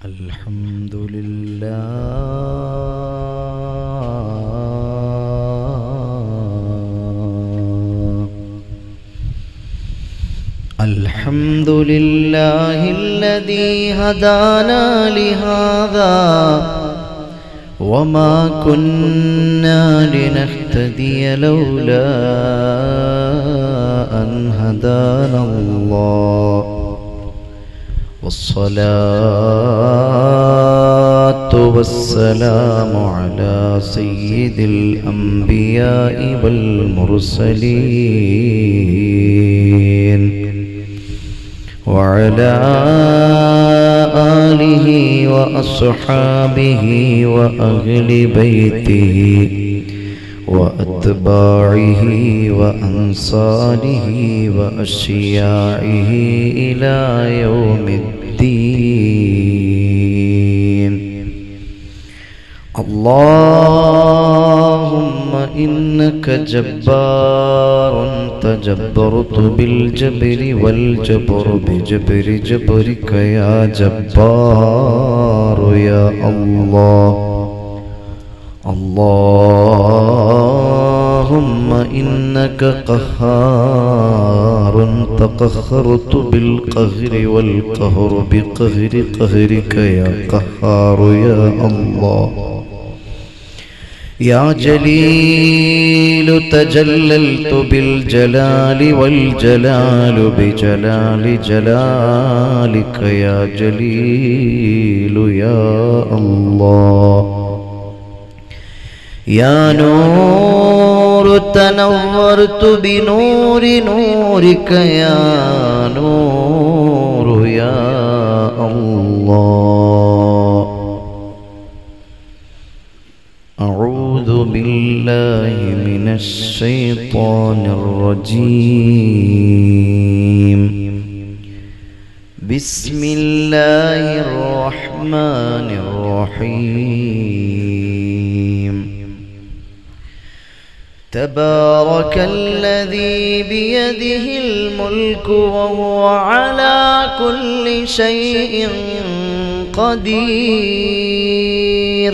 الحمد لله الحمد لله الذي هدانا لهذا وما كنا لنهتدي لولا أن هدانا الله والصلاة والسلام على سيد الأنبياء والمرسلين وعلى آله وأصحابه وأهل بيته وأتباعه وأنصاره وأشياعه إلى يوم الدين اللهم إنك جبار تجبرت بالجبر والجبر بجبر جبرك يا جبار يا الله اللهم إنك قهار تقهرت بالقهر والقهر بقهر قهرك يا قهار يا الله يا جليل تجللت بالجلال والجلال بجلال جلالك يا جليل يا الله يا نور تنورت بنور نورك يا نور يا الله أعوذ بالله من الشيطان الرجيم بسم الله الرحمن الرحيم تبارك الذي بيده الملك وهو على كل شيء قدير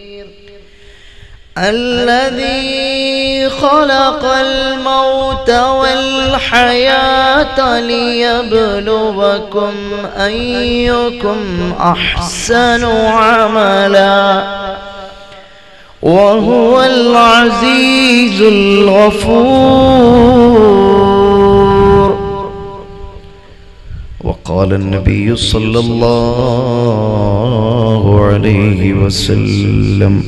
الذي خلق الموت والحياة ليبلوكم أيكم أحسن عملا وهو العزيز الغفور وقال النبي صلى الله عليه وسلم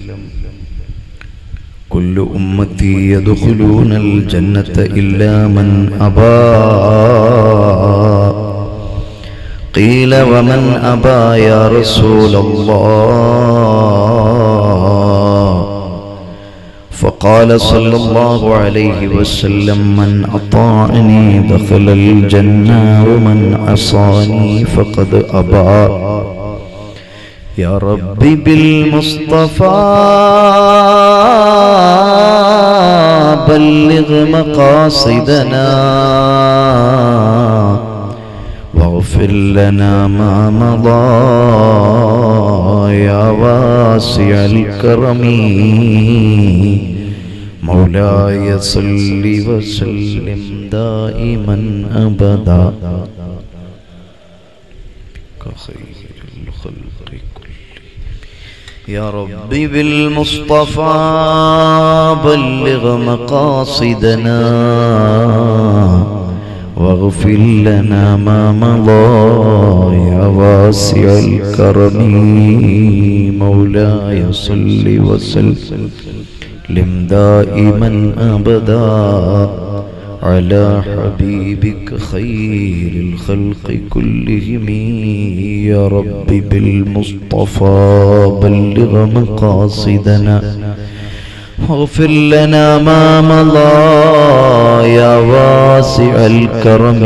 كل أمتي يدخلون الجنة إلا من أبى قيل ومن أبى يا رسول الله فقال صلى الله عليه وسلم من أطاعني دخل الجنة ومن عصاني فقد أبى يا ربي بالمصطفى بلغ مقاصدنا واغفر لنا ما مضى يا واسع الكرم مولاي صل وسلم دائما ابدا كخير الخلق يا ربي بالمصطفى بلغ مقاصدنا واغفر لنا ما مضى يا واسع الكرم مولاي صل وسلم دائما ابدا على حبيبك خير الخلق كلهم يا رب بالمصطفى بلغ مقاصدنا واغفر لنا ما مضى يا واسع الكرم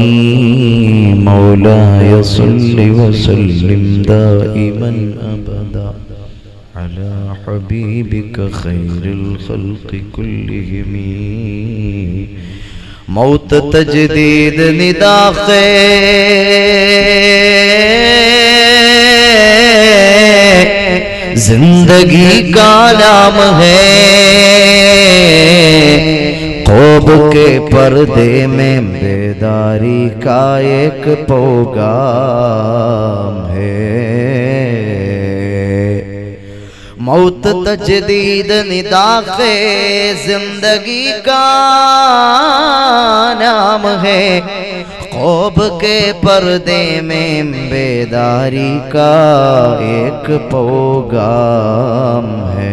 مولاي صل وسلم دائما ابدا على حبيبك خير الخلق كلهم موت تجديد ندا خیر जिंदगी का नाम है कोब के पर्दे में बेदारी का एक पैगाम है मौत तजदीद निदाखे जिंदगी का नाम है खौब के पर्दे में बेदारी का एक पैगाम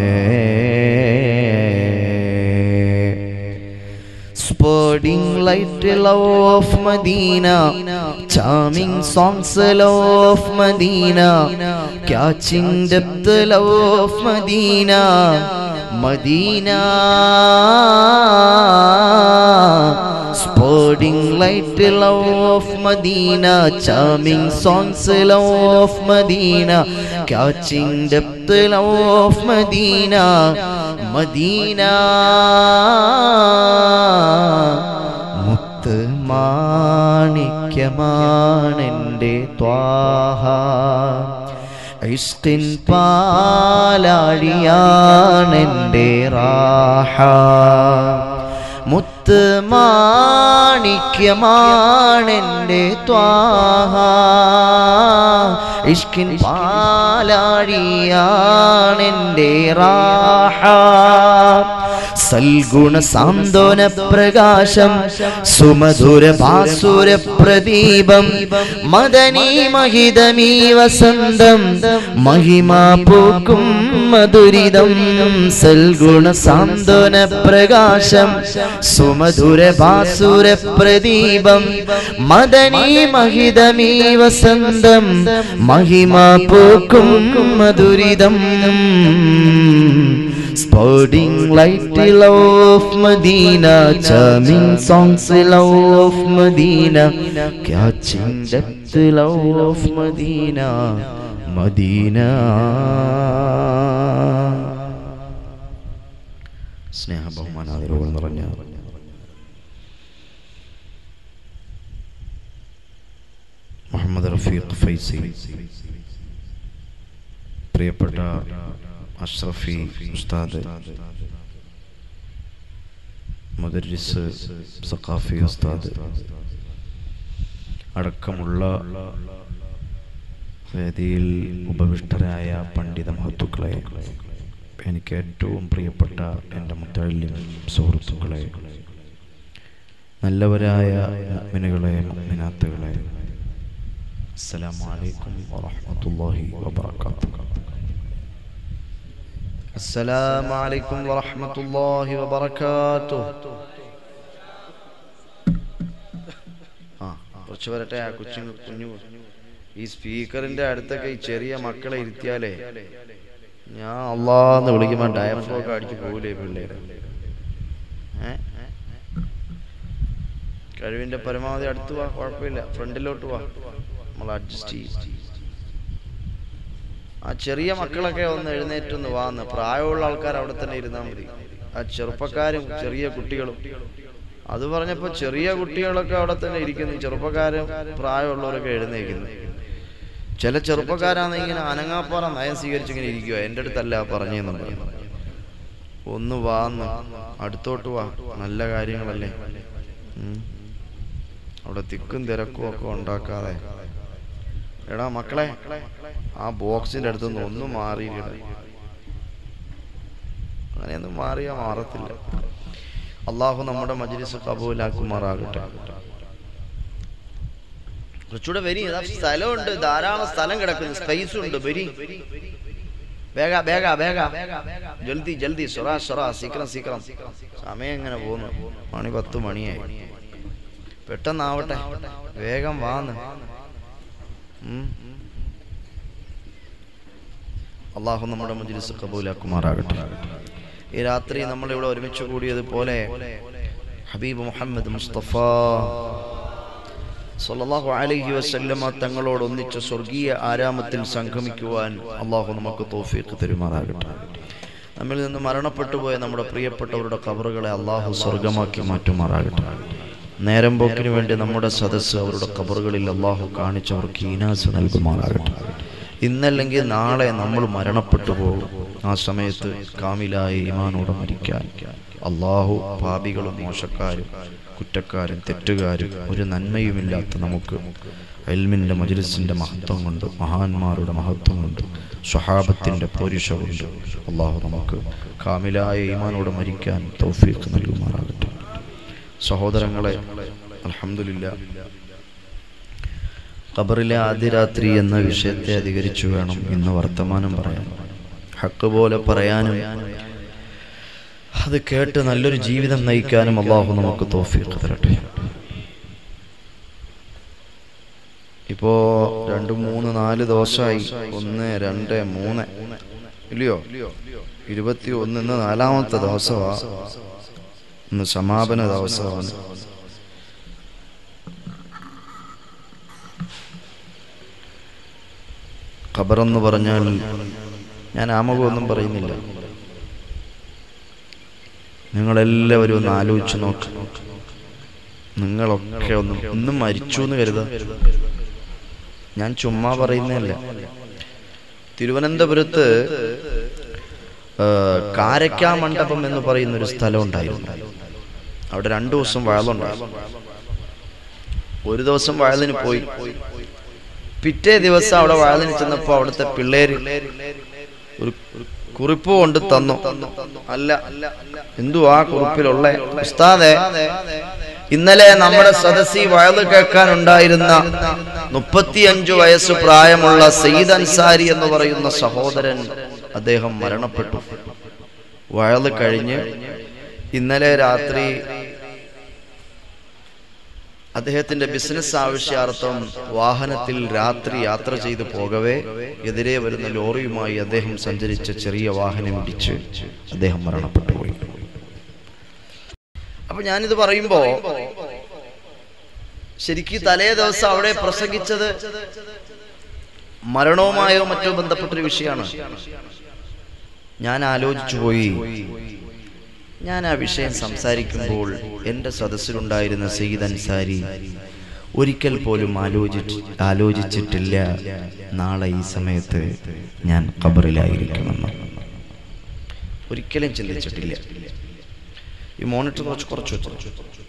है Spurting light love of Medina Charming songs love of Medina Catching depth love of Medina Medina Spurting light love of Medina Charming songs love of Medina Catching depth love of Medina Medina മുത്ത് മാണിക്യമാണെൻ്റെ ത്വാഹ ഇഷ്കിൻ പാലാഴിയാണെൻ്റെ റാഹ മുത്ത് മാണിക്യമാണെൻ്റെ ത്വാഹ ഇഷ്കിൻ പാലാഴിയാണെൻ്റെ റാഹ സൽഗുണ സാന്ത്വന പ്രകാശം സുമധുര ഭാസുര പ്രദീപം മദനീ മഹിതമീ വസന്തം മഹിമാ പൂക്കും മധുരിതം സൽഗുണ സാന്ത്വന പ്രകാശം സുമധുര ഭാസുര പ്രദീപം മദനീ മഹിതമീ വസന്തം മഹിമാ പൂക്കും മധുരിതം Spouting light love of Medina, charming songs love of Medina, catching depth love of Medina, Medina. സ്നേഹ ബഹുമാനാദരവുകൾ നിറഞ്ഞ മുഹമ്മദ് റഫീഖ് ഫൈസി പ്രിയപ്പെട്ട അഷ്റഫി ഉസ്താദ് മുദരിസ് സഖാഫി ഉസ്താദ് അടക്കമുള്ള വേദിയിൽ ഉപവിഷ്ടരായ പണ്ഡിത മഹത്തുക്കളെ എനിക്ക് ഏറ്റവും പ്രിയപ്പെട്ട എൻ്റെ മുത്തഴിലും സുഹൃത്തുക്കളെ നല്ലവരായ മുഅ്മിനുകളെ മുഅ്മിനാത്തുകളെ അസ്സലാമു അലൈക്കും വറഹ്മത്തുള്ളാഹി വബറകാതുഹു السلام عليكم ورحمة الله وبركاته ആ കുറച്ച് വരട്ടെ ആ കൊച്ചു കുഞ്ഞു ഈ സ്പീക്കറിന്റെ അടുത്തൊക്കെ ഈ ചെറിയ മക്കളെ ഇരുത്തിയാലേ ഞാൻ അള്ളാന്ന് വിളിക്കുമ്പോ ഡയഫ്രോക്ക് അടിച്ചു പോകില്ലേ പിള്ളേര് ഏ കഴിവിന്റെ പരമാവധി അടുത്ത് വാ കുഴപ്പമില്ല ഫ്രണ്ടിലോട്ട് വാ നമ്മൾ അഡ്ജസ്റ്റ് ചെയ്യും ആ ചെറിയ മക്കളൊക്കെ ഒന്ന് എഴുന്നേറ്റൊന്ന് വാന്ന് പ്രായമുള്ള ആൾക്കാർ അവിടെ തന്നെ ഇരുന്നാൽ മതി ആ ചെറുപ്പക്കാരും ചെറിയ കുട്ടികളും അത് പറഞ്ഞപ്പോ ചെറിയ കുട്ടികളൊക്കെ അവിടെ തന്നെ ഇരിക്കുന്നു ചെറുപ്പക്കാരും പ്രായമുള്ളവരൊക്കെ എഴുന്നേക്കുന്നു ചില ചെറുപ്പക്കാരാണ് ഇങ്ങനെ അനങ്ങാപ്പാറ നയം സ്വീകരിച്ചിങ്ങനെ ഇരിക്കുക എൻ്റെ അടുത്തല്ല പറഞ്ഞെന്നും പറഞ്ഞു ഒന്ന് വാന്ന് അടുത്തോട്ട് വാ നല്ല കാര്യങ്ങളല്ലേ ഉം. അവിടെ തിക്കും തിരക്കും ഒക്കെ ഉണ്ടാക്കാതെ എടാ മക്കളെ ആ ബോക്സിന്റെ അടുത്ത് നിന്ന് ഒന്നും മാറിയില്ല അങ്ങനെയൊന്നും മാറിയാ മാറത്തില്ല അള്ളാഹു നമ്മുടെ മജ്ലിസ് കബൂലാക്കുമാറാകട്ടെ കുറച്ചുകൂടെ വരി ഇതാ സ്ഥലമുണ്ട് ധാരാളം സ്ഥലം കിടക്കുന്നു സ്പേസ് ഉണ്ട് വരി വേഗ വേഗ വേഗ ജൽദി ജൽദി സൊറ സൊറ സീക്രം സീക്രം സമയം ഇങ്ങനെ പോകുന്നു മണി പത്ത് മണിയായി പെട്ടെന്നാവട്ടെ വേഗം വാന്ന് ഉം. അള്ളാഹു നമ്മുടെ മജ്ലിസ് കബൂലാക്കുമാറാകട്ടെ ഈ രാത്രി നമ്മൾ ഇവിടെ ഒരുമിച്ച് കൂടിയതുപോലെ ഹബീബ് മുഹമ്മദ് മുസ്തഫ സല്ലല്ലാഹു അലൈഹി വസല്ലമ തങ്ങളോട് ഒന്നിച്ച് സ്വർഗീയ ആരാമത്തിൽ സംഗമിക്കുവാൻ അള്ളാഹു നമുക്ക് തോഫീക്ക് തരുമാറാകട്ടെ നമ്മിൽ നിന്ന് മരണപ്പെട്ടു പോയ നമ്മുടെ പ്രിയപ്പെട്ടവരുടെ കബറുകളെ അള്ളാഹു സ്വർഗമാക്കി മാറ്റുമാറാകട്ടെ നേരം പോക്കിന് വേണ്ടി നമ്മുടെ സദസ്സ് അവരുടെ കബറുകളിൽ അള്ളാഹു കാണിച്ചവർക്ക് ഈനാസ് നൽകുമാറാകട്ടെ ഇന്നല്ലെങ്കിൽ നാളെ നമ്മൾ മരണപ്പെട്ടു പോകും ആ സമയത്ത് കാമിലായ ഈമാനോടെ മരിക്കാൻ അള്ളാഹു പാപികളും മോശക്കാരും കുറ്റക്കാരും തെറ്റുകാരും ഒരു നന്മയുമില്ലാത്ത നമുക്ക് എൽമിൻ്റെ മജലിസിൻ്റെ മഹത്വം കൊണ്ട് മഹാന്മാരുടെ മഹത്വം കൊണ്ട് സ്വഹാബത്തിൻ്റെ പൗരുഷ കൊണ്ട് അള്ളാഹു നമുക്ക് കാമിലായ ഈമാനോടെ മരിക്കാൻ തൗഫീഖ് നൽകുമാറാകട്ടെ സഹോദരങ്ങളെ അലഹമില്ല ഖബറിലെ ആദ്യ രാത്രി എന്ന വിഷയത്തെ അധികരിച്ചു വേണം ഇന്ന് വർത്തമാനം പറയാൻ ഹക്ക് പോലെ പറയാനും അത് കേട്ട് നല്ലൊരു ജീവിതം നയിക്കാനും അള്ളാഹു നമുക്ക് തോഫീഖ് തരട്ടെ ഇപ്പോ രണ്ട് മൂന്ന് നാല് ദിവസമായി ഒന്ന് രണ്ട് മൂന്ന് ഇല്ലയോ ഇരുപത്തി ഒന്ന് ഇന്ന് നാലാമത്തെ ദിവസമാ ഇന്ന് സമാപന ദിവസമാണ് ഖബറെന്ന് പറഞ്ഞാൽ ഞാൻ ആമുഖമൊന്നും പറയുന്നില്ല നിങ്ങളെല്ലാവരും ഒന്ന് ആലോചിച്ച് നോക്ക് നിങ്ങളൊക്കെ ഒന്ന് ഇന്നും മരിച്ചു എന്ന് കരുതാ ഞാൻ ചുമ്മാ പറയുന്നതല്ല തിരുവനന്തപുരത്ത് ആ, കാരക്കാ മണ്ഡപം എന്ന് പറയുന്ന ഒരു സ്ഥലം ഉണ്ടായിരുന്നു അവിടെ രണ്ടു ദിവസം വയലുണ്ടായിരുന്നു ഒരു ദിവസം വയലിന് പോയി പിറ്റേ ദിവസം അവിടെ വയലിന് ചെന്നപ്പോ അവിടുത്തെ പിള്ളേര് ഒരു ഒരു കുറിപ്പ് കൊണ്ട് തന്നു അല്ല എന്തുവാ കുറിപ്പിലുള്ള ഉസ്താദെ ഇന്നലെ നമ്മുടെ സദസ്സി വയല് കേൾക്കാനുണ്ടായിരുന്ന മുപ്പത്തിയഞ്ചു വയസ്സ് പ്രായമുള്ള സയ്യിദ് അൻസാരി എന്ന് പറയുന്ന സഹോദരൻ അദ്ദേഹം മരണപ്പെട്ടു വയല് കഴിഞ്ഞ് ഇന്നലെ രാത്രി അദ്ദേഹത്തിന്റെ ബിസിനസ് ആവശ്യാർത്ഥം വാഹനത്തിൽ രാത്രി യാത്ര ചെയ്തു പോകവേ എതിരെ വരുന്ന ലോറിയുമായി അദ്ദേഹം സഞ്ചരിച്ച ചെറിയ വാഹനം ഇടിച്ച് അദ്ദേഹം മരണപ്പെട്ടു പോയി അപ്പൊ ഞാനിത് പറയുമ്പോ ശരിക്കും തലേ ദിവസം അവിടെ പ്രസംഗിച്ചത് മരണവുമായോ മറ്റോ ബന്ധപ്പെട്ടൊരു വിഷയമാണ് ഞാൻ ആലോചിച്ചു പോയി ഞാൻ ആ വിഷയം സംസാരിക്കുമ്പോൾ എൻ്റെ സദസ്സിലുണ്ടായിരുന്ന സയ്യിദ് അൻസാരി ഒരിക്കൽ പോലും ആലോചിച്ച് ആലോചിച്ചിട്ടില്ല നാളെ ഈ സമയത്ത് ഞാൻ ഖബറിലായിരിക്കുമെന്ന് ഒരിക്കലും ചിന്തിച്ചിട്ടില്ല ഈ മോണിറ്റർ കുറച്ച് കുറച്ച് വെച്ചു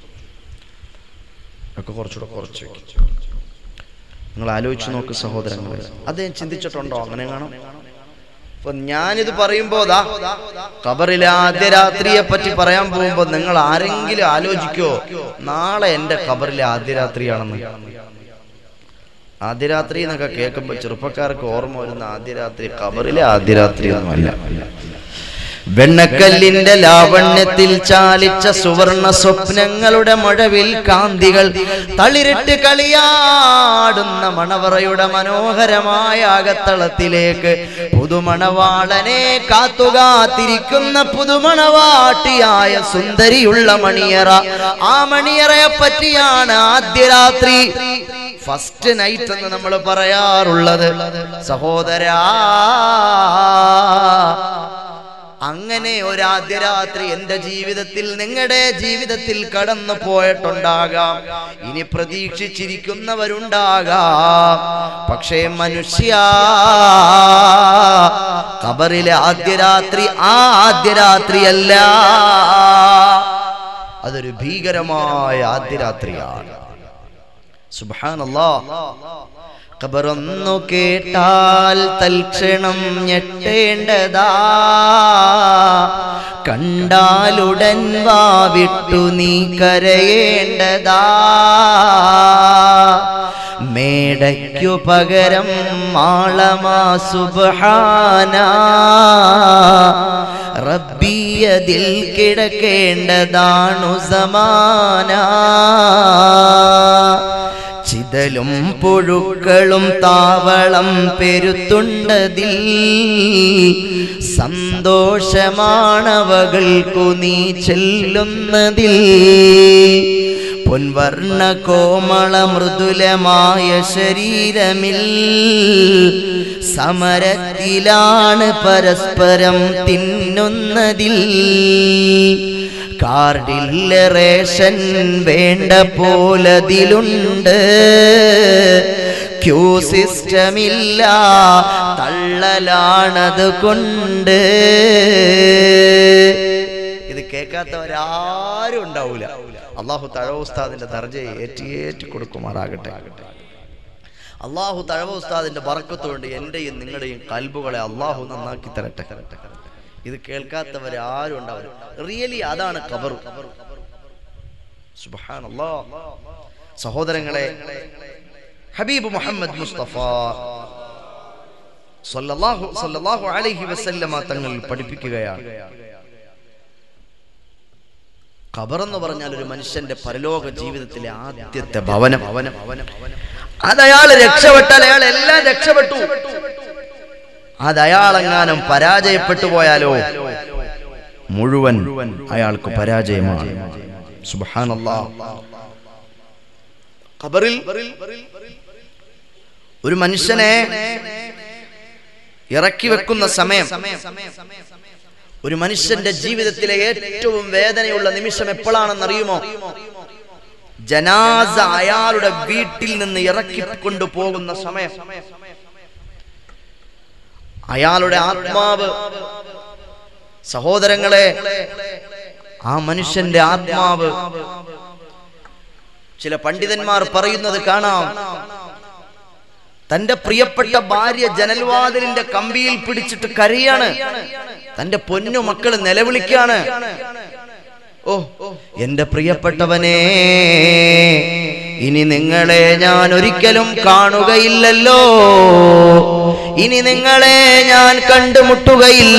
ഒക്കെ കുറച്ചുകൂടെ കുറച്ച് വെക്കും നിങ്ങൾ ആലോചിച്ച് നോക്ക് സഹോദരങ്ങളെ അദ്ദേഹം ചിന്തിച്ചിട്ടുണ്ടോ അങ്ങനെ കാണാം അപ്പൊ ഞാനിത് പറയുമ്പോ ദാ ഖബറിലെ ആദ്യ രാത്രിയെ പറ്റി പറയാൻ പോകുമ്പോ നിങ്ങൾ ആരെങ്കിലും ആലോചിക്കോ നാളെ എന്റെ ഖബറിലെ ആദ്യ രാത്രിയാണെന്ന് ആദ്യ രാത്രി എന്നൊക്കെ കേൾക്കുമ്പോ ചെറുപ്പക്കാർക്ക് ഓർമ്മ വരുന്ന ആദ്യ രാത്രി ഖബറിലെ ആദ്യ രാത്രി ഒന്നുമല്ല വെണ്ണക്കല്ലിന്റെ ലാവണ്യത്തിൽ ചാലിച്ച സുവർണ സ്വപ്നങ്ങളുടെ മഴവിൽ കാന്തികൾ തളിരിട്ട് കളിയാടുന്ന മണവറയുടെ മനോഹരമായ അകത്തളത്തിലേക്ക് പുതുമണവാളനെ കാത്തുകാത്തിരിക്കുന്ന പുതുമണവാട്ടിയായ സുന്ദരിയുള്ള മണിയറ ആ മണിയറയെ പറ്റിയാണ് ആദ്യ രാത്രി ഫസ്റ്റ് നൈറ്റ് എന്ന് നമ്മൾ പറയാറുള്ളത് സഹോദരാ അങ്ങനെ ഒരാദ്യ രാത്രി എന്റെ ജീവിതത്തിൽ നിങ്ങളുടെ ജീവിതത്തിൽ കടന്നു പോയിട്ടുണ്ടാകാം ഇനി പ്രതീക്ഷിച്ചിരിക്കുന്നവരുണ്ടാകാം പക്ഷേ മനുഷ്യ ഖബറിലെ ആദ്യ രാത്രി ആ ആദ്യ രാത്രിയല്ല അതൊരു ഭീകരമായ ആദ്യ രാത്രിയാണ് സുബാനല്ലാ ഖബറൊന്നു കേട്ടാൽ തൽക്ഷണം ഞെട്ടേണ്ടതാ കണ്ടാലുടൻ വാവിട്ടു നീ കരയേണ്ടതാ മേടയ്ക്കു പകരം മാളമാ സുബഹാന റബ്ബിയതിൽ കിടക്കേണ്ടതാണു സമാന ചിതലും പുഴുക്കളും താവളം പെരുത്തുണ്ടതിൽ സന്തോഷമാണവകൾക്കു നീ ചെല്ലുന്നതിൽ പൊൻവർണ്ണ കോമള മൃദുലമായ ശരീരമിൽ സമരത്തിലാണ് പരസ്പരം തിന്നുന്നതിൽ കാർഡില്ല റേഷൻ വേണ്ട പോലതിലുണ്ട് ക്യൂ സിസ്റ്റമില്ല തള്ളലാണത് കൊണ്ട് ഇത് കേൾക്കാത്തവരാരും ഉണ്ടാവൂല അള്ളാഹു തഴവ ഉസ്താദിന്റെ ദർജയെ ഏറ്റിയേറ്റി കൊടുക്കുമാറാകട്ടെ അള്ളാഹു തഴവ ഉസ്താദിന്റെ ബറക്കത്തുകൊണ്ട് എന്റെയും നിങ്ങളുടെയും കൽബുകളെ അള്ളാഹു നന്നാക്കി തരട്ടെ ഇത് കേൾക്കാത്തവരാരും ഉണ്ടാവില്ല റിയലി അതാണ് കബർ സുബ്ഹാനല്ലാ സഹോദരങ്ങളെ ഹബീബ് മുഹമ്മദ് മുസ്തഫ സല്ലല്ലാഹു സല്ലല്ലാഹു അലൈഹി വസല്ലമ തങ്ങൾ പഠിപ്പിക്കുകയാണ് ഖബർ എന്ന് പറഞ്ഞാൽ ഒരു മനുഷ്യന്റെ പരലോക ജീവിതത്തിലെ ആദ്യത്തെ ഭവനം ഭവനം ഭവനം അത് അയാൾ രക്ഷപ്പെട്ടാൽ അയാൾ എല്ലാം രക്ഷപ്പെട്ടു അത് അയാളെങ്ങാനും പരാജയപ്പെട്ടു പോയാലോ മുഴുവൻ അയാൾക്ക് പരാജയമാണ് സുബ്ഹാനല്ലാ ഖബറിൽ ഒരു മനുഷ്യനെ ഇറക്കി വെക്കുന്ന സമയം ഒരു മനുഷ്യന്റെ ജീവിതത്തിലെ ഏറ്റവും വേദനയുള്ള നിമിഷം എപ്പോഴാണെന്ന് അറിയുമോ ജനാസ അയാളുടെ വീട്ടിൽ നിന്ന് ഇറക്കിക്കൊണ്ടു പോകുന്ന സമയം അയാളുടെ ആത്മാവ് സഹോദരങ്ങളെ ആ മനുഷ്യന്റെ ആത്മാവ് ചില പണ്ഡിതന്മാർ പറയുന്നത് കാണാം തന്റെ പ്രിയപ്പെട്ട ഭാര്യ ജനൽവാതിലിന്റെ കമ്പിയിൽ പിടിച്ചിട്ട് കരയാണ് തന്റെ പൊന്നു മക്കൾ നിലവിളിക്കാണ് ഓ എന്റെ പ്രിയപ്പെട്ടവനെ ഇനി നിങ്ങളെ ഞാൻ ഒരിക്കലും കാണുകയില്ലല്ലോ ഇനി നിങ്ങളെ ഞാൻ കണ്ടുമുട്ടുകയില്ല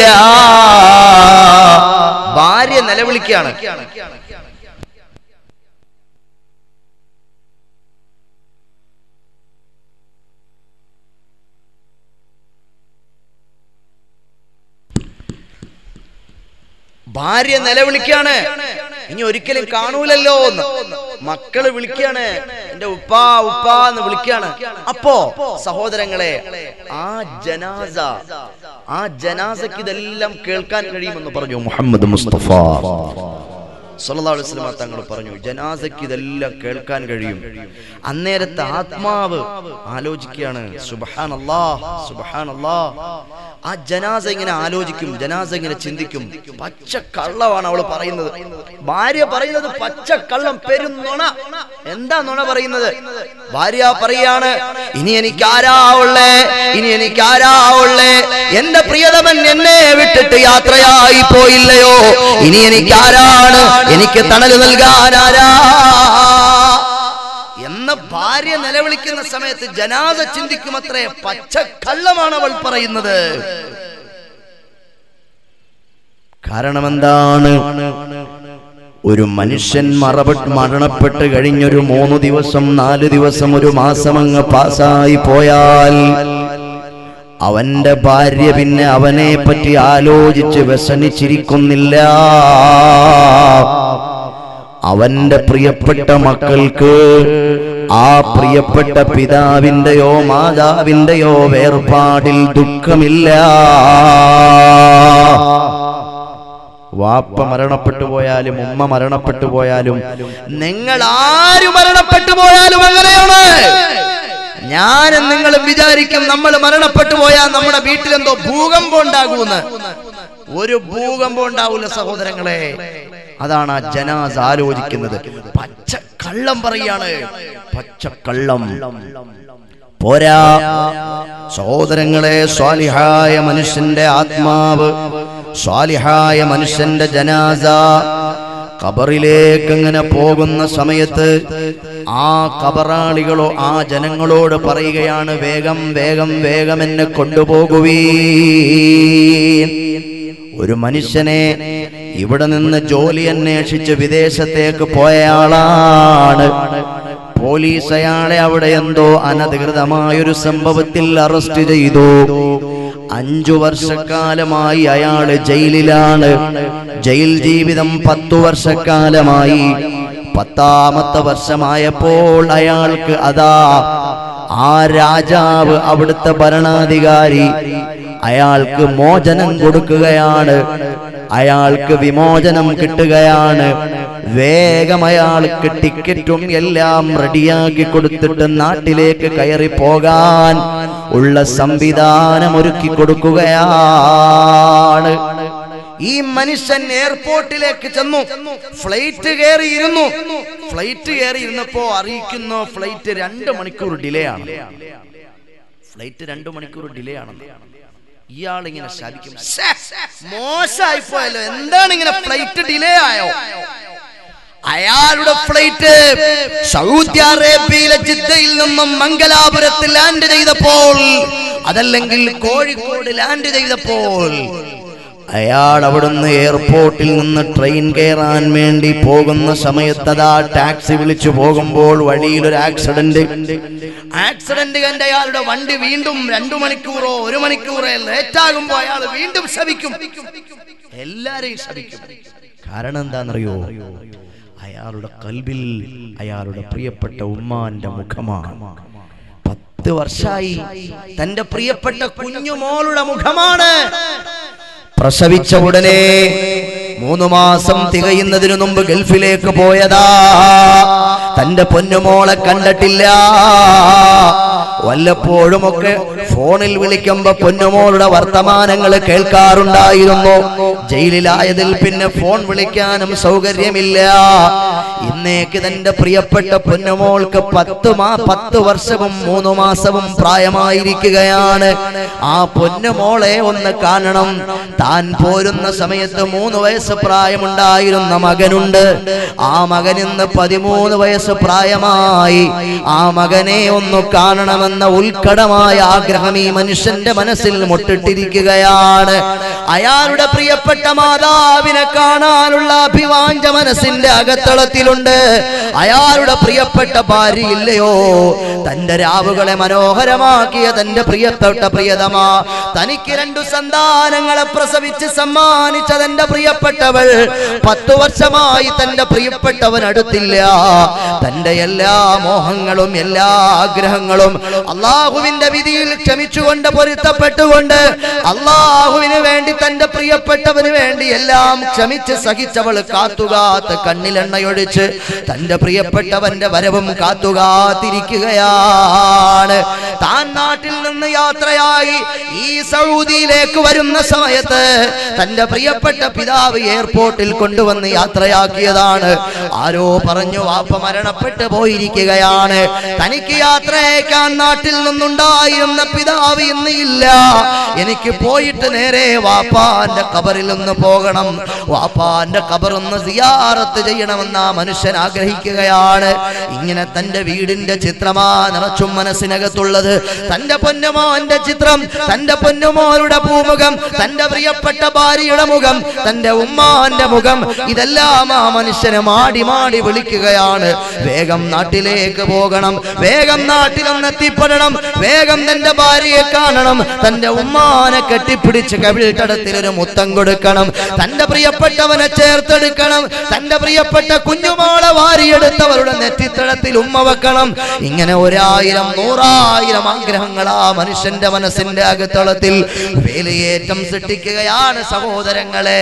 ഭാര്യ നിലവിളിക്കാണ് ഭാര്യ നിലവിളിക്കാണ് ഇനി ഒരിക്കലും കാണൂലല്ലോ എന്ന് മക്കള് വിളിക്കാണ് എന്റെ ഉപ്പാ ഉപ്പാ എന്ന് വിളിക്കാണ് അപ്പോ സഹോദരങ്ങളെ ആ ജനാസ ആ ജനാസക്ക് ഇതെല്ലാം കേൾക്കാൻ കഴിയുമെന്ന് പറഞ്ഞു മുഹമ്മദ് മുസ്തഫ സല്ലല്ലാഹു അലൈഹി വസല്ലമ തങ്ങൾ പറഞ്ഞു ജനാസയ്ക്ക് ഇതെല്ലാം കേൾക്കാൻ കഴിയും അന്നേരത്തെ ആത്മാവ് ആലോചിക്കുകയാണ് സുബ്ഹാനല്ലാ സുബ്ഹാനല്ലാ ആ ജനാസ ഇങ്ങനെ ആലോചിക്കും ജനാസ ഇങ്ങനെ ചിന്തിക്കും പച്ച കള്ളമാണ് അവൾ പറയുന്നത് ഭാര്യ പറയുന്നത് പച്ച കള്ളം പെരുന്നുണ എന്താ നുണ പറയുന്നത് ഭാര്യ പറയാണ് ഇനി എനിക്ക് ആരാ ഉള്ളേ ഇനി എനിക്ക് ആരാ ഉള്ളേ എന്റെ പ്രിയതമൻ എന്നെ വിട്ടിട്ട് യാത്രയായി പോയില്ലയോ ഇനി എനിക്ക് ആരാണ് എനിക്ക് തണല് നൽകാൻ ആരാ എന്ന ഭാര്യ നിലവിളിക്കുന്ന സമയത്ത് ജനാദ ചിന്തിക്കുമത്രേ പച്ച കള്ളമാണ് അവൾ പറയുന്നത് കാരണം എന്താണ് ഒരു മനുഷ്യൻ മറപെട്ട് മരണപ്പെട്ട് കഴിഞ്ഞൊരു മൂന്ന് ദിവസം നാല് ദിവസം ഒരു മാസം അങ്ങ് പാസ്സായി പോയാൽ അവന്റെ ഭാര്യ പിന്നെ അവനെ പറ്റി ആലോചിച്ച് വ്യസനിച്ചിരിക്കുന്നില്ല അവന്റെ പ്രിയപ്പെട്ട മക്കൾക്ക് ആ പ്രിയപ്പെട്ട പിതാവിന്റെയോ മാതാവിന്റെയോ വേർപാടിൽ ദുഃഖമില്ല വാപ്പ മരണപ്പെട്ടു പോയാലും ഉമ്മ മരണപ്പെട്ടു പോയാലും നിങ്ങൾ ആര് മരണപ്പെട്ടു പോയാലും അങ്ങനെയാണ് ഞാനും നിങ്ങളും വിചാരിക്കും നമ്മൾ മരണപ്പെട്ടു പോയാൽ നമ്മുടെ വീട്ടിലെന്തോ ഭൂകമ്പം ഉണ്ടാകുമെന്ന് ഒരു ഭൂകമ്പം ഉണ്ടാവൂല സഹോദരങ്ങളെ അതാണ് ആ ജനാസ് ആലോചിക്കുന്നത് പച്ച കള്ളം പറയാണ് പച്ച കള്ളം പോരാ സഹോദരങ്ങളെ സ്വാലിഹായ മനുഷ്യന്റെ ആത്മാവ് സ്വാലിഹായ മനുഷ്യന്റെ ജനാസ ഖബറിലേക്ക് അങ്ങനെ പോകുന്ന സമയത്ത് ആ കബറാളികളോ ആ ജനങ്ങളോട് പറയുകയാണ് വേഗം വേഗം വേഗം എന്നെ കൊണ്ടുപോകുവീ ഒരു മനുഷ്യനെ ഇവിടെ നിന്ന് ജോലി അന്വേഷിച്ച് വിദേശത്തേക്ക് പോയയാളാണ് പോലീസ് അയാളെ അവിടെ എന്തോ അനധികൃതമായൊരു സംഭവത്തിൽ അറസ്റ്റ് ചെയ്തു അഞ്ചു വർഷക്കാലമായി അയാള് ജയിലിലാണ് ജയിൽ ജീവിതം പത്തു വർഷക്കാലമായി പത്താമത്തെ വർഷമായപ്പോൾ അയാൾക്ക് അതാ ആ രാജാവ് അവിടുത്തെ ഭരണാധികാരി അയാൾക്ക് മോചനം കൊടുക്കുകയാണ് അയാൾക്ക് വിമോചനം കിട്ടുകയാണ് വേഗം അയാൾക്ക് ടിക്കറ്റും എല്ലാം റെഡിയാക്കി കൊടുത്തിട്ട് നാട്ടിലേക്ക് കയറി പോകാൻ ഉള്ള സംവിധാനം ഒരുക്കി കൊടുക്കുകയാണ് ഈ മനുഷ്യൻ എയർപോർട്ടിലേക്ക് ചെന്നു ഫ്ലൈറ്റ് കയറിയിരുന്നു ഫ്ലൈറ്റ് കയറി ഇരുന്നപ്പോ അറിയിക്കുന്നു ഫ്ലൈറ്റ് രണ്ട് മണിക്കൂർ ഡിലേ ആണ് ഫ്ലൈറ്റ് രണ്ട് മണിക്കൂർ ഡിലേ ആണെന്ന് ഇയാൾ ഇങ്ങനെ ശാപിക്കും "ശ്ശേ, മോശമായി പോയല്ലോ എന്താണ് ഇങ്ങനെ ഫ്ലൈറ്റ് ഡിലേ ആയോ അയാളുടെ ഫ്ലൈറ്റ് സൗദി അറേബ്യയിലെ ജിദ്ദയിൽ നിന്നും മംഗലാപുരത്ത് ലാൻഡ് ചെയ്തപ്പോൾ അതല്ലെങ്കിൽ കോഴിക്കോട് ലാൻഡ് ചെയ്തപ്പോൾ അയാൾ അവിടുന്ന് എയർപോർട്ടിൽ നിന്ന് ട്രെയിൻ കയറാൻ വേണ്ടി പോകുന്ന സമയത്തതാ ടാക്സി വിളിച്ചു പോകുമ്പോൾ വഴിയിൽ ഒരു ആക്സിഡന്റ് ആക്സിഡന്റ് കണ്ട അയാളുടെ വണ്ടി വീണ്ടും രണ്ടു മണിക്കൂറോ ഒരു മണിക്കൂറോ ലേറ്റ് ആകുമ്പോ അയാൾ വീണ്ടും ശപിക്കും എല്ലാരെയും ശപിക്കും കാരണം എന്താണെന്നറിയോ അയാളുടെ കൽബിൽ അയാളുടെ പ്രിയപ്പെട്ട ഉമ്മാന്റെ മുഖമാണ് പത്ത് വർഷമായി തന്റെ പ്രിയപ്പെട്ട കുഞ്ഞുമോളുടെ മുഖമാണ് പ്രസവിച്ച ഉടനെ മൂന്ന് മാസം തികയുന്നതിനു മുമ്പ് ഗൾഫിലേക്ക് പോയതാ തന്റെ പൊന്നുമോളെ കണ്ടിട്ടില്ല വല്ലപ്പോഴുമൊക്കെ ഫോണിൽ വിളിക്കുമ്പോ പൊന്നുമോളുടെ വർത്തമാനങ്ങൾ കേൾക്കാറുണ്ടായിരുന്നു ജയിലിലായതിൽ പിന്നെ ഫോൺ വിളിക്കാനും സൗകര്യമില്ല ഇന്നേക്ക് തന്റെ പ്രിയപ്പെട്ട പൊന്നുമോൾക്ക് പത്ത് മാ പത്ത് വർഷവും മൂന്ന് മാസവും പ്രായമായിരിക്കുകയാണ് ആ പൊന്നുമോളെ ഒന്ന് കാണണം താൻ പോരുന്ന സമയത്ത് മൂന്ന് വയസ്സ് പ്രായമുണ്ടായിരുന്ന മകനുണ്ട് ആ മകൻ ഇന്ന് പതിമൂന്ന് വയസ്സ് പ്രായമായി ആ മകനെ ഒന്ന് കാണണമെന്ന ഉത്കടമായ ആഗ്രഹം ഈ മനുഷ്യന്റെ മനസ്സിൽ മുട്ടിട്ടിരിക്കുകയാണ് അയാളുടെ പ്രിയപ്പെട്ട മാതാവിനെ കാണാനുള്ള അഭിവാഞ്ച മനസ്സിന്റെ അകത്തളത്തിലുണ്ട് അയാളുടെ പ്രിയപ്പെട്ട ഭാര്യയില്ലയോ തന്റെ രാവുകളെ മനോഹരമാക്കിയ തന്റെ പ്രിയപ്പെട്ട പ്രിയതമാ തനിക്ക് രണ്ടു സന്താനങ്ങളെ പ്രസവിച്ച് സമ്മാനിച്ച തന്റെ പ്രിയപ്പെട്ടവൾ പത്തു വർഷമായി തന്റെ പ്രിയപ്പെട്ടവൻ അടുത്തില്ല തന്റെ എല്ലാ മോഹങ്ങളും എല്ലാ ആഗ്രഹങ്ങളും അള്ളാഹുവിന്റെ വിധിയിൽ ക്ഷമിച്ചുകൊണ്ട് പൊരുത്തപ്പെട്ടുകൊണ്ട് അള്ളാഹുവിന് വേണ്ടി തന്റെ പ്രിയപ്പെട്ടവന് വേണ്ടി എല്ലാം ക്ഷമിച്ച് സഹിച്ചവൾ കാത്തുകാത്ത് കണ്ണിലെണ്ണയൊഴിച്ച് തന്റെ പ്രിയപ്പെട്ടവന്റെ വരവും കാത്തുകാത്തിരിക്കുകയാണ് താൻ നാട്ടിൽ നിന്ന് യാത്രയായി ഈ സൗദിയിലേക്ക് വരുന്ന സമയത്ത് തന്റെ പ്രിയപ്പെട്ട പിതാവ് എയർപോർട്ടിൽ കൊണ്ടുവന്ന് യാത്രയാക്കിയതാണ് ആരോ പറഞ്ഞു വാപ്പ മരണപ്പെട്ടു പോയിരിക്കുകയാണ് തനിക്ക് യാത്രയേക്കാൻ നാട്ടിൽ നിന്നുണ്ടായിരുന്ന പിതാവ് ഇന്ന് ഇല്ല എനിക്ക് പോയിട്ട് നേരെ വാപ്പാന്റെ കബറിൽ ഒന്ന് പോകണം വാപ്പാന്റെ കബർ ഒന്ന് സിയാറത്ത് ചെയ്യണമെന്ന് ആ മനുഷ്യൻ ആഗ്രഹിക്കുകയാണ് ഇങ്ങനെ തന്റെ വീടിന്റെ ചിത്രമാ നിറച്ചും മനസ്സിനകത്തുള്ളത് തന്റെ പൊന്നുമോന്റെ ചിത്രം തന്റെ പൊന്നുമോരുടെ പൂമുഖം തന്റെ പ്രിയപ്പെട്ട ഭാര്യയുടെ മുഖം തന്റെ ഉമ്മാന്റെ മുഖം ഇതെല്ലാം ആ മനുഷ്യനെ മാടി മാടി വിളിക്കുകയാണ് വേഗം നാട്ടിലേക്ക് പോകണം വേഗം നാട്ടിലൊന്ന് എത്തിപ്പെടണം വേഗം തന്റെ ഭാര്യയെ കാണണം തന്റെ ഉമ്മാനെ കെട്ടിപ്പിടിച്ച് കവിൾത്തടത്തിൽ ഒരു മുത്തം കൊടുക്കണം തന്റെ പ്രിയപ്പെട്ടവനെ ചേർത്തെടുക്കണം തന്റെ പ്രിയപ്പെട്ട കുഞ്ഞുമോളെ വാരിയെടുത്തവരുടെ നെറ്റിത്തടത്തിൽ ഉമ്മ വെക്കണം ഇങ്ങനെ ഒരായിരം നൂറായിരം ആഗ്രഹങ്ങൾ ആ മനുഷ്യന്റെ മനസ്സിന്റെ അകത്തളത്തിൽ വേലിയേറ്റം സൃഷ്ടിക്കുകയാണ് സഹോദരങ്ങളെ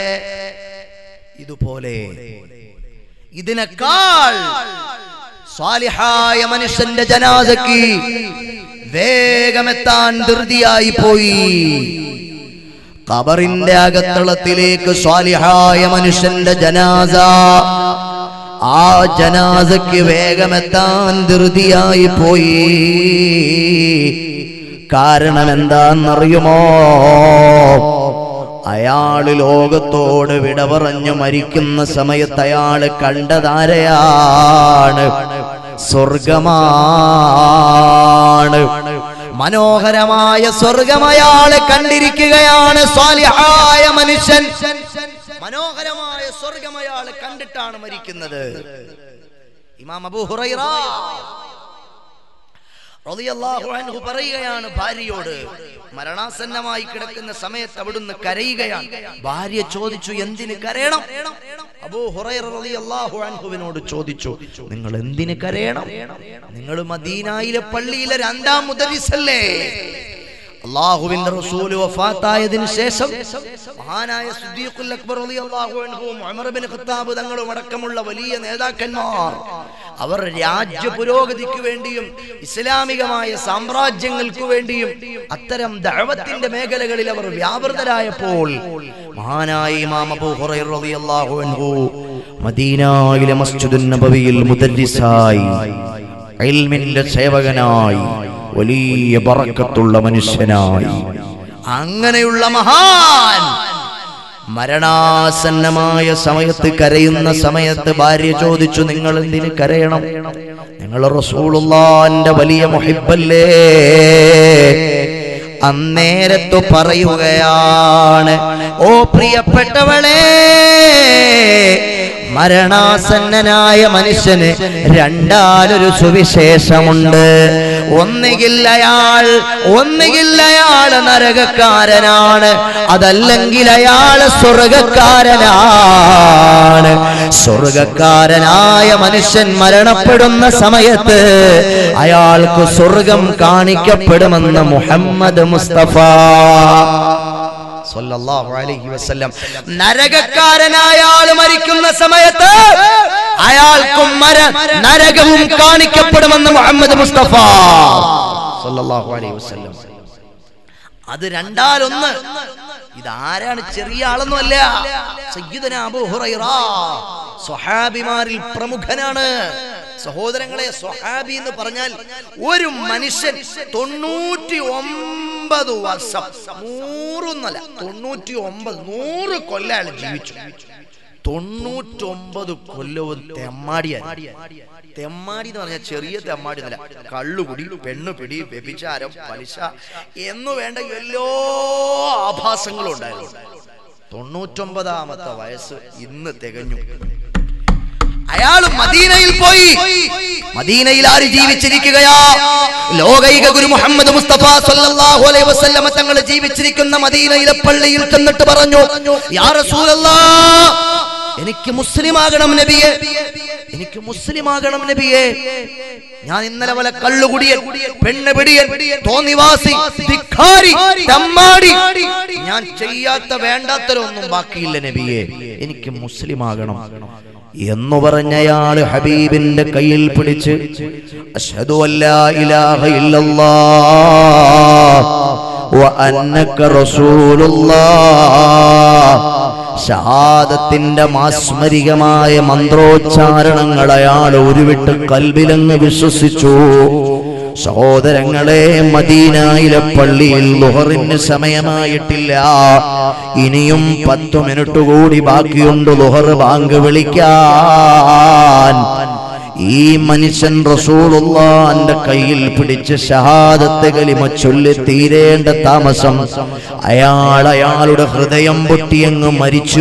ഇതുപോലെ ഇതിനേക്കാൾ സ്വാലിഹായ മനുഷ്യന്റെ ജനാസക്ക് വേഗമെത്താൻ ധൃതിയായി പോയി കബറിന്റെ അകത്തളത്തിലേക്ക് സ്വാലിഹായ മനുഷ്യന്റെ ജനാസ ആ ജനാസക്ക് വേഗമെത്താൻ ധൃതിയായി പോയി കാരണം എന്താണെന്നറിയുമോ അയാള് ലോകത്തോട് വിട പറഞ്ഞു മരിക്കുന്ന സമയത്ത് അയാള് കണ്ടതാരയാണ് സ്വർഗമാണ് മനോഹരമായ സ്വർഗം അയാളെ കണ്ടിരിക്കുകയാണ് സ്വാലിഹായ മനുഷ്യൻ മനോഹരമായ സ്വർഗം അയാൾ കണ്ടിട്ടാണ് മരിക്കുന്നത് ഇമാം അബൂ ഹുറൈറ റളിയല്ലാഹു അൻഹു പറയുകയാണ് ഭാര്യയോട് മരണാസന്നമായി കിടക്കുന്ന സമയത്ത് അവിടുന്ന് കരയുകയാണ് ഭാര്യ ചോദിച്ചു എന്തിന് കരയണം അബൂ ഹുറൈറ റളിയല്ലാഹു അൻഹുവിനോട് ചോദിച്ചു നിങ്ങൾ എന്തിന് കരയണം നിങ്ങൾ മദീനായിലെ പള്ളിയിലെ രണ്ടാം മുദരിസല്ലേ അള്ളാഹുവിന്റെ റസൂല് വഫാത്തായതിനു ശേഷം മഹാനായ സിദ്ദീഖുൽ അക്ബർ റളിയല്ലാഹു അൻഹുവും ഉമർ ബിൻ ഖത്താബ് തങ്ങളും അടക്കമുള്ള വലിയ നേതാക്കന്മാർ അവർ രാജ്യ പുരോഗതിക്ക് വേണ്ടിയും ഇസ്ലാമികമായ സാമ്രാജ്യങ്ങൾക്ക് വേണ്ടിയും അത്തരം ദഅവത്തിന്റെ മേഖലകളിൽ അവർ വ്യാപൃതരായപ്പോൾ മഹാനായ ഇമാം അബൂ ഹുറൈറ റളിയല്ലാഹു അൻഹു മദീനയിലെ മസ്ജിദുൻ നബവിയിൽ മുദല്ലിസായി ഇൽമിന്റെ സേവകനായി വലിയ ബറക്കത്തുള്ള മനുഷ്യനായി അങ്ങനെയുള്ള മഹാൻ മരണാസന്നമായ സമയത്ത് കരയുന്ന സമയത്ത് ഭാര്യ ചോദിച്ചു നിങ്ങൾ എന്തിന് കരയണം നിങ്ങൾ റസൂലുള്ളാന്റെ വലിയ മുഹിബല്ലേ അന്നേരത്തു പറയുകയാണ് ഓ പ്രിയപ്പെട്ടവളെ മരണാസന്നനായ മനുഷ്യന് രണ്ടാലൊരു സുവിശേഷമുണ്ട് ഒന്നുകിൽ അയാൾ ഒന്നുകിൽ അയാൾ നരകക്കാരനാണ് അതല്ലെങ്കിൽ അയാൾ സ്വർഗക്കാരനാണ് സ്വർഗക്കാരനായ മനുഷ്യൻ മരണപ്പെടുന്ന സമയത്ത് അയാൾക്ക് സ്വർഗം കാണിക്കപ്പെടുമെന്ന് മുഹമ്മദ് മുസ്തഫ സല്ലല്ലാഹു അലൈഹി വസല്ലം നരകക്കാരനായ ആൾ മരിക്കുന്ന സമയത്ത് അയാൾക്കും മര നരകവും കാണിക്കപ്പെടുമെന്ന് മുഹമ്മദ് മുസ്തഫ സല്ലല്ലാഹു അലൈഹി വസല്ലം അത് രണ്ടാലൊന്ന് ഇതാരാണ് ചെറിയ ആളൊന്നുമല്ല സയ്യിദന അബൂ ഹുറൈറ സ്വഹാബിമാരിൽ പ്രമുഖനാണ് സഹോദരങ്ങളെ സ്വഹാബി എന്ന് പറഞ്ഞാൽ ഒരു മനുഷ്യൻ തൊണ്ണൂറ്റി ഒമ്പത് വർഷം നൂറൊന്നല്ല തൊണ്ണൂറ്റി ഒമ്പത് നൂറ് കൊല്ലം അയാൾ ജീവിച്ചു തൊണ്ണൂറ്റൊമ്പത് കൊല്ലവും തെമ്മാടിയാണ് തെമ്മാടി എന്ന് പറഞ്ഞാൽ ചെറിയ തെമ്മാടി എന്നല്ല കള്ളുകുടി പെണ്ണുപിടി വ്യഭിചാരം പലിശ എന്നു വേണ്ട എല്ലാ ആഭാസങ്ങളും ഉണ്ടായിരുന്നു തൊണ്ണൂറ്റൊമ്പതാമത്തെ വയസ്സ് ഇന്ന് തികഞ്ഞു അയാൾ മദീനയിൽ പോയി മദീനയിൽ ആര് ജീവിച്ചിരിക്കുകയാ ലോകൈക ഗുരു മുഹമ്മദ് മുസ്തഫ സല്ലല്ലാഹു അലൈഹി വസല്ലമ തങ്ങൾ ജീവിച്ചിരിക്കുന്ന മദീനയിലെ പള്ളിയിൽ ചെന്നിട്ട് പറഞ്ഞു യാ റസൂലല്ലാഹ് എനിക്ക് മുസ്ലിമാകണം നബിയെ എനിക്ക് മുസ്ലിമാകണം നബിയെ ഞാൻ ഇന്നലെ പോലെ കള്ളുകുടിയൻ പെണ്ണ് പിടിയൻ തോന്നിവാസി ധിക്കാരി തമ്മാടി ഞാൻ ചെയ്യാത്ത വേണ്ടാത്തരൊന്നും ബാക്കിയില്ല നബിയെ എനിക്ക് മുസ്ലിമാകണം എന്ന് പറഞ്ഞയാള് ഹബീബിന്റെ കയ്യിൽ പിടിച്ച് അഷ്ഹദു അല്ലാ ഇലാഹ ഇല്ലല്ലാഹ് വ അന്നക റസൂലുള്ളാഹ് ഷഹാദത്തിന്റെ മാസ്മരികമായ മന്ത്രോച്ചാരണങ്ങൾ അയാൾ ഉരുവിട്ട് കൽബിലങ്ങ് വിശ്വസിച്ചു സഹോദരങ്ങളെ മദീനായിലെ പള്ളിയിൽ ലുഹറിന് സമയമായിട്ടില്ല ഇനിയും പത്തു മിനിറ്റ് കൂടി ബാക്കിയുണ്ട് ലുഹർ ബാങ്ക് വിളിക്കാൻ ഈ മനുഷ്യൻ റസൂലുള്ളാന്റെ കയ്യിൽ പിടിച്ച് ഷഹാദത്ത് കലിമ ചൊല്ലി തീരേണ്ട താമസം അയാൾ അയാളുടെ ഹൃദയം പൊട്ടിയങ്ങ് മരിച്ചു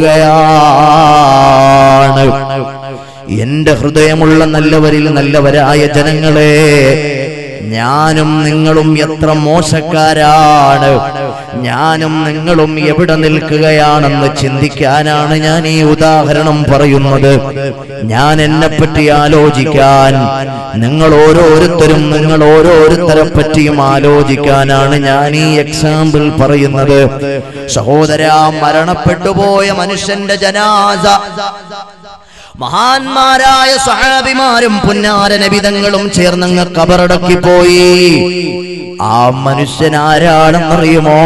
പോകുകയാണ് എന്റെ ഹൃദയമുള്ള നല്ലവരിൽ നല്ലവരായ ജനങ്ങളെ ഞാനും നിങ്ങളും എത്ര മോശക്കാരാണ് ഞാനും നിങ്ങളും എവിടെ നിൽക്കുകയാണെന്ന് ചിന്തിക്കാനാണ് ഞാൻ ഈ ഉദാഹരണം പറയുന്നത് ഞാൻ എന്നെ പറ്റി ആലോചിക്കാൻ നിങ്ങൾ ഓരോരുത്തരും നിങ്ങൾ ഓരോരുത്തരെ പറ്റിയും ആലോചിക്കാനാണ് ഞാൻ ഈ എക്സാമ്പിൾ പറയുന്നത് സഹോദര മരണപ്പെട്ടുപോയ മനുഷ്യന്റെ ജനാസ മഹാന്മാരായ സഹാബിമാരും പുന്നാര നബിതങ്ങളും ചേർന്നങ്ങ് കബറടക്കി പോയി ആ മനുഷ്യൻ ആരാണെന്നറിയുമോ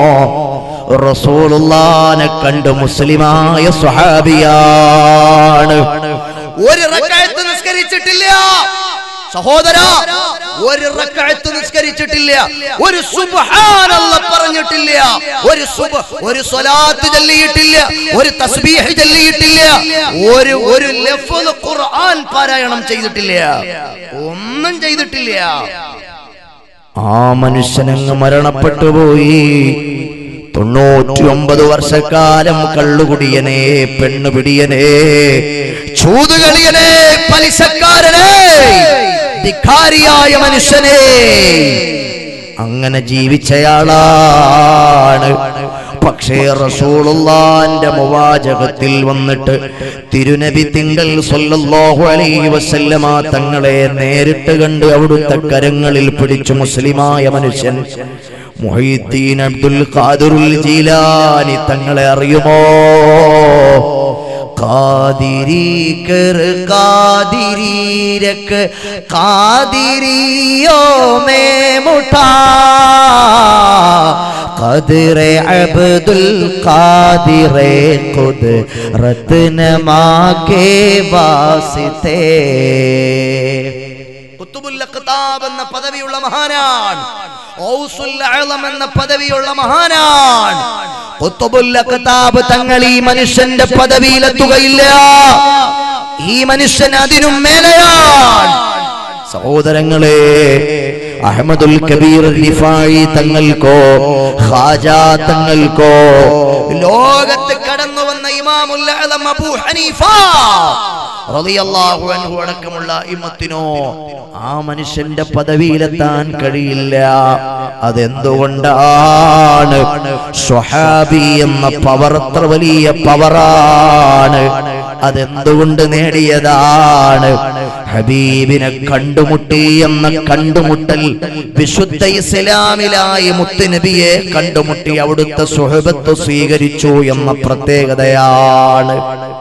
റസൂലുള്ളാനെ കണ്ട് മുസ്ലിമായ സ്വഹാബിയാണ് ഒരു റക്അത്ത് നിസ്കരിച്ചിട്ടില്ല സഹോദര ഒരു റക്അത്ത് നിസ്കരിച്ചിട്ടില്ല ഒരു സുബ്ഹാനല്ല പറഞ്ഞിട്ടില്ല ഒരു സുബ് ഒരു സ്വലാത്ത് ചൊല്ലിയിട്ടില്ല ഒരു തസ്ബീഹ് ചൊല്ലിയിട്ടില്ല ഒരു ഒരു ലഫ്ള് ഖുർആൻ പാരായണം ചെയ്തിട്ടില്ല ഒന്നും ചെയ്തിട്ടില്ല ആ മനുഷ്യനങ്ങ് മരണപ്പെട്ടു പോയി തൊണ്ണൂറ്റി ഒമ്പത് വർഷക്കാലം കള്ളുകുടിയനെ പെണ്ണുപിടിയനെ ചൂതുകളിയനെ പലിശക്കാരനെ ധിക്കാരിയായ മനുഷ്യനെ അങ്ങനെ ജീവിച്ചയാളാണ് പക്ഷേ റസൂളുള്ളാന്റെ മുവാചകത്തിൽ വന്നിട്ട് തിരുനബി തിങ്കൾ സല്ലല്ലാഹു അലൈഹി വസല്ലമ തങ്ങളെ നേരിട്ട് കണ്ട് അവിടുത്തെ കരങ്ങളിൽ പിടിച്ചു മുസ്ലിമായ മനുഷ്യൻ മുഹീദ്ദീൻ അബ്ദുൽ ഖാദിറുൽ ജീലാനി തങ്ങളെ അറിയുമോ കാതിരി കർ കാതിരി രക്ക് കാതിരിയോ മേ മുഠാ قدر عبد القادر قدرت نما کے واسطے കുത്തുബുൽ അഖ്താബ് എന്ന പദവിയുള്ള മഹാനാണ് ഔസുൽ അഅ്ലം എന്ന പദവിയുള്ള മഹാനാണ് കുത്തുബുൽ അഖ്താബ് തങ്ങൾ ഈ മനുഷ്യന്റെ പദവിയിലെത്തുകയില്ല ഈ മനുഷ്യൻ അതിനും മേലെയാണ് സഹോദരങ്ങളെ അഹമ്മദുൽ കബീർ റിഫായി തങ്ങൾക്കോ ഖാജ തങ്ങൾക്കോ ലോകത്ത് കടന്നു വന്ന ഇമാമുൽ അഅ്ലം അബൂ ഹനീഫ റളിയല്ലാഹു അൻഹു അടക്കമുള്ള ഇമ്മത്തിനോ ആ മനുഷ്യന്റെ പദവിയിലെത്താൻ കഴിയില്ല അതെന്തുകൊണ്ടാണ് സ്വഹാബി എന്ന പവർ അത്ര വലിയ പവറാണ് അതെന്തുകൊണ്ട് നേടിയതാണ് ഹബീബിനെ കണ്ടുമുട്ടി എന്ന കണ്ടുമുട്ടൽ വിശുദ്ധ ഇസ്ലാമിലായി മുത്തുനബിയെ കണ്ടുമുട്ടി അവിടുത്തെ സുഹബത്ത് സ്വീകരിച്ചു എന്ന പ്രത്യേകതയാണ്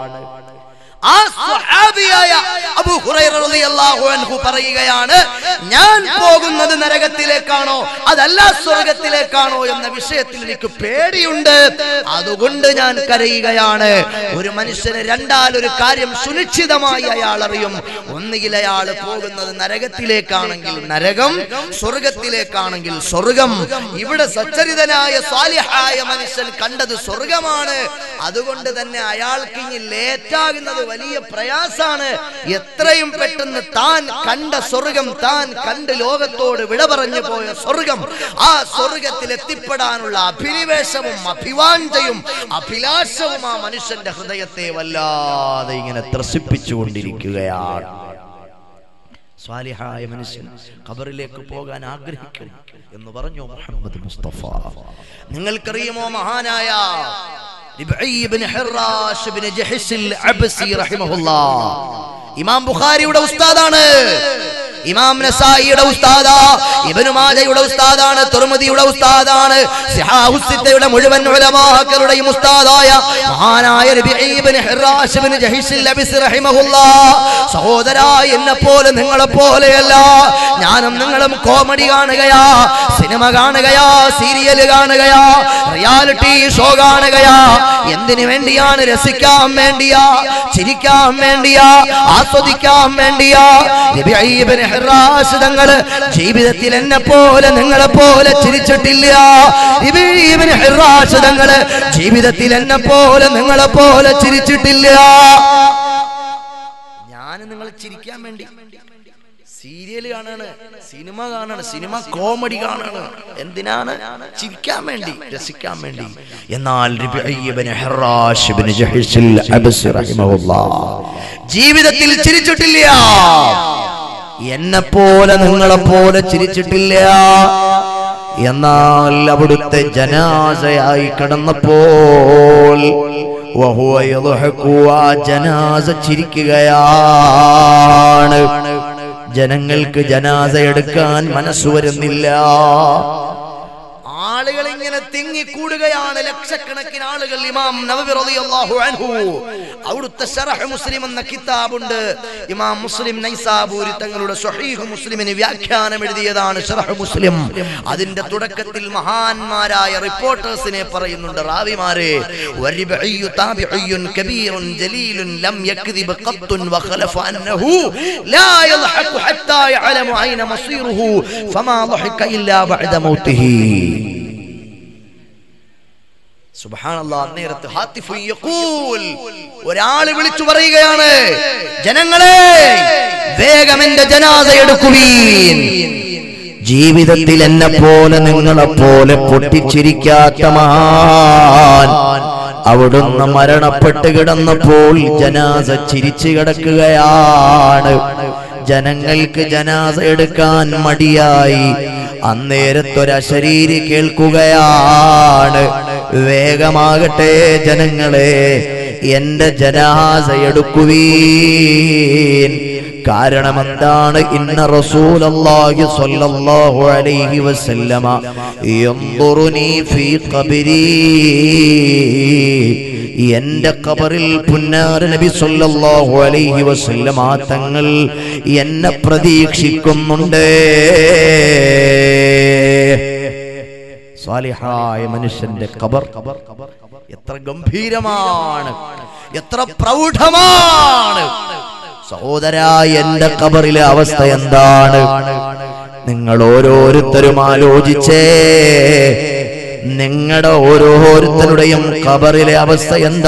ആ സ്വഹാബിയായ അബൂ ഹുറൈറ റളിയല്ലാഹു അൻഹു പറയുകയാണ് ഞാൻ പോകുന്നത് നരകത്തിലേക്കാണോ അതല്ല സ്വർഗത്തിലേക്കാണോ എന്ന വിഷയത്തിൽ എനിക്ക് പേടിയുണ്ട് അതുകൊണ്ട് ഞാൻ കരയുകയാണ് ഒരു മനുഷ്യന് രണ്ടാൽ ഒരു കാര്യം സുനിശ്ചിതമായി അയാൾ അറിയും ഒന്നുകിൽ അയാൾ പോകുന്നത് നരകത്തിലേക്കാണെങ്കിൽ നരകം സ്വർഗത്തിലേക്കാണെങ്കിൽ സ്വർഗം ഇവിടെ സച്ചരിതനായ സ്വാലിഹായ മനുഷ്യൻ കണ്ടത് സ്വർഗമാണ് അതുകൊണ്ട് തന്നെ അയാൾക്ക് ഇനി ലേറ്റാകുന്നത് വലിയ പ്രയാസാണ് എത്രയും പെട്ടെന്ന് താൻ കണ്ട സ്വർഗം താൻ കണ്ട് ലോകത്തോട് വിട പറഞ്ഞു പോയ സ്വർഗം ആ സ്വർഗത്തിൽ എത്തിപ്പെടാനുള്ള അഭിനിവേശവും അഭിവാഞ്ചയും അഭിലാഷവും ആ മനുഷ്യന്റെ ഹൃദയത്തെ വല്ലാതെ ഇങ്ങനെ ത്രസിപ്പിച്ചുകൊണ്ടിരിക്കുകയാണ് സ്വാലിഹായ മനുഷ്യൻ ഖബറിലേക്ക് പോകാൻ ആഗ്രഹിക്കും എന്ന് പറഞ്ഞു മുഹമ്മദ് മുസ്തഫ നിങ്ങൾക്കറിയുമോ മഹാനായ റിബ്ഈ ഇബ്നു ഹിറാഷ് ഇബ്നു ജഹ്സിൽ അബ്സി റഹിമഹുല്ലാഹ് ഇമാം ബുഖാരിയുടെ ഉസ്താദാണ് ഇമാം നസായിയുടെ ഉസ്താദാ ഇബ്നു മാജയുടെ ഉസ്താദാണ് തുർമുദിയുടെ ഉസ്താദാണ് സിഹാഹുസിത്തയുടെ മുഴുവൻ ഉലമാക്കളുടെയും ഉസ്താദായ മഹാനായ റബീഇ ഇബ്നു ഹിറാഷ് ഇബ്നു ജഹീസിൽ അബിസ് റഹിമഹുല്ലാഹ് സഹോദരാ എന്നെ പോലെ നിങ്ങളെ പോലെയല്ല ഞാനും നിങ്ങളും കോമഡി കാണുകയാ സിനിമ കാണുകയാ സീരിയൽ കാണുകയാ റിയാലിറ്റി ഷോ കാണുകയാ എന്തിനു വേണ്ടിയാണ് രസിക്കാൻ വേണ്ടിയാ ചിരിക്കാൻ വേണ്ടിയാ ആസ്വദിക്കാൻ വേണ്ടിയാ റബീഇ ഇബ്നു ഹിറാഷ് തങ്ങള് ജീവിതത്തിൽ എന്നെ പോലെ നിങ്ങളെ പോലെ ചിരിച്ചിട്ടില്ല റബീഇ ഇബ്നു ഹിറാഷ് തങ്ങള് ജീവിതത്തിൽ എന്നെ പോലെ നിങ്ങളെ പോലെ ചിരിച്ചിട്ടില്ല ഞാൻ നിങ്ങൾ ചിരിക്കാൻ വേണ്ടി സീരിയൽ കാണാണ് സിനിമ കാണാണ് സിനിമ കോമഡി കാണാണ് എന്തിനാണ് ചിരിക്കാൻ വേണ്ടി രസിക്കാൻ വേണ്ടി എന്നാൽ റിബഈ ഇബ്നു ഹിറാഷ് ഇബ്നു ജഹ്ഷിൽ അബ്സി റഹിമഹുല്ലാഹ് ജീവിതത്തിൽ ചിരിച്ചിട്ടില്ല എന്നെ പോലെ നിങ്ങളെ പോലെ ചിരിച്ചിട്ടില്ല എന്നാൽ അവിടുത്തെ ജനാസയായി കടന്നപ്പോൾ വഹുവ യദ്ഹകു, ആ ജനാസ ചിരിക്കുകയാണ് ജനങ്ങൾക്ക് ജനാസ എടുക്കാൻ മനസ്സ് വരുന്നില്ല ആളുകൾ ഇങ്ങനെ തിങ്ങിക്കൂടുകയാണ് ലക്ഷക്കണക്കിന് ആളുകൾ ഇമാം നവവി റളിയല്ലാഹു അൻഹു അവിടുത്തെ ശറഹ് മുസ്ലിം എന്ന കിതാബുണ്ട് ഇമാം മുസ്ലിം നൈസാബൂരി തങ്ങളുടെ സ്വഹീഹ് മുസ്ലിമിന് വ്യാഖ്യാനം എഴുതിയതാണ് ശറഹ് മുസ്ലിം അതിന്റെ തുടക്കത്തിൽ മഹാന്മാരായ റിപ്പോർട്ടേഴ്സിനെ പറയുന്നുണ്ട് റാവിമാരെ വരിബഇയ്യു താബിഇയ്യുൻ കബീറുൻ ജലീലുൻ ലം യക്ദിബ് ഖത്തുൻ വഖലഫ അന്നഹു ലാ യൽഹഖു ഹത്താ യഅലമു ഐന മസീറുഹു ഫമാ ضحك ഇല്ലാ ബഅദ മൗതിഹി സുബ്ഹാനല്ലാഹ് അന്നേരത്ത് ഹാത്തിഫു യഖൂൽ ഒരാൾ വിളിച്ചു പറയുകയാണ് ജനങ്ങളെ വേഗം എന്റെ ജനാസ എടുക്കുവീൻ ജീവിതത്തിൽ എന്നെ പോലെ നിങ്ങളെ പോലെ പൊട്ടിച്ചിരിക്കാത്ത മഹാൻ അവിടുന്ന് മരണപ്പെട്ട് കിടന്നപ്പോൾ ജനാസ ചിരിച്ചു കിടക്കുകയാണ് ജനങ്ങൾക്ക് ജനാസ എടുക്കാൻ മടിയായി അന്നേരത്തൊരശരീരി കേൾക്കുകയാണ് വേഗമാകട്ടെ ജനങ്ങളെ എന്റെ ജനാസ എടുക്കുവീൻ കാരണം എന്താണ് ഇന്ന റസൂലല്ലാഹി സ്വല്ലല്ലാഹു അലൈഹി വസല്ലമ യൻദുറുനി ഫീ ഖബരി എന്റെ ഖബറിൽ പുന്നാര നബി സ്വല്ലല്ലാഹു അലൈഹി വസല്ലമ തങ്ങൾ എന്നെ പ്രതീക്ഷിക്കുന്നുണ്ട് സ്വാലിഹായ മനുഷ്യന്റെ ഖബർ എത്ര ഗംഭീരമാണ് എത്ര പ്രൗഢമാണ് സഹോദര എന്റെ ഖബറിലെ അവസ്ഥ എന്താണ് നിങ്ങൾ ഓരോരുത്തരും ആലോചിച്ചേ നിങ്ങളുടെ ഓരോരുത്തരുടെയും ഖബറിലെ അവസ്ഥ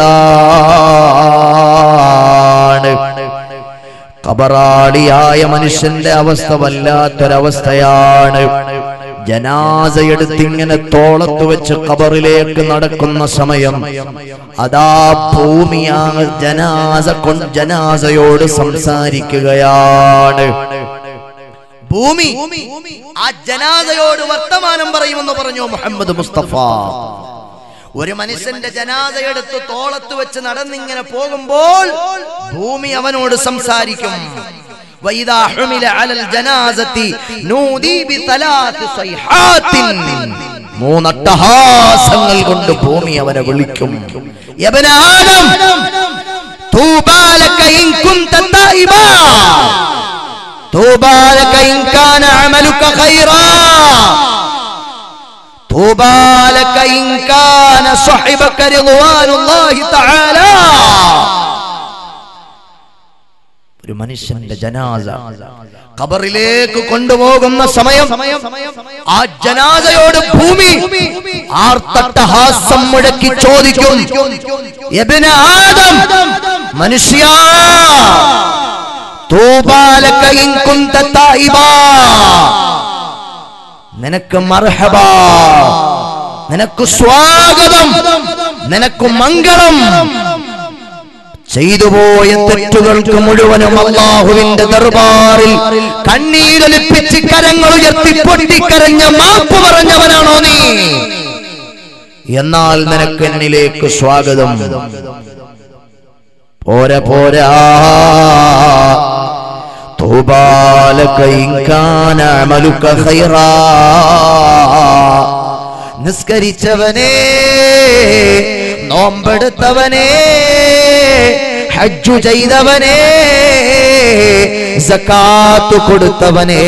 എന്താണ് ഖബറാളിയായ മനുഷ്യന്റെ അവസ്ഥ വല്ലാത്തൊരവസ്ഥയാണ് ജനാസയെടുത്തിങ്ങനെ തോളത്ത് വെച്ച് ഖബറിലേക്ക് നടക്കുന്ന സമയം അതാ ഭൂമിയാ ജനാസ കൊ ജനാസയോട് സംസാരിക്കുകയാണ് ഭൂമി ആ ജനാസയോട് വർത്തമാനം പറയുമെന്ന് പറഞ്ഞു മുഹമ്മദ് മുസ്തഫ ഒരു മനുഷ്യന്റെ ജനാസയെടുത്ത് തോളത്ത് വെച്ച് നടന്നിങ്ങനെ പോകുമ്പോൾ ഭൂമി അവനോട് സംസാരിക്കും وإذا حمل على الجنازة نودي بثلاث صيحات മൂന്നട്ടഹാസങ്ങൾ കൊണ്ട് ഭൂമി അവനെ വിളിക്കും യബ്ന ആദം തൂബാ ലക ഇൻ കുൻത തായിബാ തൂബാ ലക ഇൻ കാന അമലുക ഖൈറാ തൂബാ ലക ഇൻ കാന സ്വഹിബക റിദ്വാനുല്ലാഹി തആല ഒരു മനുഷ്യന്റെ ജനാസ ഖബറിലേക്ക് കൊണ്ടുപോകുന്ന സമയം ആ ജനാസയോട് ഭൂമി ആർത്തട്ടഹാസം മുഴക്കി ചോദിക്കും യബ്ന ആദം മനുഷ്യ തൂബാലക ഇൻ കുന്ത തായിബാ നിനക്ക് മർഹബ നിനക്ക് സ്വാഗതം നിനക്ക് മംഗളം ചെയ്തുപോയ തെറ്റുകൾക്ക് മുഴുവനും അള്ളാഹുവിന്റെ ദർബാറിൽ കണ്ണീരൊലിപ്പിച്ച് കരങ്ങൾ ഉയർത്തി പൊട്ടിക്കരഞ്ഞ മാപ്പ് പറഞ്ഞവനാണോ നീ എന്നാൽ നിനക്ക് എന്നിലേക്ക് സ്വാഗതം പോരാ പോരാ തൂബാലക ഇൻ കാന അമലുക ഖൈറാ നിസ്കരിച്ചവനേ നോമ്പെടുത്തവനേ ഹജ്ജു ചെയ്തവനേ സക്കാത്ത് കൊടുത്തവനേ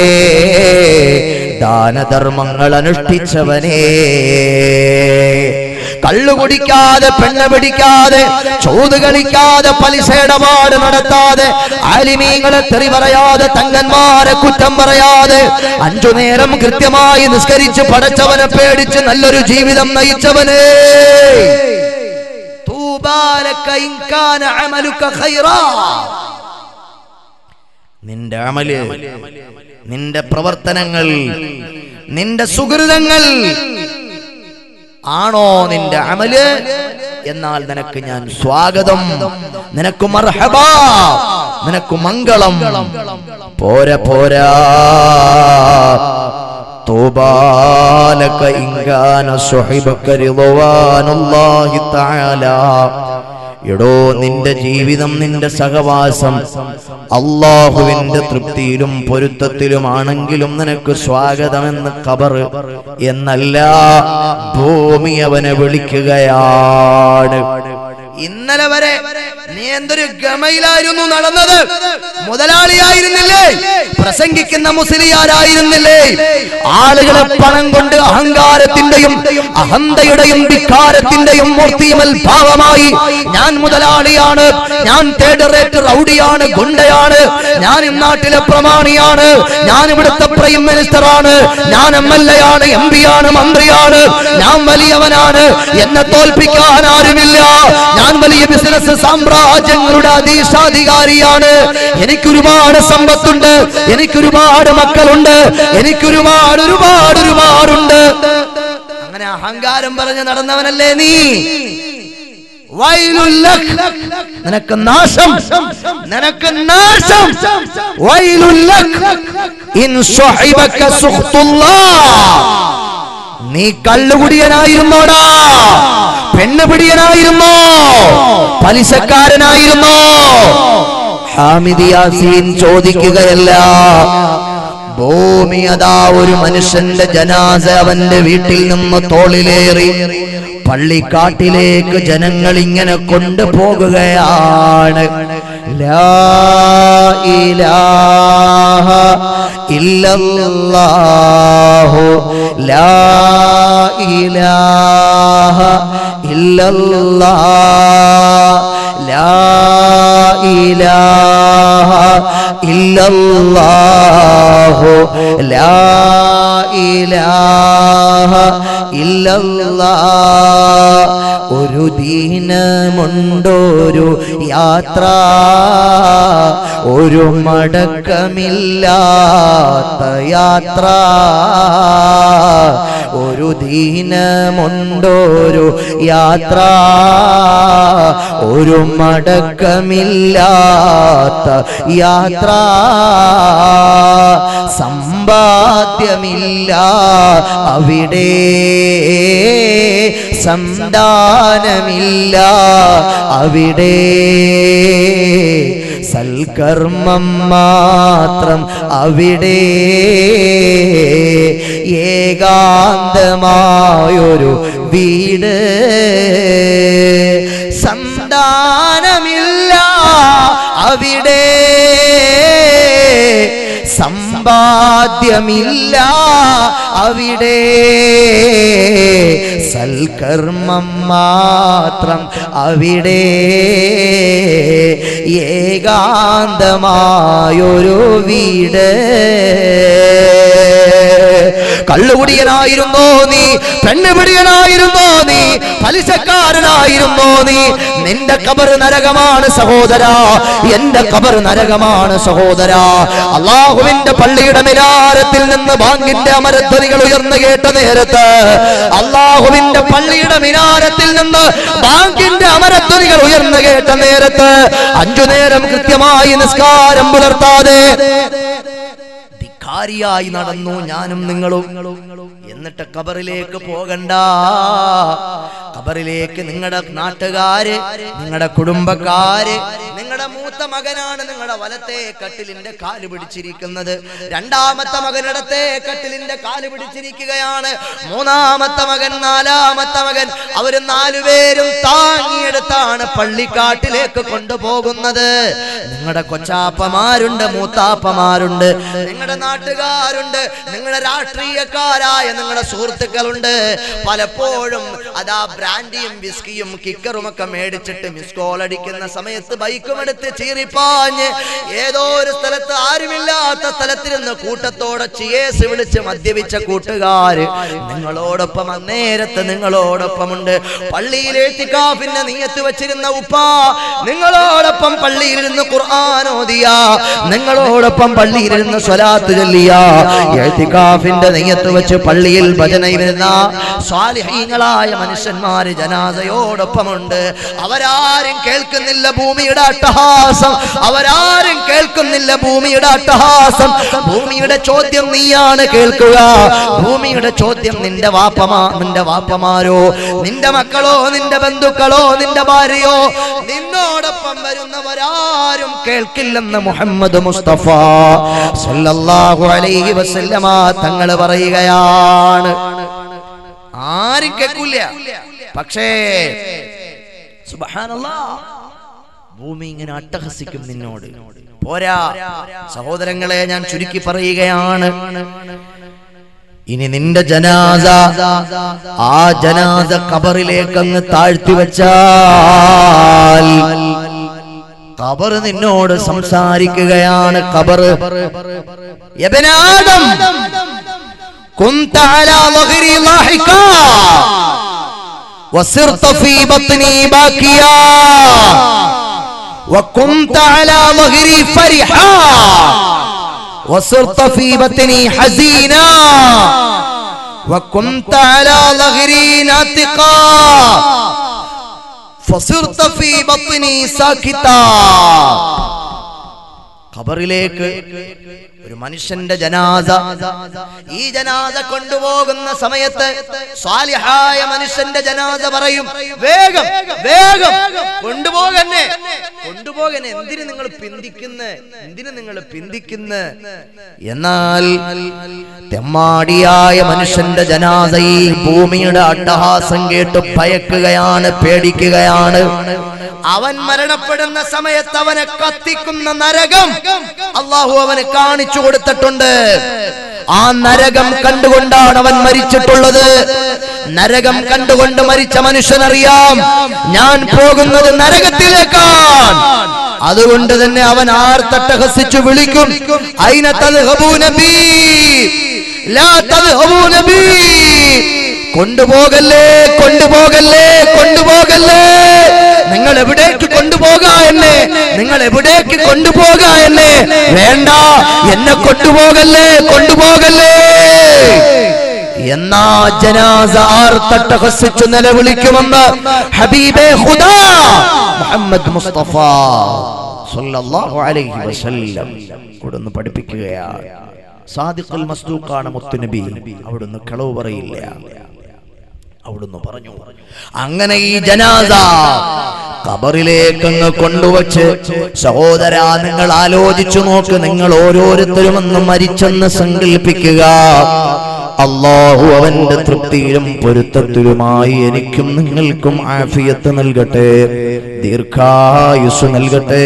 ദാനധർമ്മങ്ങൾ അനുഷ്ഠിച്ചവനേ കള്ളു കുടിക്കാതെ പെണ്ണ പിടിക്കാതെ ചോത് കളിക്കാതെ പലിശ ഇടപാട് നടത്താതെ ആലിമീങ്ങളെ തെറി പറയാതെ തങ്ങന്മാരെ കുറ്റം പറയാതെ അഞ്ചു നേരം കൃത്യമായി നിസ്കരിച്ച് പടച്ചവനെ പേടിച്ച് നല്ലൊരു ജീവിതം നയിച്ചവനേ തൂബാലക ഇൻ കാന അമലുക ഖൈറാ നിന്റെ അമല് നിന്റെ പ്രവർത്തനങ്ങൾ നിന്റെ സുഹൃതങ്ങൾ ആണോ നിന്റെ അമല് എന്നാൽ നിനക്ക് ഞാൻ സ്വാഗതം നിനക്ക് മർഹബ നിനക്ക് മംഗളം പോരാ പോരാ طوبى إن كان صحبك رضوان الله تعالى എടോ നിന്റെ ജീവിതം നിന്റെ സഹവാസം അള്ളാഹുവിന്റെ തൃപ്തിയിലും പൊരുത്തത്തിലുമാണെങ്കിലും നിനക്ക് സ്വാഗതമെന്ന് ഖബർ എന്നല്ല ഭൂമി അവനെ വിളിക്കുകയാണ് ഇന്നലെ വരെ നീ എന്തൊരു ഗമയിലായിരുന്നു നടന്നത് മുതലാളിയായിരുന്നില്ലേ പ്രസംഗിക്കുന്ന മുസ്ലിയാരായിരുന്നില്ലേ ആളുകളെ പണം കൊണ്ട് അഹങ്കാരത്തിന്റെയും അഹന്തയുടെയും ധിക്കാരത്തിന്റെയും മൂർത്തിമൽ ഭാവമായി ഞാൻ മുതലാളിയാണ് ഞാൻ തേർഡ് റേറ്റ് റൗഡിയാണ് ഗുണ്ടയാണ് ഞാൻ ഈ നാട്ടിലെ പ്രമാണിയാണ് ഞാൻ ഇവിടുത്തെ പ്രൈം മിനിസ്റ്ററാണ് ഞാൻ എം എൽ എ ആണ് എം പി ആണ് മന്ത്രിയാണ് ഞാൻ വലിയവനാണ് എന്നെ തോൽപ്പിക്കാൻ ആരുമില്ല ഞാൻ വലിയ ബിസിനസ് സാമ്രാജ്യങ്ങളുടെ അധീശാധികാരിയാണ് എനിക്കൊരുപാട് സമ്പത്തുണ്ട് എനിക്കൊരുപാട് മക്കളുണ്ട് എനിക്കൊരുപാട് ഒരുപാട് ഒരുപാടുണ്ട് അങ്ങനെ അഹങ്കാരം പറഞ്ഞ് നടന്നവനല്ലേ നീ വൈലുല്ലക്. നിനക്ക് നാശം നിനക്ക് നാശം വൈലുല്ലക്. ഇൻ സ്വഹിബക സുഖ്തുല്ലാഹ്. നീ കള്ളുകുടിയനായിരുന്നോടാ പെണ്ണ് പിടിയനായിരുന്നോ പലിശക്കാരനായിരുന്നോ ഹാമിദ് യാസീൻ ചോദിക്കുകയല്ല ഭൂമി അതാ ഒരു മനുഷ്യന്റെ ജനാസ അവന്റെ വീട്ടിൽ നിന്ന് തോളിലേറി പള്ളിക്കാട്ടിലേക്ക് ജനങ്ങൾ ഇങ്ങനെ കൊണ്ടുപോകുകയാണ് ലാ ഇലാഹ ഇല്ലല്ലാഹു ലാ ഇലാഹ ഇല്ലല്ലാഹ് ലാ ഇലാഹ ഇല്ലല്ലാഹു ലാ ഇലാഹ ഇല്ലല്ലാഹ് ഒരു ദീനമുണ്ടൊരു യാത്ര ഒരു മടക്കമില്ലാത്ത യാത്ര ഒരു ദീനമുണ്ടൊരു യാത്ര ഒരു മടക്കമില്ലാത്ത യാത്ര സമ്പാദ്യമില്ല അവിടെ സന്താനമില്ല അവിടെ സൽക്കർമ്മം മാത്രം അവിടെ ഏകാന്തമായൊരു വീട് സന്താനമില്ല അവിടെ സമ്പാദ്യമില്ല അവിടെ സൽക്കർമ്മം മാത്രം അവിടെ ഏകാന്തമായൊരു വീട് കള്ളുകുടിയനായിരുന്നോ നീ പെണ്ണുപിടിയനായിരുന്നോ നീ പലിശക്കാരനായിരുന്നോ നീ നിന്റെ കബർ നരകമാണ് സഹോദര എന്റെ കബർ നരകമാണ് സഹോദര അള്ളാഹുവിന്റെ പള്ളിയുടെ മിനാരത്തിൽ നിന്ന് ബാങ്കിന്റെ അമരധ്വനികൾ ഉയർന്നു കേട്ട നേരത്ത് അള്ളാഹുവിന്റെ പള്ളിയുടെ മിനാരത്തിൽ നിന്ന് ബാങ്കിന്റെ അമരധ്വനികൾ ഉയർന്നു കേട്ട നേരത്ത് അഞ്ചു നേരം കൃത്യമായി നിസ്കാരം പുലർത്താതെ ധിക്കാരിയായി നടന്നു ഞാനും നിങ്ങളും എന്നിട്ട് കബറിലേക്ക് പോകണ്ട കബറിലേക്ക് നിങ്ങളുടെ നാട്ടുകാര് നിങ്ങളുടെ കുടുംബക്കാര് നിങ്ങളുടെ മൂത്ത മകനാണ് നിങ്ങളുടെ വലത്തെ കട്ടിലിന്റെ കാല് പിടിച്ചിരിക്കുന്നത് രണ്ടാമത്തെ മകനിടത്തെ കട്ടിലിന്റെ കാല് പിടിച്ചിരിക്കുകയാണ് മൂന്നാമത്തെ മകൻ നാലാമത്തെ മകൻ അവര് നാലുപേരും താങ്ങിയെടുത്താണ് പള്ളിക്കാട്ടിലേക്ക് കൊണ്ടുപോകുന്നത് നിങ്ങളുടെ കൊച്ചാപ്പമാരുണ്ട് മൂത്താപ്പമാരുണ്ട് നിങ്ങളുടെ നാട്ടുകാരുണ്ട് നിങ്ങളുടെ രാഷ്ട്രീയക്കാരായ നിങ്ങളുടെ സുഹൃത്തുക്കളുണ്ട് പലപ്പോഴും അതാ ബ്രാൻഡിയും വിസ്കിയും കിക്കറും ഒക്കെ മേടിച്ചിട്ട് മിസ് കോൾ അടിക്കുന്ന സമയത്ത് ബൈക്കും എടുത്ത് ചീറിപ്പാഞ്ഞ് ഏതോ ഒരു സ്ഥലത്ത് ആരുമില്ലാത്ത സ്ഥലത്തിരുന്ന് കൂട്ടത്തോടെ ചിയേസ് വിളിച്ച് മദ്യപിച്ച കൂട്ടുകാര് നിങ്ങളോടൊപ്പം അന്നേരത്ത് നിങ്ങളോടൊപ്പമുണ്ട് പള്ളിയിൽ എഴുത്തിക്കാഫിന്റെ നീയത്ത് വെച്ചിരുന്ന ഉപ്പ നിങ്ങളോടൊപ്പം പള്ളിയിലിരുന്ന് ഖുർആൻ ഓതിയ നിങ്ങളോടൊപ്പം പള്ളിയിലിരുന്ന് സ്വലാത്ത് ചൊല്ലിയ എഴുത്തിക്കാഫിന്റെ നെയ്യത്ത് വെച്ച് പള്ളിയിൽ ഭജന വരുന്ന സ്വാലിഹീങ്ങളായ മനുഷ്യന്മാര് ജനാസയോടൊപ്പമുണ്ട് അവരാരും കേൾക്കുന്നില്ല ഭൂമിയുടെ അട്ടഹാസം അവരാരും കേൾക്കുന്നില്ല ഭൂമിയുടെ അട്ടഹാസം ഭൂമിയുടെ ചോദ്യം നീയാണ് കേൾക്കുക ഭൂമിയുടെ ചോദ്യം നിന്റെ വാപ്പമാ നിന്റെ വാപ്പമാരോ നിന്റെ മക്കളോ നിന്റെ ബന്ധുക്കളോ നിന്റെ ഭാര്യയോ നിന്നോടൊപ്പം വരുന്നവരാരും കേൾക്കില്ലെന്ന് മുഹമ്മദ് മുസ്തഫ സല്ലല്ലാഹു അലൈഹി വസല്ലമ തങ്ങൾ പറയുകയാണ് ആരും കേൾക്കില്ല പക്ഷേ സുബ്ഹാനല്ലാ ഭൂമി ഇങ്ങനെ അട്ടഹസിക്കും നിന്നോട് പോരാ സഹോദരങ്ങളെ ഞാൻ ചുരുക്കി പറയുകയാണ് ഇനി നിന്റെ ജനാസ ആ ജനാസ കബറിലേക്ക് അങ്ങ് താഴ്ത്തി വെച്ചാൽ കബർ നിന്നോട് സംസാരിക്കുകയാണ് കബർ യബനാദം كنت على ظهري لاحقا وصرت في بطني باكيا وكنت على ظهري فرحا وصرت في بطني حزينا وكنت على ظهري ناطقا فصرت في بطني ساكتا ഖബറിലേക്ക് ഒരു മനുഷ്യന്റെ ജനാസ ഈ ജനാസ കൊണ്ടുപോകുന്ന സമയത്ത് സ്വാലിഹായ മനുഷ്യന്റെ ജനാസ പറയും വേഗം വേഗം കൊണ്ടുപോകന്നെ കൊണ്ടുപോകന്നെ എന്തിന് നിങ്ങൾ പിന്തിക്കുന്ന എന്തിന് നിങ്ങൾ പിന്തിക്കുന്ന എന്നാൽ തെമ്മാടിയായ മനുഷ്യന്റെ ജനാസ ഈ ഭൂമിയുടെ അട്ടഹാസം കേട്ട് ഭയക്കുകയാണ് പേടിക്കുകയാണ് അവൻ മരണപ്പെടുന്ന സമയത്ത് അവനെ കത്തിക്കുന്ന നരകം അള്ളാഹു അവന് കാണിച്ചു കൊടുത്തിട്ടുണ്ട് ആ നരകം കണ്ടുകൊണ്ടാണ് അവൻ മരിച്ചിട്ടുള്ളത് നരകം കണ്ടുകൊണ്ട് മരിച്ച മനുഷ്യനറിയാം ഞാൻ പോകുന്നത് നരകത്തിലേക്കാണ് അതുകൊണ്ട് തന്നെ അവൻ ആർത്തട്ടഹസിച്ചു വിളിക്കും അയിന തദ്ഹബൂന ബീ ലാ തദ്ഹബൂന ബീ കൊണ്ടുപോകല്ലേ കൊണ്ടുപോകല്ലേ കൊണ്ടുപോകല്ലേ നിങ്ങൾ എവിടേക്ക് കൊണ്ടുപോകാ എന്നെ നിങ്ങൾ എവിടേക്ക് കൊണ്ടുപോകാ എന്നെ വേണ്ട എന്നെ കൊണ്ടുപോകല്ലേ കൊണ്ടുപോകല്ലേ എന്നാ ജനാസ ആർത്തട്ടഹസിച്ചു നിലവിളിക്കുമെന്ന് ഹബീബെ ഹുദാ മുഹമ്മദ് മുസ്തഫ സല്ലല്ലാഹു അലൈഹി വസല്ലം കൊടുന്ന് പഠിപ്പിക്കുകയാണ് സാദിഖുൽ മസ്ദൂഖാണ് മുത്തുനബി അവിടുന്ന് കളവ് പറയില്ല അവിടുന്ന് പറഞ്ഞു അങ്ങനെ ഈ ജനാസ കബറിലേക്ക് അങ്ങ് കൊണ്ടുവച്ച് സഹോദര നിങ്ങൾ ആലോചിച്ചു നോക്ക് നിങ്ങൾ ഓരോരുത്തരും ഒന്ന് മരിച്ചെന്ന് സങ്കല്പിക്കുക അള്ളാഹു അവന്റെ തൃപ്തിയിലും പൊരുത്തത്തിലുമായി എനിക്കും നിങ്ങൾക്കും ആഫിയത്ത് നൽകട്ടെ ദീർഘായുസ് നൽകട്ടെ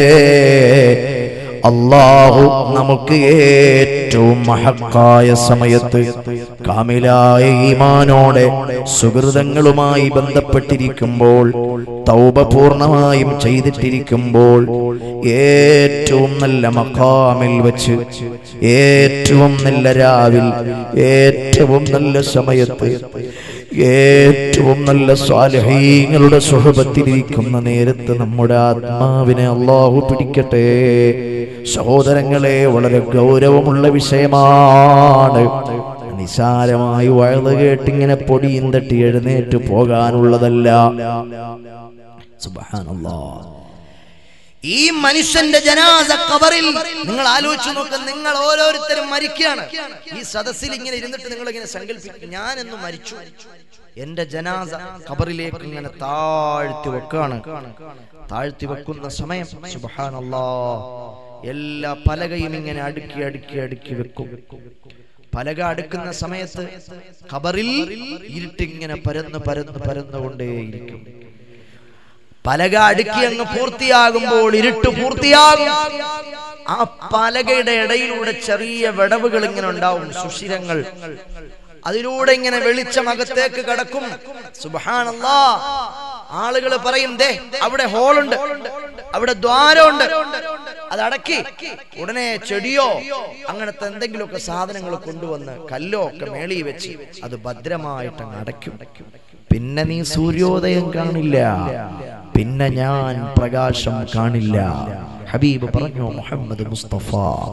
അള്ളാഹു നമുക്ക് ഏറ്റവും മഹക്കായ സമയത്ത് കാമിലായ ഈമാനോടെ സുഹൃതങ്ങളുമായി ബന്ധപ്പെട്ടിരിക്കുമ്പോൾ തൗബ പൂർണ്ണമായും ചെയ്തിട്ടിരിക്കുമ്പോൾ ഏറ്റവും നല്ല മക്കാമിൽ വെച്ച് ഏറ്റവും നല്ല രാവിൽ ഏറ്റവും നല്ല സമയത്ത് ഏറ്റവും നല്ല സ്വാലഹീങ്ങളുടെ സുഹബത്തിലിരിക്കുന്ന നേരത്ത് നമ്മുടെ ആത്മാവിനെ അള്ളാഹു പിടിക്കട്ടെ സഹോദരങ്ങളെ വളരെ ഗൗരവമുള്ള വിഷയമാണ് നിസാരമായി വഴുത് കേട്ടിങ്ങനെ പൊടിയും തട്ടി എഴുന്നേറ്റ് പോകാനുള്ളതല്ല സുബ്ഹാനല്ലാഹ് ഈ മനുഷ്യന്റെ ജനാസ കബറിൽ നിങ്ങൾ ആലോചിച്ചു നോക്ക് നിങ്ങൾ ഓരോരുത്തരും മരിക്കുകയാണ് ഈ സദസ്സിൽ ഇങ്ങനെ ഇരുന്നിട്ട് നിങ്ങൾ ഇങ്ങനെ സങ്കല്പിക്കും ഞാൻ എന്ന് മരിച്ചു എന്റെ ജനാസ കബറിലേക്ക് ഇങ്ങനെ താഴ്ത്തി വെക്കാണ് താഴ്ത്തി വെക്കുന്ന സമയം സുബ്ഹാനല്ലാ എല്ലാ പലകയും ഇങ്ങനെ അടുക്കി അടുക്കി അടുക്കി വെക്കും പലക അടുക്കുന്ന സമയത്ത് ഖബറിൽ ഇരുട്ടിങ്ങനെ പരന്ന് പരന്ന് പരന്നുകൊണ്ടേയിരിക്കും പലക അടുക്കി അങ്ങ് പൂർത്തിയാകുമ്പോൾ ഇരുട്ട് പൂർത്തിയാകും ആ പലകയുടെ ഇടയിലൂടെ ചെറിയ വിടവുകൾ ഇങ്ങനെ ഉണ്ടാവും സുഷിരങ്ങൾ അതിലൂടെ ഇങ്ങനെ വെളിച്ചം അകത്തേക്ക് കടക്കും സുബഹാനല്ലാ ആളുകൾ പറയും ദേ അവിടെ ഹോളുണ്ട് അവിടെ ദ്വാരമുണ്ട് അത് അടക്കി ഉടനെ ചെടിയോ അങ്ങനത്തെ എന്തെങ്കിലുമൊക്കെ സാധനങ്ങൾ കൊണ്ടുവന്ന് കല്ലോ ഒക്കെ മേളി വെച്ച് അത് ഭദ്രമായിട്ട് അങ്ങ് അടയ്ക്കും പിന്നെ നീ സൂര്യോദയം കാണില്ല പിന്നെ ഞാൻ പ്രകാശം കാണില്ല ഹബീബ് പറഞ്ഞു മുഹമ്മദ് മുസ്തഫ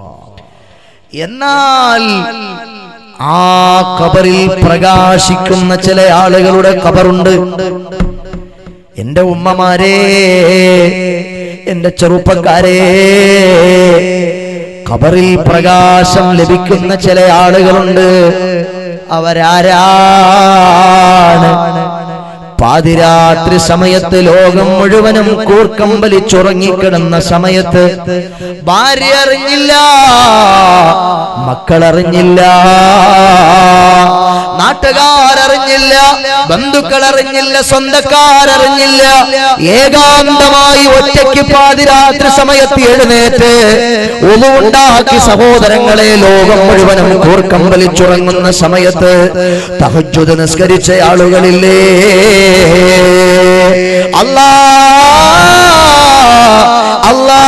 എന്നാൽ ആ കബറിൽ പ്രകാശിക്കുന്ന ചില ആളുകളുടെ കബറുണ്ട് എന്റെ ഉമ്മമാരെ എന്റെ ചെറുപ്പക്കാരെ ഖബറിൽ പ്രകാശം ലഭിക്കുന്ന ചില ആളുകളുണ്ട് അവരാരാണ് പാതിരാത്രി സമയത്ത് ലോകം മുഴുവനും കൂർക്കം വലിച്ചുറങ്ങിക്കിടന്ന സമയത്ത് ഭാര്യ അറിഞ്ഞില്ല മക്കളറിഞ്ഞില്ല നാട്ടുകാരറിഞ്ഞില്ല ബന്ധുക്കൾ അറിഞ്ഞില്ല സ്വന്തക്കാരറിഞ്ഞില്ല ഏകാന്തമായി ഒറ്റയ്ക്ക് പാതിരാത്രി സമയത്ത് എഴുന്നേറ്റ് ഒന്നുണ്ടാക്കി സഹോദരങ്ങളെ ലോകം മുഴുവനും കൂർക്കം വലിച്ചുറങ്ങുന്ന സമയത്ത് തഹജ്ജുദ് നിസ്കരിച്ച ആളുകളില്ലേ അല്ലാ അല്ലാ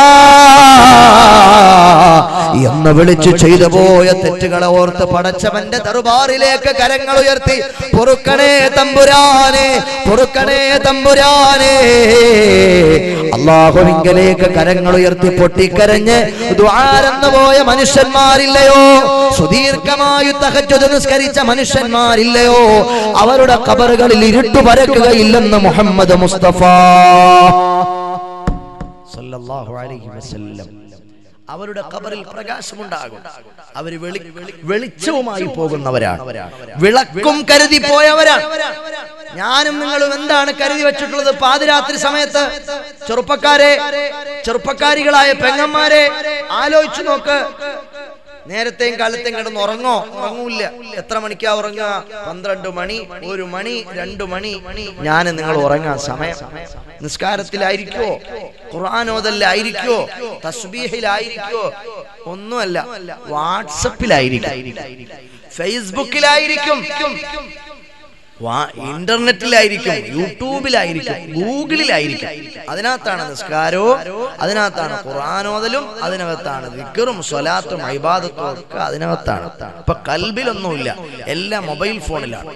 എന്ന് വിളിച്ചു ചെയ്തു പോയ തെറ്റുകളെ ഓർത്ത് പടച്ചവന്റെ ദർബാറിലേക്ക് കരങ്ങൾ ഉയർത്തി പൊറുക്കണേ തമ്പുരാനെ പൊറുക്കണേ തമ്പുരാനെ അള്ളാഹുവിങ്കലേക്ക് കരങ്ങൾ ഉയർത്തി പൊട്ടിക്കരഞ്ഞ് ദ്വാരന്ന് പോയ മനുഷ്യന്മാരില്ലയോ സുദീർഘമായി തഹജ്ജുദ് നിസ്കരിച്ച മനുഷ്യന്മാരില്ലയോ അവരുടെ കബറുകളിൽ ഇരുട്ടു പരക്കുകയില്ലെന്ന് മുഹമ്മദ് മുസ്തഫ സല്ലല്ലാഹു അലൈഹി വസല്ലം അവരുടെ കബറിൽ പ്രകാശമുണ്ടാകും അവർ വെളി വെളിച്ചവുമായി പോകുന്നവരാണ് വിളക്കും കരുതി പോയവരാണ് ഞാനും നിങ്ങളും എന്താണ് കരുതി വെച്ചിട്ടുള്ളത് പാതിരാത്രി സമയത്ത് ചെറുപ്പക്കാരെ ചെറുപ്പക്കാരികളായ പെങ്ങന്മാരെ ആലോചിച്ചു നോക്ക് നേരത്തെയും കാലത്തെയും കിടന്ന് ഉറങ്ങോ ഉറങ്ങൂല്ല എത്ര മണിക്കാ ഉറങ്ങുക പന്ത്രണ്ട് മണി ഒരു മണി രണ്ടു മണി ഞാൻ നിങ്ങൾ ഉറങ്ങാൻ സമയം നിസ്കാരത്തിലായിരിക്കോ ഖുർആാനോദല്ലായിരിക്കോ തസ്ബീഹിലായിരിക്കോ ഒന്നുമല്ല വാട്സപ്പിലായിരിക്കും ഫേസ്ബുക്കിലായിരിക്കും വാ- ഇന്റർനെറ്റിലായിരിക്കും യൂട്യൂബിലായിരിക്കും ഗൂഗിളിലായിരിക്കും അതിനകത്താണ് നിസ്കാരവും അതിനകത്താണ് ഖുർആാനോദലും അതിനകത്താണ് വിക്കറും സ്വലാത്തും അൈബാദത്തും ഒക്കെ അതിനകത്താണ് ഇപ്പൊ കൽബിലൊന്നുമില്ല എല്ലാം മൊബൈൽ ഫോണിലാണ്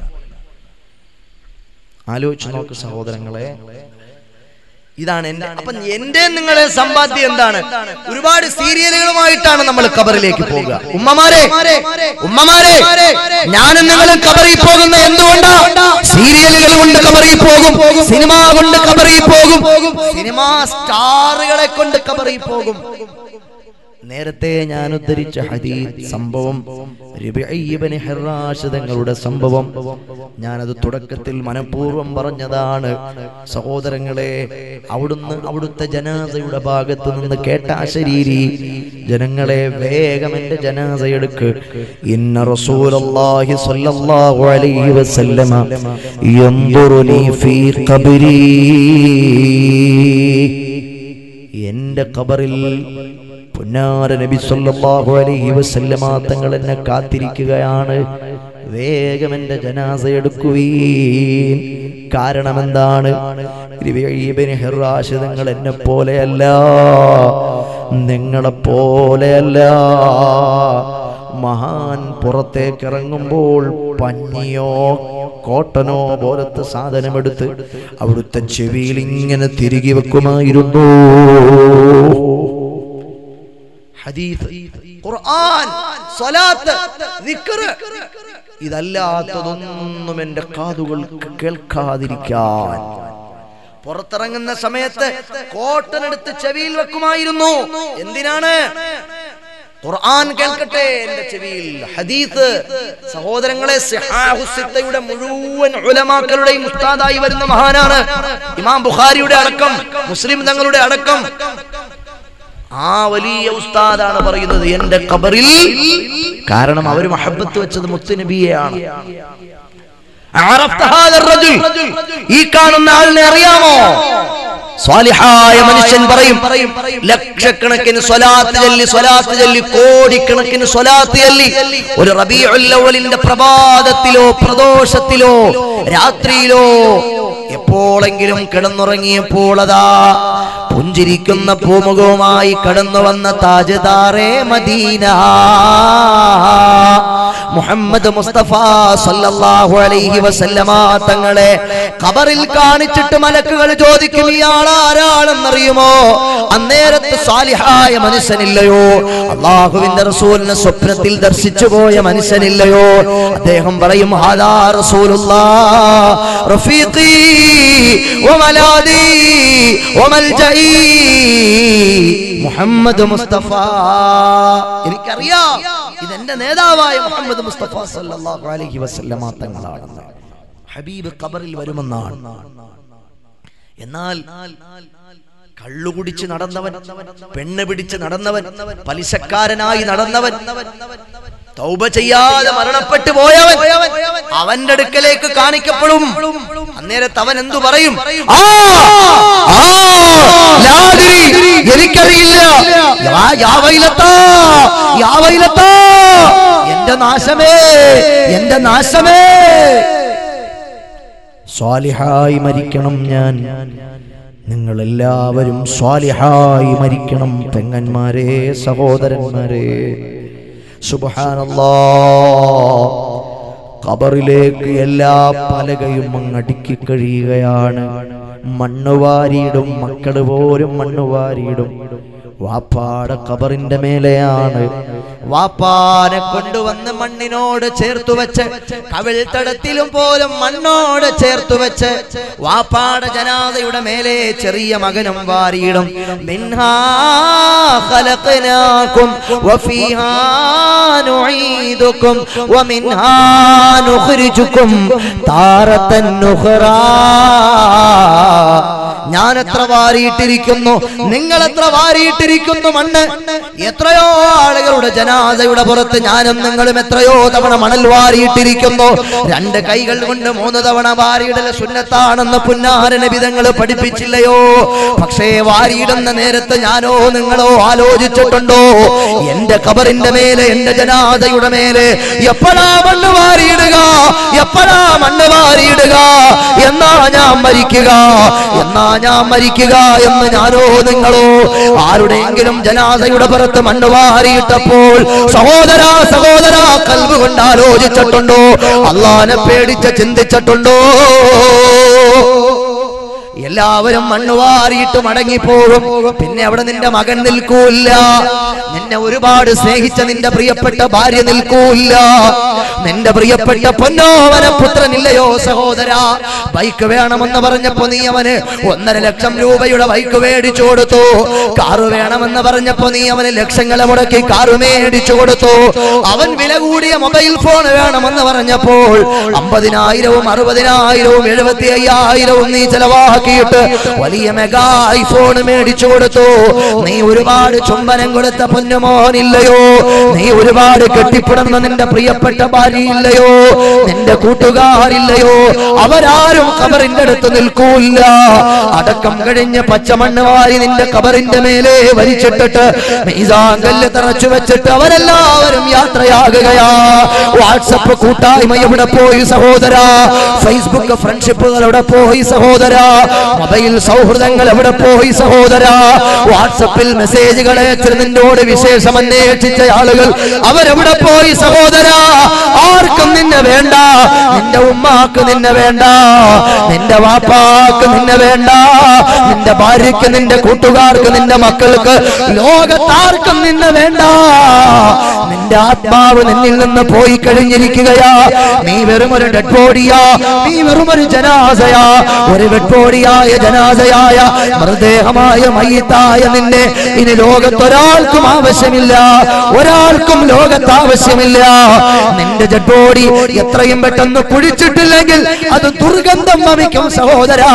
ആലോചിച്ച് നോക്ക് സഹോദരങ്ങളെ ഇതാണ് എന്റെ അപ്പൊ എന്റെ നിങ്ങളെ സമ്പാദ്യം എന്താണ് ഒരുപാട് സീരിയലുകളുമായിട്ടാണ് നമ്മൾ കബറിലേക്ക് പോകുക ഉമ്മമാരെ ഉമ്മമാരെ ഞാനും നിങ്ങളും കബറിൽ പോകുന്ന എന്തുകൊണ്ടാ സീരിയലുകൾ കൊണ്ട് കബറിൽ പോകും സിനിമ കൊണ്ട് കബറിൽ പോകും സിനിമാ സ്റ്റാറുകളെ കൊണ്ട് കബറിൽ പോകും നേരത്തെ ഞാൻ ഉദ്ധരിച്ച ഹദീസ് സംഭവം രബീഇ ഇബ്നു ഹിറാശ് തങ്ങളുടെ സംഭവം ഞാനത് തുടക്കത്തിൽ മനഃപൂർവ്വം പറഞ്ഞതാണ് സഹോദരങ്ങളെ അവിടുന്ന് അവിടുത്തെ ജനാസയുടെ ഭാഗത്ത് നിന്ന് കേട്ട അശരീരി ജനങ്ങളെ വേഗം എന്റെ ജനാസ എടുക്ക് ഇന്ന റസൂലല്ലാഹി സ്വല്ലല്ലാഹു അലൈഹി വസല്ലമ യൻദുറുനി ഫീ ഖബരി എന്റെ ഖബറിൽ പുന്നാര നബി സല്ലല്ലാഹു അലൈഹി വസല്ലമ തങ്ങൾ എന്നെ കാത്തിരിക്കുകയാണ് വേഗം എന്റെ ജനാസ എടുക്കുവീൻ കാരണം എന്താണ് ഇബ്നു ഹിറാശ് തങ്ങൾ എന്നെ പോലെയല്ല നിങ്ങളെ പോലെയല്ല മഹാൻ പുറത്തേക്ക് ഇറങ്ങുമ്പോൾ പഞ്ഞിയോ കോട്ടനോ പോലത്തെ സാധനമെടുത്ത് അവിടുത്തെ ചെവിയിൽ ഇങ്ങനെ തിരികെ വെക്കുമായിരുന്നു ഹദീസ് ഖുർആൻ സ്വലാത്ത് ദിക്റ് ഇതല്ലാത്തതൊന്നും എന്റെ കാതുകൾ കേൾക്കാതിരിക്കാൻ പുറത്തിറങ്ങുന്ന സമയത്ത് കോട്ടൻ എടുത്ത് ചെവിയിൽ വെക്കുമായിരുന്നു എന്തിനാണ് ഖുർആൻ കേൾക്കട്ടെ എന്റെ ചെവിയിൽ ഹദീസ് സഹോദരങ്ങളെ സിഹാഹു സിത്തയുടെ മുഴുവൻ ഉലമാക്കളുടെയും ഉസ്താദായി വരുന്ന മഹാനാണ് ഇമാം ബുഖാരിയുടെ അടക്കം മുസ്ലിം തങ്ങളുടെ അടക്കം ആ വലിയ ഉസ്താദാണ് പറയുന്നത് എന്റെ ഖബറിൽ കാരണം അവർ മഹബത്ത് വെച്ചത് മുത്തുനബിയെയാണ് അറഫ്ത ഹാദ الرجل? ഈ കാണുന്ന ആളിനെ അറിയാമോ സ്വാലിഹായ മനുഷ്യൻ പറയും ലക്ഷക്കണക്കിന് സ്വലാത്ത് ചൊല്ലി സ്വലാത്ത് ചൊല്ലി കോടിക്കണക്കിന് സ്വലാത്ത് ചൊല്ലി ഒരു റബീഉൽ അവലിന്റെ പ്രഭാതത്തിലോ പ്രദോഷത്തിലോ രാത്രിയിലോ എപ്പോഴെങ്കിലും കിടന്നുറങ്ങിയപ്പോൾ അതാ പുഞ്ചിരിക്കുന്ന പൂമുഖവുമായി കടന്നു വന്ന താജദാറേ മദീന മുഹമ്മദ് മുസ്തഫ സല്ലല്ലാഹു അലൈഹി വസല്ലമ തങ്ങളെ ഖബറിൽ കാണിച്ചിട്ട് മലക്കുകൾ ചോദിക്കും ഇയാൾ ആരാണെന്നറിയുമോ അന്നേരത്ത് സാലിഹായ മനുഷ്യനില്ലയോ അള്ളാഹുവിന്റെ റസൂലിനെ സ്വപ്നത്തിൽ ദർശിച്ചു പോയ മനുഷ്യനില്ലയോ അദ്ദേഹം പറയും ഹാദാ റസൂലുള്ളാ റഫീഖി വമലാദി വമൽജഇ മുഹമ്മദ് മുസ്തഫ എനിക്കറിയാം ഇതെന്റെ നേതാവായ മുഹമ്മദ് മുസ്തഫ സല്ലല്ലാഹു അലൈഹി വസല്ലമ തങ്ങളാണെന്ന് ഹബീബ് ഖബറിൽ വരുമെന്നാണ് എന്നാൽ കള്ളുകുടിച്ച് നടന്നവൻ പെണ്ണ് പിടിച്ച് നടന്നവൻ പലിശക്കാരനായി നടന്നവൻ തൗബ ചെയ്യാതെ മരണപ്പെട്ടു പോയവൻ അവന്റെ അടുക്കലേക്ക് കാണിക്കപ്പെടും അന്നേരത്ത് അവൻ എന്തു പറയും ആ, ആ, ലാദിരി, എനിക്കറിയില്ല യാ, യാ വൈലത്താ, യാ വൈലത്താ, എന്റെ നാശമേ എന്റെ നാശമേ സ്വാലിഹായി മരിക്കണം ഞാൻ നിങ്ങൾ എല്ലാവരും സ്വാലിഹായി മരിക്കണം പെങ്ങന്മാരെ സഹോദരന്മാരെ സുബഹാനല്ലാ ഖബറിലേക്ക് എല്ലാ പലകയും അങ്ങടുക്കി കഴിയുകയാണ് മണ്ണുവാരിയിടും മക്കള് പോലും മണ്ണുവാരിയിടും വാപ്പാടെ ഖബറിന്റെ മേലെയാണ് വാപ്പാനെ കൊണ്ടുവന്ന് മണ്ണിനോട് ചേർത്തു വെച്ച് കവിൾത്തടത്തിലും പോലും മണ്ണോട് ചേർത്തു വെച്ച് വാപ്പാടെ ജനാദയുടെ മേലെ ചെറിയ മകനും വാരിയിടും മിൻഹാ ഖലഖനാകും വഫീഹാ നുഈദുകും വമിൻഹാ നുഖ്രിജുകും താറത്തൻ നുഖ്റാ ഞാൻ എത്ര വാരിയിട്ടിരിക്കുന്നു നിങ്ങൾ എത്ര വാരിയിട്ടിരിക്കുന്നു മണ്ണ് എത്രയോ ആളുകളുടെ ജനാദയുടെ പുറത്ത് ഞാനും നിങ്ങളും എത്രയോ തവണ മണൽ വാരിയിട്ടിരിക്കുന്നു രണ്ട് കൈകൾ കൊണ്ട് മൂന്ന് തവണ വാരിയിടൽ സുന്നത്താണെന്ന് പുന്നാരന വിധങ്ങൾ പഠിപ്പിച്ചില്ലയോ പക്ഷേ വാരിയിടുന്ന നേരത്ത് ഞാനോ നിങ്ങളോ ആലോചിച്ചിട്ടുണ്ടോ എന്റെ കബറിന്റെ മേലെ എന്റെ ജനാദയുടെ മേലെ എപ്പോഴാ മണ്ണ് വാരിയിടുക എപ്പോഴാ മണ്ണ് വാരിയിടുക എന്നാ ഞാൻ മരിക്കുക എന്നാ ഞാൻ മരിക്കുക എന്ന് ഞാനോ നിങ്ങളോ ആരുടെയെങ്കിലും ജനാദയുടെ പുറത്ത് മണ്ണ് വാരിയിട്ടപ്പോൾ സഹോദര സഹോദര കൽവ് കൊണ്ട് ആലോചിച്ചിട്ടുണ്ടോ അള്ളാനെ പേടിച്ച് ചിന്തിച്ചിട്ടുണ്ടോ എല്ലാവരും മണ്ണ് വാരിയിട്ട് മടങ്ങിപ്പോകും പിന്നെ അവിടെ നിന്റെ മകൻ നിൽക്കൂല്ല നിന്നെ ഒരുപാട് സ്നേഹിച്ച നിന്റെ പ്രിയപ്പെട്ട ഭാര്യ നിൽക്കൂല്ല നിന്റെ പ്രിയപ്പെട്ട പൊന്നോവന പുത്രനില്ലയോ സഹോദര ബൈക്ക് വേണമെന്ന് പറഞ്ഞപ്പോ നീ അവന് ഒന്നര ലക്ഷം രൂപയുടെ ബൈക്ക് മേടിച്ചു കൊടുത്തു കാറ് വേണമെന്ന് പറഞ്ഞപ്പോ നീ അവന് ലക്ഷങ്ങളെ മുടക്കി കാറ് മേടിച്ചു കൊടുത്തു അവൻ വില കൂടിയ മൊബൈൽ ഫോൺ വേണമെന്ന് പറഞ്ഞപ്പോൾ അമ്പതിനായിരവും അറുപതിനായിരവും എഴുപത്തി അയ്യായിരവും നീ ചെലവാക്കിയിട്ട് വലിയ മെഗാ ഐഫോൺ മേടിച്ചു കൊടുത്തു നീ ഒരുപാട് ചുംബനം കൊടുത്ത പൊന്നുമോനില്ലയോ നീ ഒരുപാട് കെട്ടിപ്പിടുന്ന നിന്റെ പ്രിയപ്പെട്ട ഭാര്യയില്ലയോ നിന്റെ കൂട്ടുകാരില്ലയോ അവരാരും കബറിന്റെ അടുത്ത് നിൽക്കൂല്ല അടക്കം കഴിഞ്ഞ് പച്ചമണ്ണ് വാരി നിന്റെ കബറിന്റെ മേലെ വരിച്ചിട്ടിട്ട് മീസാങ്കല്ല് തറച്ചു വെച്ചിട്ട് അവരെല്ലാവരും യാത്രയാകുകയാ വാട്സപ്പ് കൂട്ടായ്മ എവിടെ പോയി സഹോദര ഫേസ്ബുക്ക് ഫ്രണ്ട്ഷിപ്പുകൾ എവിടെ പോയി സഹോദര മൊബൈൽ സൗഹൃദങ്ങൾ എവിടെ പോയി സഹോദര വാട്സപ്പിൽ മെസ്സേജുകൾ അയച്ച് നിന്നോട് വിശേഷം അന്വേഷിച്ച ആളുകൾ അവരെവിടെ പോയി സഹോദര ആർക്കും നിന്നെ വേണ്ട നിന്റെ ഉമ്മാക്ക് നിന്നെ വേണ്ട നിന്റെ വാപ്പാക്ക് നിന്നെ വേണ്ട നിന്റെ ഭാര്യക്ക് നിന്റെ കൂട്ടുകാർക്ക് നിന്റെ മക്കൾക്ക് ലോകത്താർക്കും നിന്നെ വേണ്ട നിന്റെ ആത്മാവ് നിന്നിൽ നിന്ന് പോയി കഴിഞ്ഞിരിക്കുകയാ നീ വെറും ഒരു ഡെഡ് ബോഡിയാ നീ വെറും ഒരു ജനാസയാ ഒരു ഡെഡ് ബോഡിയായ ജനാസയായ മൃതദേഹമായ മയ്യത്തായ നിന്നെ ഇനി ലോകത്തൊരാൾക്കും ആവശ്യമില്ല ഒരാൾക്കും ലോകത്ത് ആവശ്യമില്ല നിന്റെ ഡെഡ് ബോഡി എത്രയും പെട്ടെന്ന് കുഴിച്ചിട്ടില്ലെങ്കിൽ അത് ദുർഗന്ധം വമിക്കും സഹോദരാ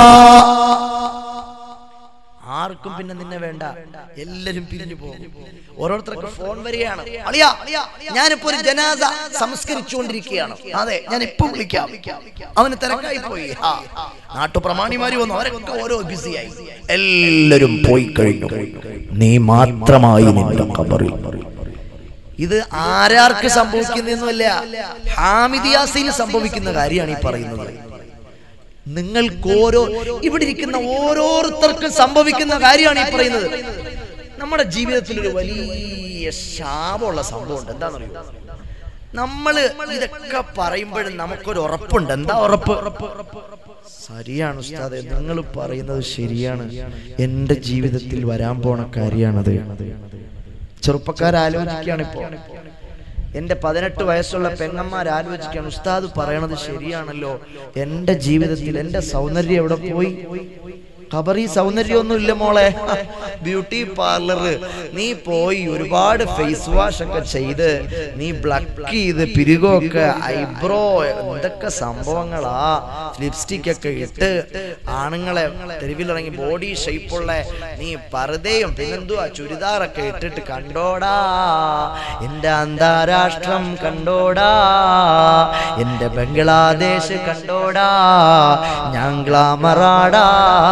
ആർക്കും പിന്നെ നിന്നെ വേണ്ട എല്ലാരും പിരിഞ്ഞു പോകും ഓരോരുത്തർക്ക് ഫോൺ വരികയാണ് അളിയാ ഞാനിപ്പോ ഒരു ജനാസ സംസ്കരിച്ചുകൊണ്ടിരിക്കുകയാണ് അതെ ഞാൻ ഇപ്പൊ വിളിക്കാം അവന് തിരക്കായി പോയി ആ, നാട്ടുപ്രമാണിമാര് വന്നു അവരൊക്കെ ഓരോ ബിസിയായി എല്ലാരും പോയി കഴിഞ്ഞു നീ മാത്രമായി നിന്റെ കബറിൽ ഇത് ആരാർക്ക് സംഭവിക്കുന്നൊന്നുമല്ല ഹാമിദിയാസിന് സംഭവിക്കുന്ന കാര്യമാണ് ഈ പറയുന്നത് നിങ്ങൾക്ക് ഓരോ ഇവിടെ ഇരിക്കുന്ന ഓരോരുത്തർക്കും സംഭവിക്കുന്ന കാര്യമാണ് ഈ പറയുന്നത് നമ്മുടെ ജീവിതത്തിൽ ഒരു വലിയ ശാപമുള്ള സംഭവമുണ്ട് എന്താണെന്നറിയോ നമ്മള് ഇതൊക്കെ പറയുമ്പോഴും നമുക്കൊരു ഉറപ്പുണ്ട് എന്താ ഉറപ്പ് ശരിയാണ് ഉസ്താദെ നിങ്ങൾ പറയുന്നത് ശരിയാണ് എന്റെ ജീവിതത്തിൽ വരാൻ പോണ കാര്യമാണത് ചെറുപ്പക്കാരാലോചിക്കുകയാണ് ഇപ്പോ എന്റെ പതിനെട്ട് വയസ്സുള്ള പെങ്ങന്മാർ ആലോചിക്കുകയാണ് ഉസ്താദ് പറയണത് ശരിയാണല്ലോ എന്റെ ജീവിതത്തിൽ എന്റെ സൗന്ദര്യം എവിടെ പോയി ഖബറി സൗന്ദര്യമൊന്നും ഇല്ല മോളെ ബ്യൂട്ടി പാർലർ നീ പോയി ഒരുപാട് ഫേസ് വാഷ് ഒക്കെ ചെയ്ത് നീ ബ്ലക്ക് ചെയ്ത് പിരികൊക്കെ ഐബ്രോ എന്തൊക്കെ സംഭവങ്ങളാ ലിപ്സ്റ്റിക് ഒക്കെ ഇട്ട് ആണുങ്ങളെ തെരുവിലിറങ്ങി ബോഡി ഷേപ്പുള്ള നീ പർദ്ദയും പിന്നെന്തുവാ ചുരിദാറൊക്കെ ഇട്ടിട്ട് കണ്ടോടാ എന്റെ അന്താരാഷ്ട്രം കണ്ടോടാ എന്റെ ബംഗ്ലാദേശ് കണ്ടോടാ ഞാൻ ഗ്ലാമറാടാ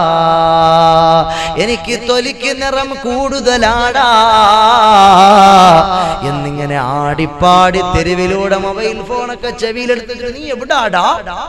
എനിക്ക് തൊലിക്ക് നിറം കൂടുതലാടാ എന്നിങ്ങനെ ആടിപ്പാടി തെരുവിലൂടെ മൊബൈൽ ഫോണൊക്കെ ചെവിയിലെടുത്തിട്ട് നീ എവിടാടാ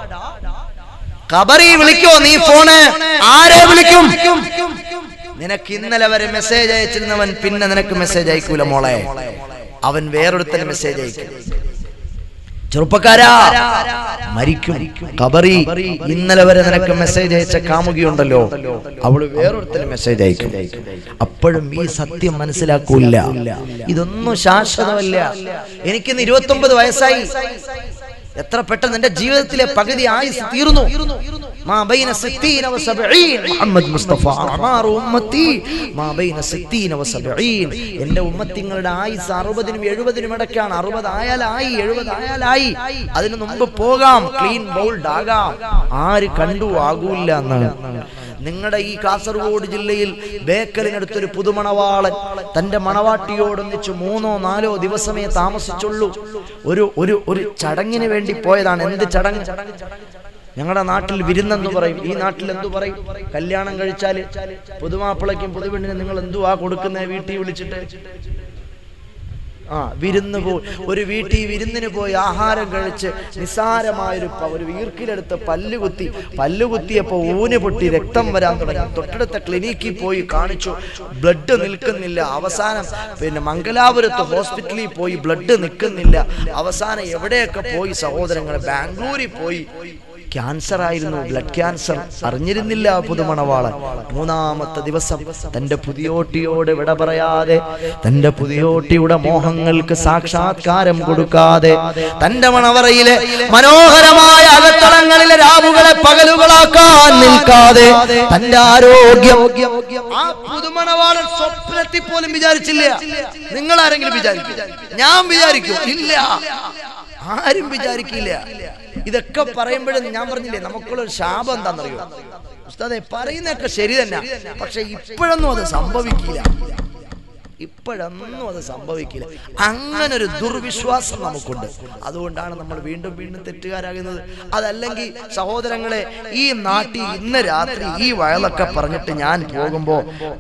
കബറി വിളിക്കോ നീ ഫോണ് ആരെ വിളിക്കും നിനക്ക് ഇന്നലെ വരെ മെസ്സേജ് അയച്ചിരുന്നവൻ പിന്നെ നിനക്ക് മെസ്സേജ് അയക്കൂല മോളെ അവൻ വേറൊരുത്തന് മെസ്സേജ് അയക്കും ചെറുപ്പക്കാരാ മരിക്കും കബറി ഇന്നലെ വരെ നിനക്ക് മെസ്സേജ് അയച്ച കാമുകിയുണ്ടല്ലോ അവള് വേറൊരുത്തിന് മെസ്സേജ് അയക്കും അപ്പോഴും ഈ സത്യം മനസ്സിലാക്കൂല ഇതൊന്നും ശാശ്വതമല്ല എനിക്കിന്ന് ഇരുപത്തി ഒമ്പത് വയസ്സായി എത്ര പെട്ടെന്ന് എന്റെ ജീവിതത്തിലെ പകുതി ആയുസ് തീർന്നു മാ ബൈന സിത്തീന വ സബഈൻ മുഹമ്മദ് മുസ്തഫ അമാറു ഉമ്മത്തി മാ ബൈന സിത്തീന വ സബഈൻ എന്റെ ഉമ്മത്തിങ്ങളുടെ ആയുസ് അറുപതിനും എഴുപതിനും ഇടയ്ക്കാണ് അറുപത് ആയാലായി എഴുപത് ആയാലായി അതിനു മുമ്പ് പോകാം ക്ലീൻ ബൗൾഡ് ആകാം ആര് കണ്ടു ആകൂല്ല എന്നാണ് നിങ്ങളുടെ ഈ കാസർഗോഡ് ജില്ലയിൽ ബേക്കലിനടുത്തൊരു പുതുമണവാളൻ തന്റെ മണവാട്ടിയോടൊന്നിച്ച് മൂന്നോ നാലോ ദിവസമേ താമസിച്ചുള്ളൂ ഒരു ഒരു ഒരു ചടങ്ങിന് വേണ്ടി പോയതാണ് എന്ത് ചടങ്ങ് ഞങ്ങളുടെ നാട്ടിൽ വിരുന്നെന്ന് പറയും ഈ നാട്ടിൽ എന്തു പറയും കല്യാണം കഴിച്ചാല് പുതുമാപ്പിളയ്ക്കും പുതുപെണ്ണിനും നിങ്ങൾ എന്തുവാ കൊടുക്കുന്നത് വീട്ടിൽ വിളിച്ചിട്ട് ആ വിരുന്ന് പോയി ഒരു വീട്ടിൽ വിരുന്നിന് പോയി ആഹാരം കഴിച്ച് നിസാരമായൊരു പ- ഒരു വീർക്കിലെടുത്ത് പല്ലുകുത്തി പല്ലുകുത്തിയപ്പോ ഊന് പൊട്ടി രക്തം വരാൻ തുടങ്ങി തൊട്ടടുത്ത ക്ലിനിക്കിൽ പോയി കാണിച്ചു ബ്ലഡ് നിൽക്കുന്നില്ല അവസാനം പിന്നെ മംഗലാപുരത്ത് ഹോസ്പിറ്റലിൽ പോയി ബ്ലഡ് നിൽക്കുന്നില്ല അവസാനം എവിടെയൊക്കെ പോയി സഹോദരങ്ങൾ ബാംഗ്ലൂരിൽ പോയി ക്യാൻസർ ആയിരുന്നു ബ്ലഡ് ക്യാൻസർ അറിഞ്ഞിരുന്നില്ല പുതുമണവാളൻ മൂന്നാമത്തെ ദിവസം തന്റെ പുതിയോട്ടിയോട് വിട പറയാതെ തന്റെ പുതിയോട്ടിയുടെ മോഹങ്ങൾക്ക് സാക്ഷാത്കാരം കൊടുക്കാതെ തന്റെ മണവറയിലെ മനോഹരമായ അകത്തളങ്ങളിലെ രാവുകളെ പകലുകളാക്കാൻ നിൽക്കാതെ തന്റെ ആരോഗ്യം ആ പുതുമണവാളൻ സ്വപ്നത്തിൽ പോലും വിചാരിച്ചില്ല നിങ്ങൾ ആരെങ്കിലും വിചാരിക്കും ഞാൻ വിചാരിക്കും ഇല്ല ആരും വിചാരിക്കില്ല ഇതൊക്കെ പറയുമ്പോഴും ഞാൻ പറഞ്ഞില്ലേ നമുക്കുള്ള ഒരു ശാപം എന്താണെന്നറിയോ ഉസ്താദെ പറയുന്നതൊക്കെ ശരി തന്നെ പക്ഷെ ഇപ്പോഴൊന്നും അത് സംഭവിക്കില്ല ഇപ്പോഴൊന്നും അത് സംഭവിക്കില്ല അങ്ങനെ ഒരു ദുർവിശ്വാസം നമുക്കുണ്ട് അതുകൊണ്ടാണ് നമ്മൾ വീണ്ടും വീണ്ടും തെറ്റുകാരാകുന്നത് അതല്ലെങ്കിൽ സഹോദരങ്ങളെ ഈ നാട്ടിൽ ഇന്ന് രാത്രി ഈ വയലൊക്കെ പറഞ്ഞിട്ട് ഞാൻ പോകുമ്പോ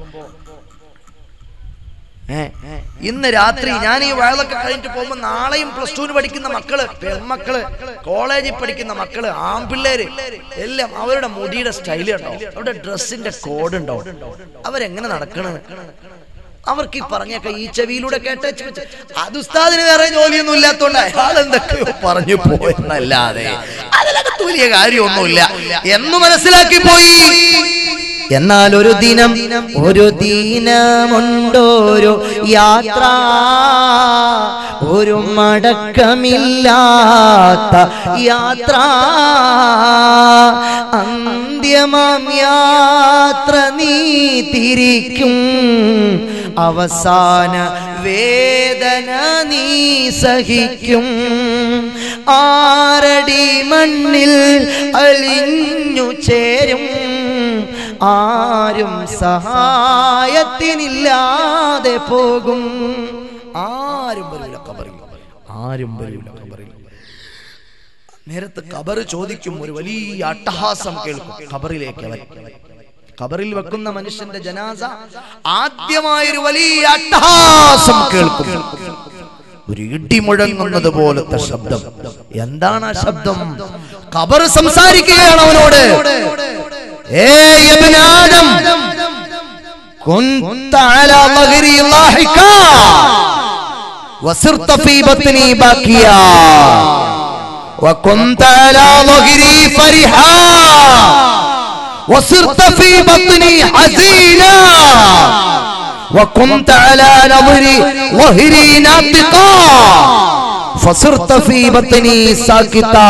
ഏ, ഇന്ന് രാത്രി ഞാൻ ഈ വയലൊക്കെ കഴിഞ്ഞിട്ട് പോകുമ്പോ നാളെയും പ്ലസ് ടുവിന് പഠിക്കുന്ന മക്കള് പെൺമക്കള് കോളേജിൽ പഠിക്കുന്ന മക്കള് ആൺപിള്ളേര് എല്ലാം അവരുടെ മുടിയുടെ സ്റ്റൈൽ ഉണ്ടോ അവരുടെ ഡ്രസ്സിന്റെ കോഡ് ഉണ്ടോ അവരെങ്ങനെ നടക്കണത് അവർക്ക് ഈ പറഞ്ഞൊക്കെ ഈ ചെവിയിലൂടെ കേട്ട അത് ഉസ്താദിന് വേറെ ജോലിയൊന്നും ഇല്ലാത്തോണ്ട് അയാൾ എന്തൊക്കെയോ പറഞ്ഞു പോയെന്നല്ലാതെ അതിലകത്ത് വലിയ കാര്യമൊന്നുമില്ല എന്ന് മനസ്സിലാക്കി പോയി എന്നാൽ ഒരു ദിനം ഒരു ദിനമുണ്ടോരു യാത്ര ഒരു മടക്കമില്ലാത്ത യാത്ര അന്ത്യമാം യാത്ര നീ തിരിക്കും അവസാന വേദന നീ സഹിക്കും ആരടി മണ്ണിൽ അലിഞ്ഞു ചേരും ആരും സഹായത്തിനില്ലാതെ പോകും ആരും വരില്ല കബറിൽ ആരും വരില്ല കബറിൽ നേരത്തെ കബർ ചോദിക്കും ഒരു വലിയ അട്ടഹാസം കേൾക്കും കബറിലേക്ക് അവൻ കബറിൽ വെക്കുന്ന മനുഷ്യന്റെ ജനാസ ആദ്യമായൊരു വലിയ അട്ടഹാസം കേൾക്കും ഒരു ഇടി മുഴങ്ങുന്നത് പോലത്തെ ശബ്ദം എന്താണ് ആ ശബ്ദം കബർ സംസാരിക്കുകയാണ് അവനോട് ഏയ് ഇബ്ന ആദം كنت على ظهري لاحقا وصرت في بطني باكيا وكنت على ظهري فرحا وصرت في بطني حزينا وكنت على نظري ظهري ناطقا فصرت في بطني ساكتا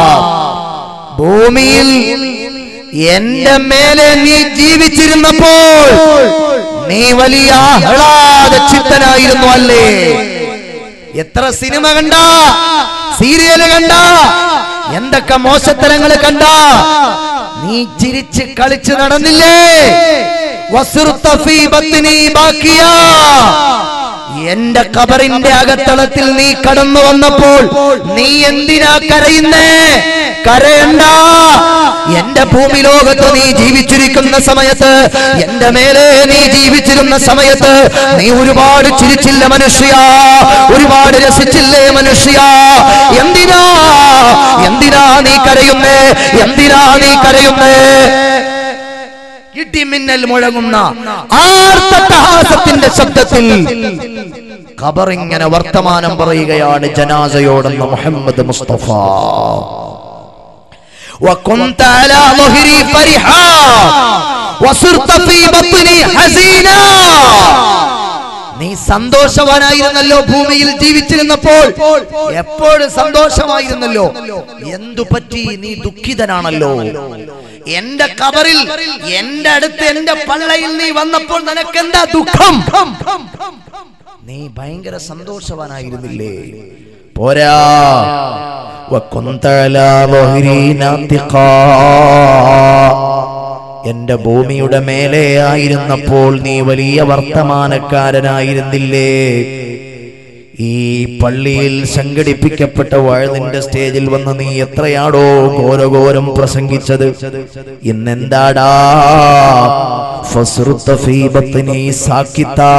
ഭൂമിയിൽ എന്റെ മേലെ നീ ജീവിച്ചിരുന്നപ്പോൾ നീ വലിയ ആഹ്ലാദ ചിത്തനായിരുന്നു അല്ലേ എത്ര സിനിമ കണ്ട സീരിയല് കണ്ട എന്തൊക്കെ മോശത്തരങ്ങൾ കണ്ട നീ ചിരിച്ച് കളിച്ച് നടന്നില്ലേ വസുർത്ത ഫീ ബത്നി ബാക്കിയാ എന്റെ കബറിന്റെ അകത്തളത്തിൽ നീ കടന്നു വന്നപ്പോൾ നീ എന്തിനാ കരയുന്നേ കരയണ്ട എന്റെ ഭൂമി ലോകത്ത് നീ ജീവിച്ചിരിക്കുന്ന സമയത്ത് എന്റെ മേലെ നീ ജീവിച്ചിരുന്ന സമയത്ത് നീ ഒരുപാട് ചിരിച്ചില്ല മനുഷ്യ ഒരുപാട് രസിച്ചില്ലേ മനുഷ്യ എന്തിനാ എന്തിനാ നീ കരയുന്നേ എന്തിനാ നീ കരയുന്നേ ഇടിമിന്നൽ മുഴങ്ങുന്ന ആർത്തട്ടഹാസത്തിന്റെ ശബ്ദത്തിൽ ഖബർ ഇങ്ങനെ വർത്തമാനം പറയുകയാണ് ജനാസയോടെന്ന് മുഹമ്മദ് മുസ്തഫ وكنت على ظهري فرحا وصرت في بطني حزينا നീ സന്തോഷവാനായിരുന്നല്ലോ ഭൂമിയിൽ ജീവിച്ചിരുന്നപ്പോൾ എപ്പോഴും സന്തോഷമായിരുന്നല്ലോ എന്തു പറ്റി നീ ദുഃഖിതനാണല്ലോ എന്റെ കബറിൽ എന്റെ അടുത്ത് എന്റെ പള്ളയിൽ നീ വന്നപ്പോൾ നിനക്ക് എന്താ ദുഃഖം നീ ഭയങ്കര സന്തോഷവാനായിരുന്നില്ലേ പോരാ وكنت على ظهري ناطقا എന്റെ ഭൂമിയുടെ മേലെ ആയിരുന്നപ്പോൾ നീ വലിയ വർത്തമാനക്കാരനായിരുന്നില്ലേ ഈ പള്ളിയിൽ സംഘടിപ്പിക്കപ്പെട്ട വാഴ്ന്നിന്റെ സ്റ്റേജിൽ വന്ന് നീ എത്രയാടോ ഘോരഘോരം പ്രസംഗിച്ചത് ഇന്നെന്താടാ ഫസ്റുത്ത ഫീ ബത്നി സാക്കിത്താ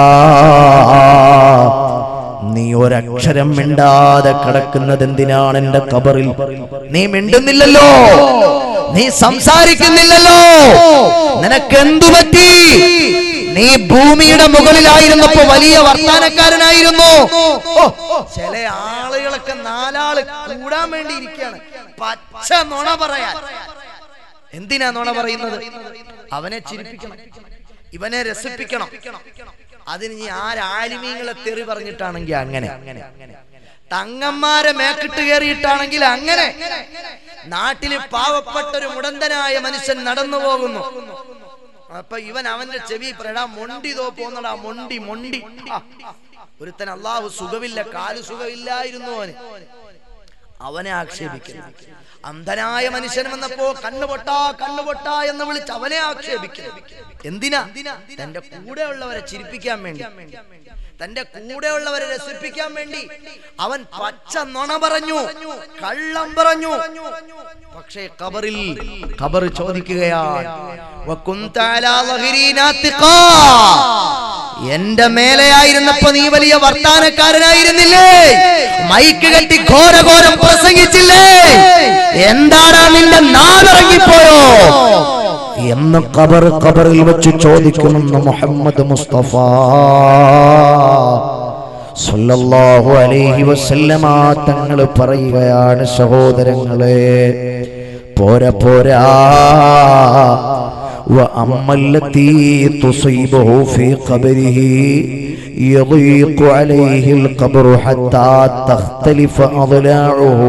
നീ ഒരക്ഷരം മിണ്ടാതെ കിടക്കുന്നത് എന്തിനാണ് എന്റെ കബറിൽ നീ മിണ്ടുന്നില്ലല്ലോ നീ സംസാരിക്കുന്നില്ലല്ലോ നിനക്ക് എന്തു പറ്റി നീ ഭൂമിയുടെ മുകളിലായിരുന്നപ്പോ വലിയ വർത്താനക്കാരനായിരുന്നു ഓ, ചില ആളുകളൊക്കെ നാലാള് കൂടാൻ വേണ്ടി ഇരിക്കുകയാണ് പച്ച നുണ പറയാൻ എന്തിനാ നുണ പറയുന്നത് അവനെ ചിരിപ്പിക്കണം ഇവനെ രസിപ്പിക്കണം അതിന് നീ ആരാലിമീങ്ങളെ തെറി പറഞ്ഞിട്ടാണെങ്കിൽ അങ്ങനെ തങ്ങന്മാരെ മേക്കിട്ട് കയറിയിട്ടാണെങ്കിൽ അങ്ങനെ നാട്ടില് പാവപ്പെട്ട ഒരു മുടന്തനായ മനുഷ്യൻ നടന്നു പോകുന്നു അപ്പൊ ഇവൻ അവന്റെ ചെവി പറയടാ മൊണ്ടി തോ പോന്നടാ മൊണ്ടി മൊണ്ടി ആ. ഒരുത്തൻ അള്ളാഹു സുഖമില്ല കാല് സുഖമില്ലായിരുന്നു അവന് അവനെ ആക്ഷേപിക്കുന്നു അന്ധനായ മനുഷ്യൻ വന്നപ്പോ കണ്ണുപൊട്ടാ കണ്ണുപൊട്ടാ എന്ന് വിളിച്ച് അവനെ ആക്ഷേപിക്കുന്നു എന്തിനാ തന്റെ കൂടെയുള്ളവരെ ചിരിപ്പിക്കാൻ വേണ്ടി തന്റെ കൂടെയുള്ളവരെ രസിപ്പിക്കാൻ വേണ്ടി അവൻ പച്ച നുണ പറഞ്ഞു കള്ളം പറഞ്ഞു പക്ഷേ കബറിൽ കബർ ചോദിക്കുകയാണ് വകുന്ത അലാ ളഹരി നാത്തിഖാ. എന്റെ മേലെയായിരുന്നപ്പോ നീ വലിയ വർത്താനക്കാരനായിരുന്നില്ലേ മൈക്ക് കെട്ടി ഘോരഘോരം പ്രസംഗിച്ചില്ലേ എന്താടാ നിന്റെ നാളിറങ്ങിപ്പോയോ എന്ന് ഖബർ ഖബറിൽ വെച്ച് ചോദിക്കുമെന്ന് മുഹമ്മദ് മുസ്തഫ സല്ലല്ലാഹു അലൈഹി വസല്ലമ തങ്ങൾ പറയുകയാണ് സഹോദരങ്ങളെ പോരാ പോരാ وأما التي تصيبه في قبره يضيق عليه القبر حتى تختلف أضلاعه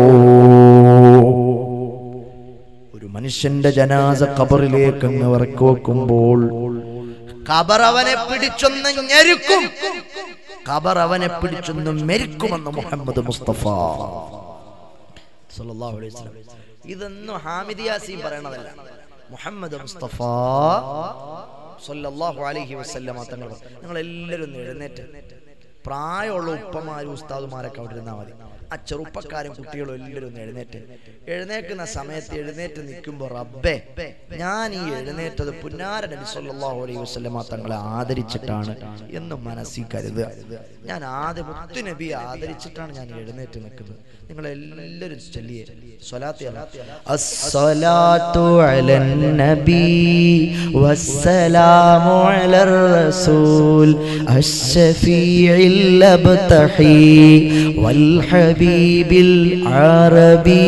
ഒരു മനുഷ്യന്റെ ജനാസ ഖബറിലേക്ക് അങ്ങ് ഇറക്കി വെക്കുമ്പോൾ ഖബർ അവനെ പിടിച്ചൊന്ന് ഞെരുക്കും ഖബർ അവനെ പിടിച്ചൊന്ന് മെരുക്കുമെന്ന് മുഹമ്മദ് മുസ്തഫ സല്ലല്ലാഹു അലൈഹി വസല്ലം ഇതൊന്നും ഹാമിദിയാസീം പറയണതല്ല മുഹമ്മദ് മുസ്തഫ സല്ലല്ലാഹു അലൈഹി വസല്ലമ തങ്ങൾ നിങ്ങൾ എല്ലാവരും ഒന്ന് എഴുന്നേറ്റ് പ്രായമുള്ള ഉപ്പമാരും ഉസ്താദുമാരൊക്കെ അവിടെ ഇരുന്നാൽ മതി ആ ചെറുപ്പക്കാരും കുട്ടികളും എല്ലാവരും ഒന്ന് എഴുന്നേറ്റ് എഴുന്നേക്കുന്ന സമയത്ത് എഴുന്നേറ്റ് നിൽക്കുമ്പോൾ റബ്ബേ ഞാൻ ഈ എഴുന്നേറ്റത് പുന്നാര നബി സല്ലല്ലാഹു അലൈഹി വസല്ലമ തങ്ങളെ ആദരിച്ചിട്ടാണ് എന്ന് മനസ്സിൽ കരുതുക ഞാൻ ആദ്യം മുത്തു നബിയെ ആദരിച്ചിട്ടാണ് ഞാൻ എഴുന്നേറ്റ് നിൽക്കുന്നത് നിങ്ങൾ എല്ലാവരും ചൊല്ലിയേ സ്വലാത്തി അസ്സലാത്തു അലൻ നബി വസ്സലാമു അലർ റസൂൽ അശ്ശഫീഇൽ അബ്തഹി വൽ ഹബീബിൽ അറബി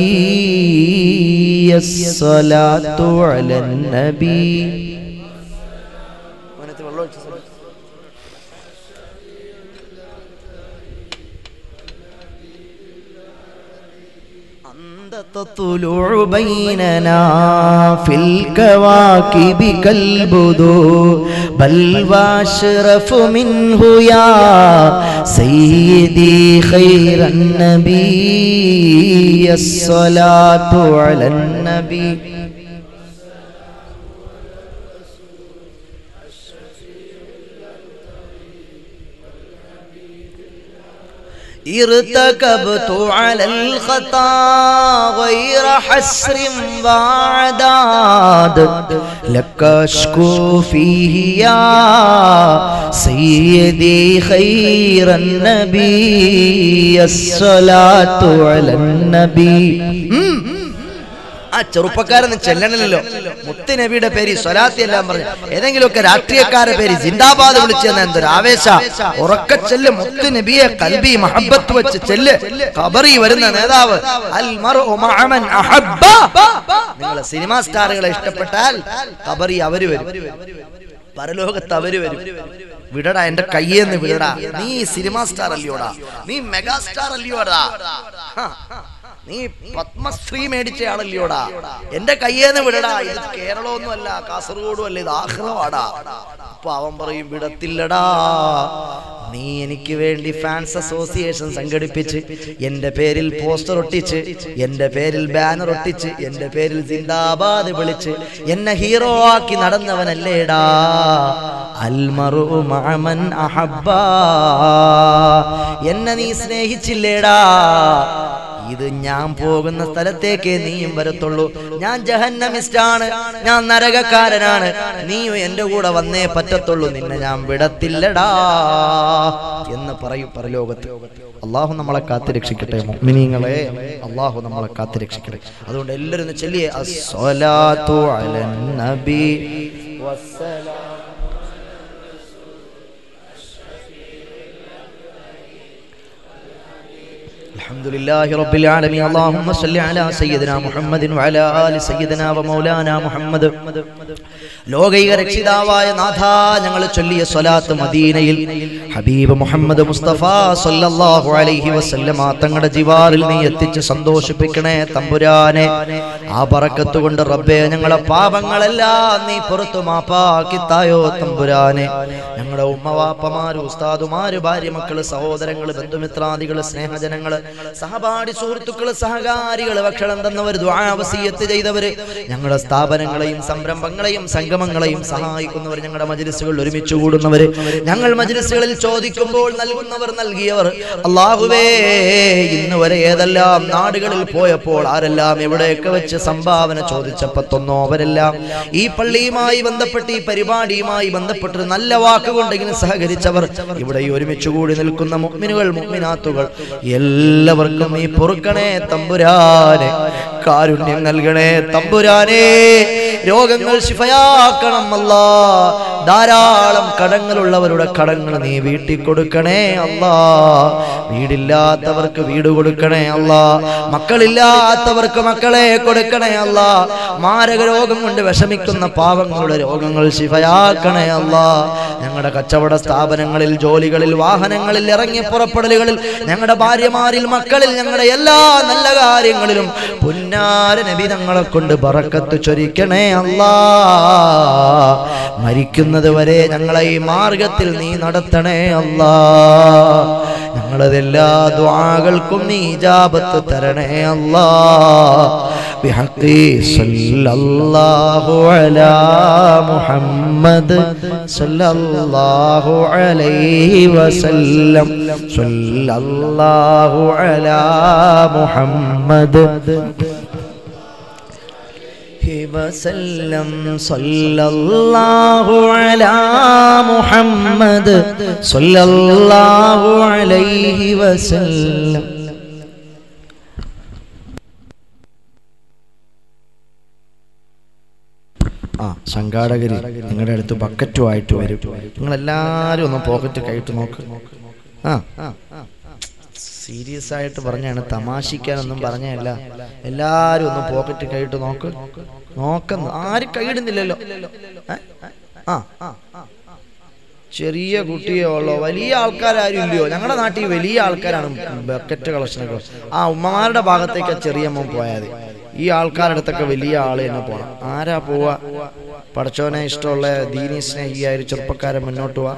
അസ്സലാത്തു അലൻ നബി വെള്ളം ഒഴിച്ചു أنت تطلع بيننا في الكواكب كالبدور بل واشرف منه يا سيدي خير النبي الصلاة على النبي ارتكبت على الخطا غير حسر وعداد لك اشكو فيه يا سيدي خير النبي الصلاة على النبي ആ ചെറുപ്പക്കാരൊന്നും ചെല്ലണില്ലല്ലോ മുത്ത് നബിയുടെ പേര് സ്വലാത്തി എല്ലാം പറഞ്ഞു ഏതെങ്കിലുമൊക്കെ രാഷ്ട്രീയക്കാരുടെ പേര് ജിന്ദാബാദ് വിളിച്ചെന്ന എന്തൊരു ആവേശ ഉറക്ക ചെല്ല് മുത്ത് നബിയെ കൽബി മഹബത്ത് വെച്ച് ചെല്ല് ഖബറി വരുന്ന നേതാവ് അൽ മർഉ മഅമൻ അഹബ്ബ നിങ്ങൾ സിനിമാ സ്റ്റാറുകളെ ഇഷ്ടപ്പെട്ടാൽ ഖബറി അവര് വരും പരലോകത്ത് അവര് വരും വിടടാ എന്റെ കയ്യേന്ന് വിടടാ നീ സിനിമാ സ്റ്റാർ അല്ലയോടാ നീ മെഗാ സ്റ്റാർ അല്ലയോടാ ഹാ. നീ പത്മശ്രീ മേടിച്ച ആളല്ലയോടാ എന്റെ കയ്യേന്ന് വിടടാ ഇത് കേരളമൊന്നും അല്ല കാസർഗോഡും അല്ല ഇത് ആഹ്റവാടാ അപ്പൊ അവൻ പറയും വിടത്തില്ലടാ നീ എനിക്ക് വേണ്ടി ഫാൻസ് അസോസിയേഷൻ സംഘടിപ്പിച്ച് എന്റെ പേരിൽ പോസ്റ്റർ ഒട്ടിച്ച് എന്റെ പേരിൽ ബാനർ ഒട്ടിച്ച് എന്റെ പേരിൽ സിന്ദാബാദ് വിളിച്ച് എന്നെ ഹീറോ ആക്കി നടന്നവനല്ലേടാ അൽമറു മഅമൻ അഹബ്ബാ എന്നെ നീ സ്നേഹിച്ചില്ലേടാ ഇത് ഞാൻ പോകുന്ന സ്ഥലത്തേക്ക് നീയും വരത്തുള്ളൂ ഞാൻ ജഹന്നമിസ്റ്റാണ് ഞാൻ നരകക്കാരനാണ് നീയും എന്റെ കൂടെ വന്നേ പറ്റത്തുള്ളൂ നിന്നെ ഞാൻ വിടത്തില്ലടാ എന്ന് പറയും പരലോകത്ത് അള്ളാഹു നമ്മളെ കാത്തു രക്ഷിക്കട്ടെ മുഅ്മിനീങ്ങളെ അള്ളാഹു നമ്മളെ കാത്തു രക്ഷിക്കട്ടെ അതുകൊണ്ട് എല്ലാവരും ഒന്ന് ചൊല്ലിയേ അസ്സലാത്തു അലൻ നബി വസ്സലാം الحمد لله رب العالمين اللهم صل على سيدنا محمد وعلى آل سيدنا ومولانا محمد ലോകൈക രക്ഷിതാവായ നാഥ ഞങ്ങൾ ചൊല്ലിയ സ്വലാത്ത് മദീനയിൽ ഹബീബ് മുഹമ്മദ് മുസ്തഫ സല്ലല്ലാഹു അലൈഹി വസല്ലമ തങ്ങളുടെ ജിവാറിൽ നീ എത്തിച്ച് സന്തോഷിപ്പിക്കണേ തമ്പുരാനെ ആ ബറക്കത്ത് കൊണ്ട് റബ്ബേ ഞങ്ങളെ പാപങ്ങളെല്ലാം നീ പുറത്തു മാപ്പാക്കി തായോ തമ്പുരാനെ ഞങ്ങളുടെ ഉമ്മവാപ്പമാര് ഉസ്താദുമാര് ഭാര്യ മക്കള് സഹോദരങ്ങള് ബന്ധുമിത്രാദികള് സ്നേഹജനങ്ങള് സഹപാഠി സുഹൃത്തുക്കള് സഹകാരികള് ഭക്ഷണം തന്നവര് ദ്വാവസീയത്ത് ചെയ്തവര് ഞങ്ങളുടെ സ്ഥാപനങ്ങളെയും സംരംഭങ്ങളെയും സംഗമങ്ങളെയും സഹായിക്കുന്നവർ ഞങ്ങളുടെ മജ്ലിസുകളിൽ ഒരുമിച്ച് കൂടുന്നവര് ഞങ്ങൾ മജ്ലിസുകളിൽ ചോദിക്കുമ്പോൾ നൽകുന്നവർ നൽകിയവർ അള്ളാഹുവേ ഇന്ന് വരെ ഏതെല്ലാം നാടുകളിൽ പോയപ്പോൾ ആരെല്ലാം എവിടെയൊക്കെ വെച്ച് സംഭാവന ചോദിച്ചപ്പോ തൊന്നോ അവരെല്ലാം ഈ പള്ളിയുമായി ബന്ധപ്പെട്ട് ഈ പരിപാടിയുമായി ബന്ധപ്പെട്ട് നല്ല വാക്കുകൊണ്ടെങ്കിലും സഹകരിച്ചവർ ഇവിടെ ഈ ഒരുമിച്ച് കൂടി നിൽക്കുന്ന മുഗ്മിനുകൾ മുഗ്മിനാത്തുകൾ എല്ലാവർക്കും നീ പൊറുക്കണേ തമ്പുരാനെ കാരുണ്യം നൽകണേ തമ്പുരാനെ രോഗങ്ങൾ ശിഫയാക്കണം അല്ലാ ധാരാളം കടങ്ങളുള്ളവരുടെ കടങ്ങൾ നീ വീട്ടിൽ കൊടുക്കണേ അല്ലാ വീടില്ലാത്തവർക്ക് വീട് കൊടുക്കണേ അല്ലാ മക്കളില്ലാത്തവർക്ക് മക്കളെ കൊടുക്കണേ അല്ലാ മാരക രോഗം കൊണ്ട് വിഷമിക്കുന്ന പാവങ്ങളുടെ രോഗങ്ങൾ ശിഫയാക്കണേ അല്ലാ ഞങ്ങളുടെ കച്ചവട സ്ഥാപനങ്ങളിൽ ജോലികളിൽ വാഹനങ്ങളിൽ ഇറങ്ങി പുറപ്പെടലുകളിൽ ഞങ്ങളുടെ ഭാര്യമാരിൽ മക്കളിൽ ഞങ്ങളുടെ എല്ലാ നല്ല കാര്യങ്ങളിലും പുന്നാര നബി ഞങ്ങളെ കൊണ്ട് ബറക്കത്ത് ചൊരിക്കണേ അല്ലാ മരിക്കുന്നത് വരെ ഞങ്ങളെ ഈ മാർഗത്തിൽ നീ നടത്തണേ അല്ലാ ഞങ്ങളതെല്ലാ ദ്വാകൾക്കും നീ ജാബത്ത് തരണേ അല്ലാ ബിഹഖി സല്ലല്ലാഹു അലാ മുഹമ്മദ് സല്ലല്ലാഹു അലൈഹി വസല്ലം സല്ലല്ലാഹു അലാ മുഹമ്മദ് وسلم صلى الله على محمد صلى الله عليه وسلم ആ സംഘാടകര് നിങ്ങളുടെ അടുത്ത് ബക്കറ്റുമായിട്ട് വരും നിങ്ങൾ എല്ലാരും ഒന്ന് പോക്കറ്റ് കൈയിട്ട് നോക്ക് ആ സീരിയസ് ആയിട്ട് പറഞ്ഞാണ് തമാശിക്കാനൊന്നും പറഞ്ഞല്ല എല്ലാരും ഒന്ന് പോക്കറ്റ് കൈയിട്ട് നോക്ക് നോക്കുന്നു ആരും കൈയിടുന്നില്ലല്ലോ ഏ? ആ ആ ചെറിയ കുട്ടിയോ ഉള്ളോ വലിയ ആൾക്കാരും ഇല്ലയോ ഞങ്ങളുടെ നാട്ടിൽ വലിയ ആൾക്കാരാണ് ബക്കറ്റ് കളക്ഷനൊക്കെ ആ ഉമ്മമാരുടെ ഭാഗത്തേക്ക് ചെറിയ അമ്മ പോയാൽ മതി ഈ ആൾക്കാരുടെ അടുത്തൊക്കെ വലിയ ആള് തന്നെ പോണം ആരാ പോവാ പടച്ചോനെ ഇഷ്ടമുള്ള ദീനി സ്നേഹിയായ ഒരു ചെറുപ്പക്കാരൻ മുന്നോട്ട് പോവാ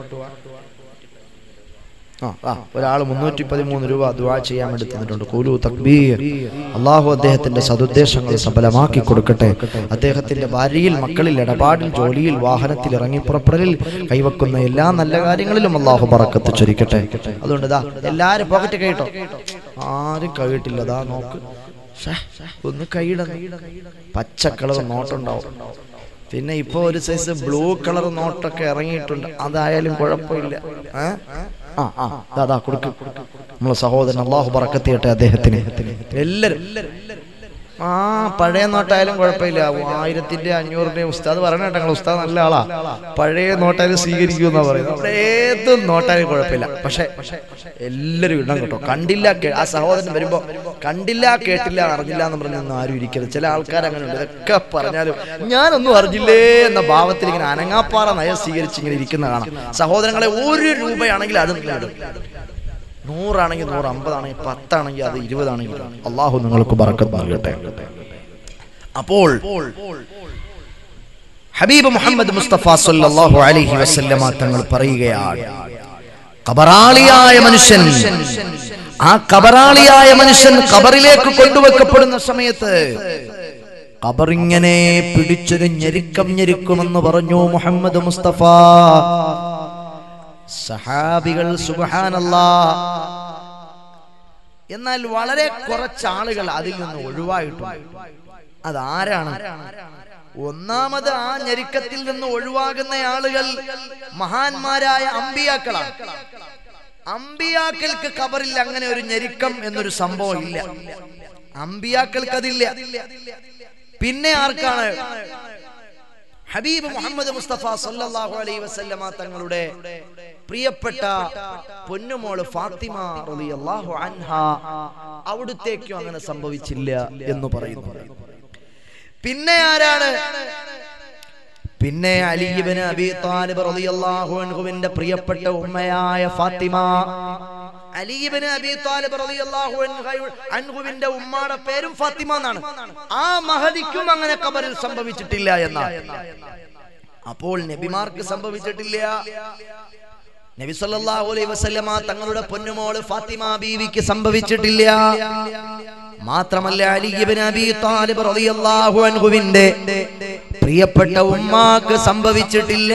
ആ ആ ഒരാൾ മുന്നൂറ്റി പതിമൂന്ന് രൂപ ദുആ ചെയ്യാൻ വേണ്ടി തന്നിട്ടുണ്ട് കൂലു തക്ബീർ അള്ളാഹു അദ്ദേഹത്തിന്റെ സതുദ്ദേശങ്ങൾ സഫലമാക്കി കൊടുക്കട്ടെ അദ്ദേഹത്തിന്റെ ഭാര്യയിൽ മക്കളിൽ ഇടപാടിൽ ജോലിയിൽ വാഹനത്തിൽ ഇറങ്ങി പുറപ്പെടലിൽ കൈവക്കുന്ന എല്ലാ നല്ല കാര്യങ്ങളിലും അള്ളാഹു പറക്കത്ത് ചൊരിക്കട്ടെ അതുകൊണ്ട് ഇതാ എല്ലാരും പോക്കറ്റ് കൈട്ടോ ആരും കൈയിട്ടില്ല ദാ നോക്ക് ശ്ശേ, ഒന്ന് കൈയിടണം പച്ച കളർ നോട്ടുണ്ടാവും പിന്നെ ഇപ്പൊ ഒരു സൈസ് ബ്ലൂ കളർ നോട്ടൊക്കെ ഇറങ്ങിയിട്ടുണ്ട് അതായാലും കുഴപ്പമില്ല ഏ? ആ ആ ദാ, ദാ കൊടുക്കും നമ്മളെ സഹോദരൻ അള്ളാഹു പറക്കത്തിയട്ടെ അദ്ദേഹത്തിന് എല്ലാരും ആ പഴയ നോട്ടായാലും കുഴപ്പമില്ല ആയിരത്തിന്റെ അഞ്ഞൂറിന്റെ ഉസ്താദ് പറയണ കേട്ടോ ഞങ്ങൾ ഉസ്താദ് നല്ല ആളാ പഴയ നോട്ടായാലും സ്വീകരിക്കുമെന്നാ പറയുന്നത് നമ്മുടെ ഏത് നോട്ടായാലും കുഴപ്പമില്ല പക്ഷെ എല്ലാവരും ഇടം കേട്ടോ കണ്ടില്ല കേ- ആ സഹോദരൻ വരുമ്പോ കണ്ടില്ല കേട്ടില്ല അറിഞ്ഞില്ല എന്ന് പറഞ്ഞൊന്നും ആരും ഇരിക്കരുത് ചില ആൾക്കാർ അങ്ങനെ ഉണ്ട് ഇതൊക്കെ പറഞ്ഞാലും ഞാനൊന്നും അറിഞ്ഞില്ലേ എന്ന ഭാവത്തിൽ ഇങ്ങനെ അനങ്ങാപ്പാറ നയം സ്വീകരിച്ച് ഇങ്ങനെ ഇരിക്കുന്ന കാണാം സഹോദരങ്ങളെ ഒരു രൂപയാണെങ്കിൽ അതും ഇടും നൂറാണെങ്കിൽ നൂറ് അമ്പതാണെങ്കിൽ പത്താണെങ്കിൽ അത് ഇരുപതാണെങ്കിൽ അള്ളാഹു നിങ്ങൾക്ക് ബറക്കത്ത് നൽകട്ടെ അപ്പോൾ ഹബീബ് മുഹമ്മദ് മുസ്തഫ സല്ലല്ലാഹു അലൈഹി വസല്ലമ തങ്ങൾ പറയുകയാണ് കബറാളിയായ മനുഷ്യൻ ആ കബറാളിയായ മനുഷ്യൻ കബറിലേക്ക് കൊണ്ടുവെക്കപ്പെടുന്ന സമയത്ത് കബറിങ്ങനെ പിടിച്ചൊരു ഞെരുക്കം ഞെരുക്കുമെന്ന് പറഞ്ഞു മുഹമ്മദ് മുസ്തഫ സഹാബികൾ സുബഹാനല്ലാ എന്നാൽ വളരെ കുറച്ചാളുകൾ അതിൽ നിന്ന് ഒഴിവായിട്ടുണ്ട് അതാരാണ് ഒന്നാമത് ആ ഞെരുക്കത്തിൽ നിന്ന് ഒഴിവാകുന്ന ആളുകൾ മഹാന്മാരായ അമ്പിയാക്കളാണ് അമ്പിയാക്കൾക്ക് കബറിൽ അങ്ങനെ ഒരു ഞെരുക്കം എന്നൊരു സംഭവം ഇല്ല അമ്പിയാക്കൾക്ക് അതില്ല പിന്നെ ആർക്കാണ് ഹബീബ് മുഹമ്മദ് മുസ്തഫ സല്ലല്ലാഹു അലൈഹി വസല്ലമ തങ്ങളുടെ പ്രിയപ്പെട്ട പൊന്നുമോള് ഫാത്തിമ റളിയല്ലാഹു അൻഹ അവിടുത്തേക്കും അങ്ങനെ സംഭവിച്ചില്ല എന്ന് പറയുന്നു പിന്നെ ആരാണ് പിന്നെ അലിബിന് അബി താലിബ് റളിയല്ലാഹു അൻഹുവിന്റെ പ്രിയപ്പെട്ട ഉമ്മയായ ഫാത്തിമ അലിബിന് അബി താലിബ് റളിയല്ലാഹു അൻഹു- അൻഹുവിന്റെ ഉമ്മയുടെ പേരും ഫാത്തിമ എന്നാണ് ആ മഹദിക്കും അങ്ങനെ കബറിൽ സംഭവിച്ചിട്ടില്ല എന്നാണ് അപ്പോൾ നബിമാർക്ക് സംഭവിച്ചിട്ടില്ല നബി സല്ലല്ലാഹു അലൈഹി വസല്ലമ തങ്ങളുടെ പൊന്നുമോള് ഫാത്തിമ ബീവിക്ക് സംഭവിച്ചിട്ടില്ല മാത്രമല്ല അലി ഇബ്നു അബി താലിബ് റളിയല്ലാഹു അൻഹുവിന്റെ പ്രിയപ്പെട്ട ഉമ്മാക്ക് സംഭവിച്ചിട്ടില്ല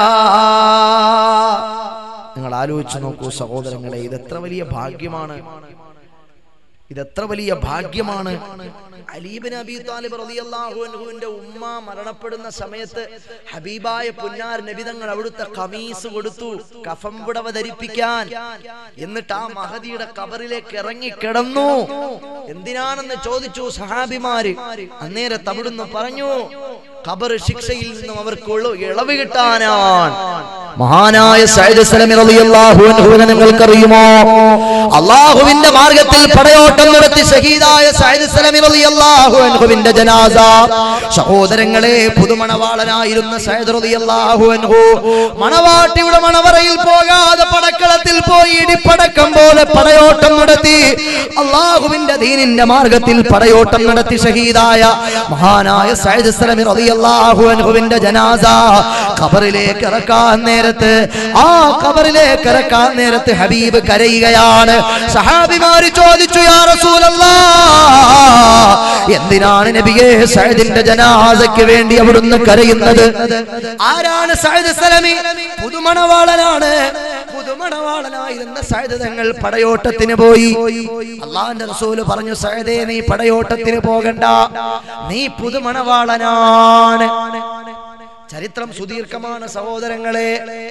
നിങ്ങൾ ആലോചിച്ച് നോക്കൂ സഹോദരങ്ങളെ ഇതെത്ര വലിയ ഭാഗ്യമാണ് ഇതെത്ര വലിയ ഭാഗ്യമാണ് അലീബിൻ അബി താലിബ് റളിയല്ലാഹു അൻഹുവിന്റെ ഉമ്മ മരണപ്പെടുന്ന സമയത്ത് ഹബീബായ പുന്നാർ നബിതങ്ങൾ അവിടുത്തെ കമീസ് കൊടുത്തു കഫം പുടവ ധരിപ്പിക്കാൻ എന്നിട്ട് ആ മഹദിയുടെ കബറിലേക്ക് ഇറങ്ങി കിടന്നു എന്തിനാണെന്ന് ചോദിച്ചു സഹാബിമാര് അന്നേരത്ത് അവിടുന്ന് പറഞ്ഞു ഖബർ ശിക്ഷയിൽ നിന്നും അവർക്കുള്ള ഇളവ് കിട്ടാനാണ് മഹാനായ സയ്യിദ് സലമി റളിയല്ലാഹു അൻഹുവിനെ നിങ്ങൾക്കറിയുമോ അള്ളാഹുവിന്റെ മാർഗത്തിൽ പടയോട്ടം നടത്തി ഷഹീദായ സയ്യിദ് സലമി റളിയല്ലാഹു അൻഹുവിന്റെ ജനാസ സഹോദരങ്ങളെ പുതുമണവാളനായിരുന്ന സയ്യിദ് റളിയല്ലാഹു അൻഹു മണവാട്ടിയുടെ മണവറയിൽ പോകാതെ പടക്കളത്തിൽ പോയി ഇടിപ്പടക്കം പോലെ പടയോട്ടം നടത്തി അള്ളാഹുവിന്റെ ദീനിന്റെ മാർഗത്തിൽ പടയോട്ടം നടത്തി ഷഹീദായ മഹാനായ സയ്യിദ് സലമി റളിയല്ലാഹു അൻഹുവിന്റെ ജനാസ ഖബറിലേക്ക് ഇറക്കാൻ നേരത്ത് ആ ഖബറിലേക്ക് ഇറക്കാൻ നേരത്ത് ഹബീബ് കരയുകയാണ് സഹാബിമാര് ചോദിച്ചു യാ റസൂലല്ലാ എന്തിനാണ് നബിയെ സയ്യിദിന്റെ ജനാസയ്ക്ക് വേണ്ടി അവിടുന്ന് കരയുന്നത് ആരാണ് സയ്യിദ് സലമി പുതുമണവാളനാണ് പുതുമണവാളനായിരുന്ന സയ്യിദ് തങ്ങൾ പടയോട്ടത്തിന് പോയി അള്ളാന്റെ റസൂല് പറഞ്ഞു സയ്യിദേ നീ പടയോട്ടത്തിന് പോകണ്ട നീ പുതുമണവാളനാണ് ചരിത്രം സുദീർഘമാണ് സഹോദരങ്ങളെ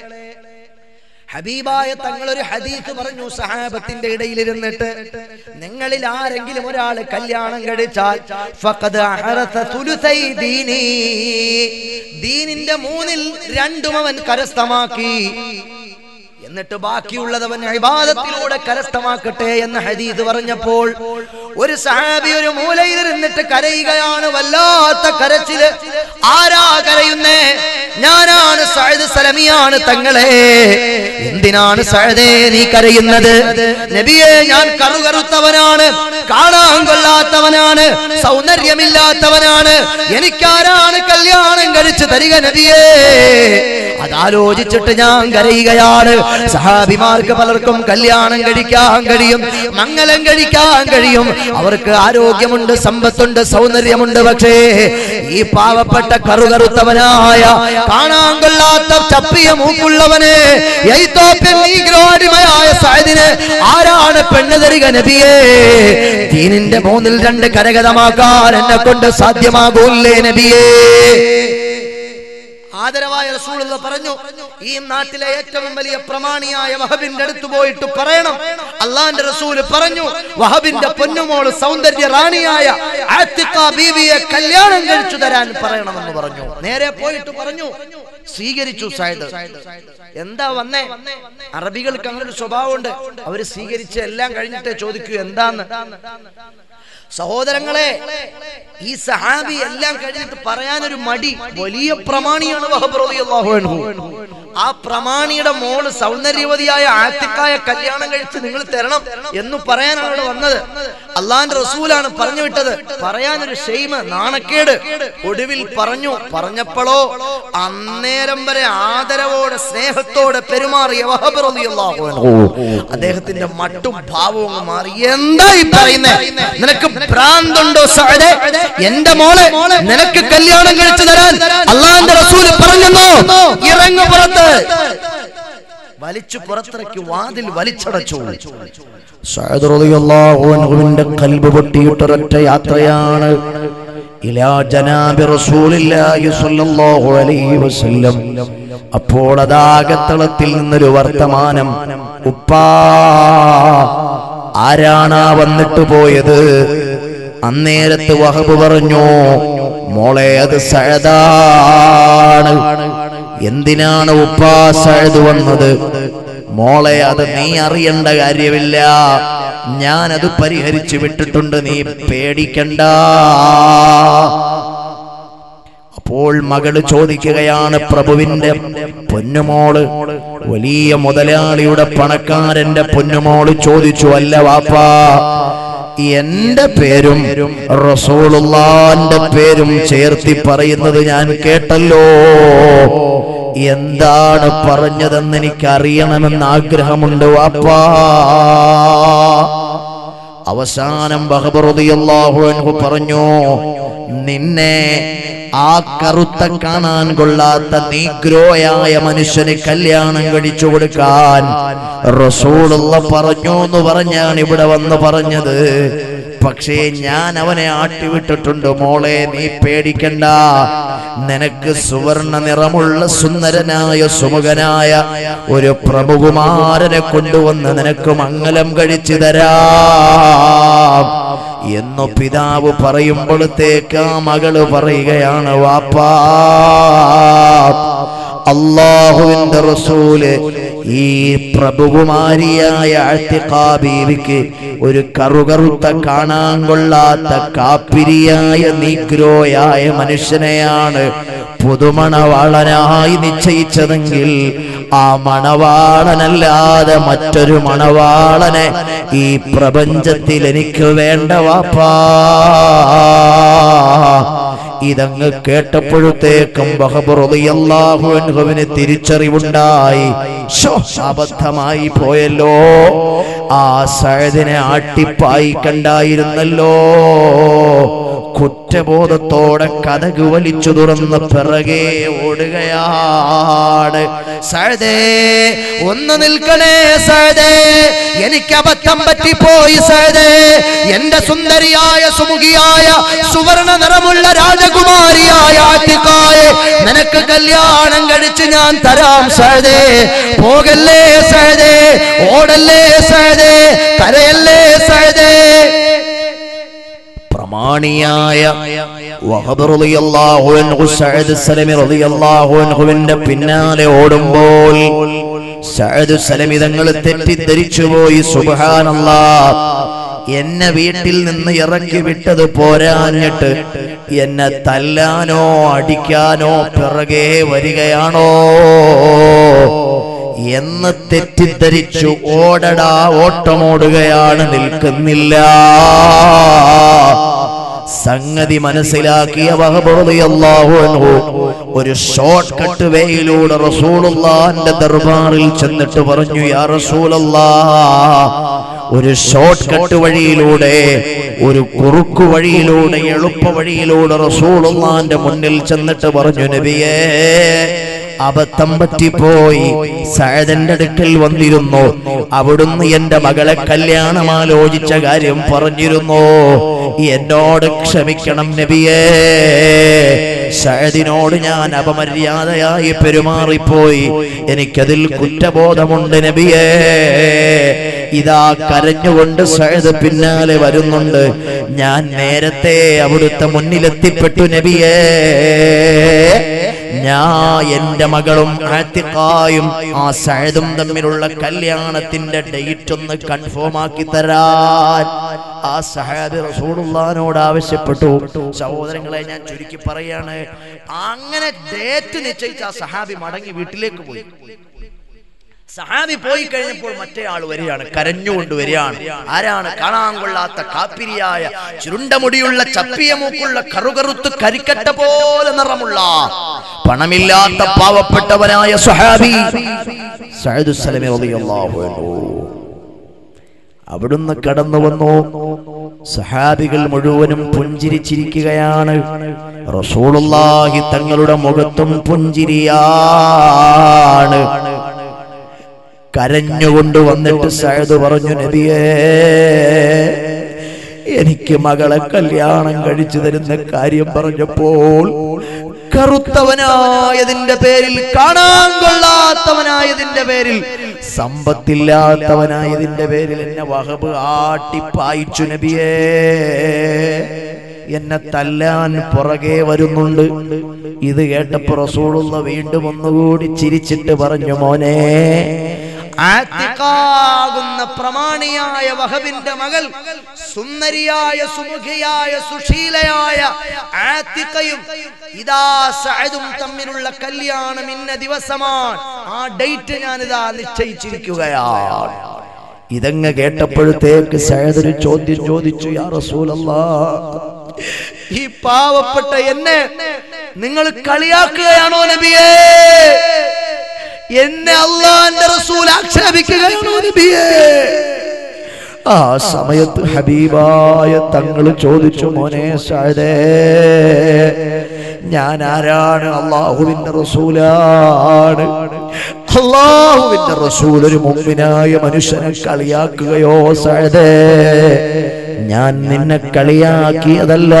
ഹബീബായ തങ്ങളൊരു ഹദീത്ത് പറഞ്ഞു സഹാബത്തിന്റെ ഇടയിലിരുന്നിട്ട് നിങ്ങളിൽ ആരെങ്കിലും ഒരാൾ കല്യാണം കഴിച്ചാൽ ഫഖദ് അഹറത തുലുസൈ ദീനി ദീനിന്റെ മൂന്നിൽ രണ്ടും അവൻ കരസ്ഥമാക്കി എന്നിട്ട് ബാക്കിയുള്ളത് അവൻ ഇബാദത്തിലൂടെ കരസ്ഥമാക്കട്ടെ എന്ന് ഹദീദ് പറഞ്ഞപ്പോൾ ഒരു സഹാബി ഒരു മൂലയിലിരുന്നിട്ട് കരയുകയാണ് വല്ലാത്ത കരച്ചില് ആരാ കരയുന്നേ ഞാനാണ് സഅദ് സലമിയാണ് തങ്ങളെ എന്തിനാണ് സഅദേ നീ കരയുന്നത് നബിയെ ഞാൻ കറുകറുത്തവനാണ് കാണാൻ കൊള്ളാത്തവനാണ് സൗന്ദര്യമില്ലാത്തവനാണ് എനിക്കാരാണ് കല്യാണം കഴിച്ചു തരിക നബിയേ അതാലോചിച്ചിട്ട് ഞാൻ കരയുകയാണ് സഹാബിമാർക്ക് പലർക്കും കല്യാണം കഴിക്കാൻ കഴിയും മംഗലം കഴിക്കാൻ കഴിയും അവർക്ക് ആരോഗ്യമുണ്ട് സമ്പത്തുണ്ട് സൗന്ദര്യമുണ്ട് പക്ഷേ ഈ പാവപ്പെട്ട കറുകറുത്തവനായ കാണാൻ കൊള്ളാത്ത ചപ്പിയ മൂക്കുള്ളവന് എയ്ത്തോപ്യൻ നീഗ്രോ അടിമയായ സായതിന് ആരാണ് പെണ്ണ് തരിക നബിയേ ദീനിന്റെ മൂന്നിൽ രണ്ട് കരഗതമാക്കാൻ എന്നെ കൊണ്ട് സാധ്യമാകൂല്ലേ നബിയേ ആദരവായ റസൂലുള്ള പറഞ്ഞു ഈ നാട്ടിലെ ഏറ്റവും വലിയ പ്രമാണിയായ വഹബിന്റെ അടുത്ത് പോയിട്ട് പറയണം അള്ളാന്റെ റസൂല് പറഞ്ഞു വഹബിന്റെ പൊന്നുമോള് സൗന്ദര്യ റാണിയായ ആത്തിഖ ബീവിയെ കല്യാണം കഴിച്ചു തരാൻ പറയണമെന്ന് പറഞ്ഞു നേരെ പോയിട്ട് പറഞ്ഞു സ്വീകരിച്ചു സൈദ് എന്താ വന്നേ അറബികൾക്ക് അങ്ങനെ ഒരു സ്വഭാവമുണ്ട് അവര് സ്വീകരിച്ച് എല്ലാം കഴിഞ്ഞിട്ടേ ചോദിക്കൂ എന്താന്ന് സഹോദരങ്ങളെ ഈ സഹാബി എല്ലാം കഴിഞ്ഞിട്ട് പറയാനൊരു മടി വലിയ പ്രമാണിയാണ് വഹബ് റളിയല്ലാഹു അൻഹു ആ പ്രമാണിയുടെ മോള് സൗന്ദര്യവതിയായ ആത്തിക്കായ കല്യാണം കഴിച്ച് നിങ്ങൾ തരണം എന്ന് പറയാനാണ് അവിടെ വന്നത് അള്ളാന്റെ റസൂലാണ് പറഞ്ഞു വിട്ടത് പറയാനൊരു ഷെയ്മ നാണക്കേട് ഒടുവിൽ പറഞ്ഞു പറഞ്ഞപ്പോഴോ അന്നേരം വരെ ആദരവോടെ സ്നേഹത്തോടെ പെരുമാറിയ വഹബ് റളിയല്ലാഹു അൻഹു അദ്ദേഹത്തിന്റെ മട്ടും ഭാവവും അങ്ങ് മാറി എന്താ ഈ പറയുന്നേ നിനക്ക് ഭ്രാന്തുണ്ടോ സഅദേ എന്റെ മോളെ നിനക്ക് കല്യാണം കഴിച്ചു തരാൻ അള്ളാന്റെ റസൂല് പറഞ്ഞെന്നോ ഇറങ്ങു പുറത്ത് വലിച്ചു പുറത്തിറക്കി വാതിൽ വലിച്ചടച്ചു സഅദ് റളിയല്ലാഹു അൻഹുവിന്റെ കൽബ് പൊട്ടിയിട്ടൊരൊറ്റ യാത്രയാണ് ഇലാ ജനാബി റസൂലില്ലാഹി സ്വല്ലല്ലാഹു അലൈഹി വസല്ലം അപ്പോൾ അതാകത്തളത്തിൽ നിന്നൊരു വർത്തമാനം ഉപ്പാ ആരാണാ വന്നിട്ട് പോയത് അന്നേരത്ത് വഹബ് പറഞ്ഞു മോളെ അത് സഅദാണ് എന്തിനാണ് ഉപ്പാ സഅദ് വന്നത് മോളെ അത് നീ അറിയേണ്ട കാര്യമില്ല ഞാനത് പരിഹരിച്ചു വിട്ടിട്ടുണ്ട് നീ പേടിക്കണ്ട അപ്പോൾ മകള് ചോദിക്കുകയാണ് പ്രഭുവിന്റെ പൊന്നുമോള് വലിയ മുതലാളിയുടെ പണക്കാരന്റെ പൊന്നുമോള് ചോദിച്ചു അല്ല വാപ്പാ എന്റെ പേരും റസൂലുള്ളാന്റെ പേരും ചേർത്തി പറയുന്നത് ഞാൻ കേട്ടല്ലോ എന്താണ് പറഞ്ഞതെന്ന് എനിക്ക് അറിയണമെന്ന് ആഗ്രഹമുണ്ട് വാപ്പാ അവസാനം ബഹബറുദിയല്ലാഹു അൻഹു പറഞ്ഞു നിന്നെ ആ കറുത്ത കാണാൻ കൊള്ളാത്ത നീഗ്രോയായ മനുഷ്യന് കല്യാണം കഴിച്ചു കൊടുക്കാൻ റസൂലുള്ള പറഞ്ഞു എന്ന് പറഞ്ഞാണ് ഇവിടെ വന്ന് പറഞ്ഞത് പക്ഷേ ഞാൻ അവനെ ആട്ടിവിട്ടിട്ടുണ്ട് മോളെ നീ പേടിക്കണ്ട നിനക്ക് സുവർണ നിറമുള്ള സുന്ദരനായ സുമുഖനായ ഒരു പ്രഭുകുമാരനെ കൊണ്ടുവന്ന് നിനക്ക് മംഗലം കഴിച്ചു തരാം എന്നു പിതാവ് പറയുമ്പോഴത്തേക്ക് ആ മകള് പറയുകയാണ് വാപ്പാ അള്ളാഹുവിന്റെ റസൂല് ഈ പ്രഭുകുമാരിയായ അഴ്ത്തിഖാ ബീവിക്ക് ഒരു കറുകറുത്ത കാണാൻ കൊള്ളാത്ത കാപ്പിരിയായ നീഗ്രോയായ മനുഷ്യനെയാണ് പുതുമണവാളനായി നിശ്ചയിച്ചതെങ്കിൽ ആ മണവാളനല്ലാതെ മറ്റൊരു മണവാളനെ ഈ പ്രപഞ്ചത്തിൽ എനിക്ക് വേണ്ട വാപ്പാ ഇതങ്ങ് കേട്ടപ്പോഴത്തേക്കും ബഹബുറിയല്ലാഹുവിന് തിരിച്ചറിവുണ്ടായി ശോ, അബദ്ധമായി പോയല്ലോ ആ സഴദിനെ ആട്ടിപ്പായി കണ്ടായിരുന്നല്ലോ കുറ്റബോധത്തോടെ കഥക് വലിച്ചു തുറന്ന് പിറകെ ഓടുകയാണ് സഴദേ ഒന്ന് നിൽക്കണേ സഴദേ എനിക്ക് അബദ്ധം പറ്റിപ്പോയി സഴദേ എന്റെ സുന്ദരിയായ സുമുഖിയായ സുവർണ നിറമുള്ള രാജകുമാരിയായ ആറ്റിക്കായെ നിനക്ക് കല്യാണം കഴിച്ച് ഞാൻ തരാം സഴദേ പോകല്ലേ സഴദേ ഓടല്ലേ സഴദേ കരയല്ലേ സഴദേ പ്രമാണിയായ വഹബ് റളിയല്ലാഹു അൻഹു സഅദ് സലമി റളിയല്ലാഹു അൻഹുവിന്റെ പിന്നാലെ ഓടുമ്പോൾ സഅദ് സലമി തങ്ങൾ തെറ്റിദ്ധരിച്ചു പോയി സുബ്ഹാനല്ലാഹ് എന്നെ വീട്ടിൽ നിന്ന് ഇറക്കി വിട്ടത് പോരാഞ്ഞിട്ട് എന്നെ തല്ലാനോ അടിക്കാനോ പിറകെ വരികയാണോ എന്ന് തെറ്റിദ്ധരിച്ചു ഓടടാ ഓട്ടമോടുകയാണ് നിൽക്കുന്നില്ല സംഗതി മനസ്സിലാക്കിയ വഹബുറിയല്ലാഹു അൻഹു ഒരു ഷോർട്ട് കട്ട് വേയിലൂടെ റസൂലുള്ളാന്റെ ദർബാറിൽ ചെന്നിട്ട് പറഞ്ഞു യാ റസൂലല്ലാ ഒരു ഷോർട്ട് കട്ട് വഴിയിലൂടെ ഒരു കുറുക്കു വഴിയിലൂടെ എളുപ്പ വഴിയിലൂടെ റസൂലുള്ളാന്റെ മുന്നിൽ ചെന്നിട്ട് പറഞ്ഞു നബിയേ അബദ്ധം പറ്റിപ്പോയി സഹദന്റെ അടുക്കൽ വന്നിരുന്നു അവിടുന്ന് എന്റെ മകളെ കല്യാണം ആലോചിച്ച കാര്യം പറഞ്ഞിരുന്നു എന്നോട് ക്ഷമിക്കണം നബിയേ സഹദിനോട് ഞാൻ അപമര്യാദയായി പെരുമാറിപ്പോയി എനിക്കതിൽ കുറ്റബോധമുണ്ട് നബിയേ ഇതാ കരഞ്ഞുകൊണ്ട് സഹദ് പിന്നാലെ വരുന്നുണ്ട് ഞാൻ നേരത്തെ അവിടുത്തെ മുന്നിലെത്തിപ്പെട്ടു നബിയേ ഞാൻ എന്റെ മകളും ആത്തിക്കായും ആ സഹദും തമ്മിലുള്ള കല്യാണത്തിന്റെ ഡേറ്റ് ഒന്ന് കൺഫേം ആക്കി തരാൻ ആ സഹാബി റസൂലുള്ളാനോട് ആവശ്യപ്പെട്ടു സഹോദരങ്ങളെ ഞാൻ ചുരുക്കി പറയാണ് അങ്ങനെ ഡേറ്റ് നിശ്ചയിച്ച ആ സഹാബി മടങ്ങി വീട്ടിലേക്ക് പോയി സഹാബി പോയി കഴിഞ്ഞപ്പോൾ മറ്റേ ആൾ വരികയാണ് കരഞ്ഞുകൊണ്ട് വരികയാണ് ആരാണ് കാണാൻ കൊള്ളാത്ത കാപ്പിരിയായ ചുരുണ്ടമുടിയുള്ള ചപ്പിയ മൂക്കുള്ള കറുകറുത്ത് കരിക്കട്ട പോലെ നിറമുള്ള പണമില്ലാത്ത പാവപ്പെട്ടവനായ സുഹാബി സഅദ് സലമി റളിയല്ലാഹു അൻഹു അവിടുന്ന് കടന്നു വന്നു സഹാബികൾ മുഴുവനും പുഞ്ചിരിച്ചിരിക്കുകയാണ് റസൂലുള്ളാഹി തങ്ങളുടെ മുഖത്തും പുഞ്ചിരിയാണ് കരഞ്ഞുകൊണ്ട് വന്നിട്ട് സയദ് പറഞ്ഞു നബിയേ എനിക്ക് മകളെ കല്യാണം കഴിച്ചു തരുന്ന കാര്യം പറഞ്ഞപ്പോൾ കറുത്തവനായതിന്റെ പേരിൽ കാണാൻ കൊള്ളാത്തവനായതിന്റെ പേരിൽ സമ്പത്തില്ലാത്തവനായതിന്റെ പേരിൽ എന്നെ വഹബ് ആട്ടിപ്പായിച്ചു നബിയേ എന്നെ തല്ലാൻ പുറകെ വരുന്നുണ്ട് ഇത് കേട്ടപ്പോ റസൂലുള്ള വീണ്ടും ഒന്നുകൂടി ചിരിച്ചിട്ട് പറഞ്ഞു മോനെ ആത്തിക്കാകുന്ന പ്രമാണിയായ വഹബിന്റെ മകൾ സുന്ദരിയായ സുമുഖിയായ സുശീലയായ ആത്തിക്കയും ഇതാ സഅദും തമ്മിലുള്ള കല്യാണം ഇന്ന ദിവസമാണ് ആ ഡേറ്റ് ഞാൻ ഇതാ നിശ്ചയിച്ചിരിക്കുകയാണ് ഇതങ്ങ് കേട്ടപ്പോഴത്തേക്ക് സഹദൊരു ചോദ്യം ചോദിച്ചു യാ റസൂലല്ലാ ഈ പാവപ്പെട്ട എന്നെ നിങ്ങൾ കളിയാക്കുകയാണോ നബിയേ എന്നെ അള്ളാന്റെ റസൂൽ ആക്ഷേപിക്കുകയാണോ നബിയേ ആ സമയത്ത് ഹബീബായ തങ്ങൾ ചോദിച്ചു മോനെ സഹദേ ഞാൻ ആരാണ് അള്ളാഹുവിന്റെ റസൂലാണ് അള്ളാഹുവിന്റെ റസൂൽ ഒരു മുമ്പിനായ മനുഷ്യനെ കളിയാക്കുകയോ സഹദേ ഞാൻ നിന്നെ കളിയാക്കിയതല്ല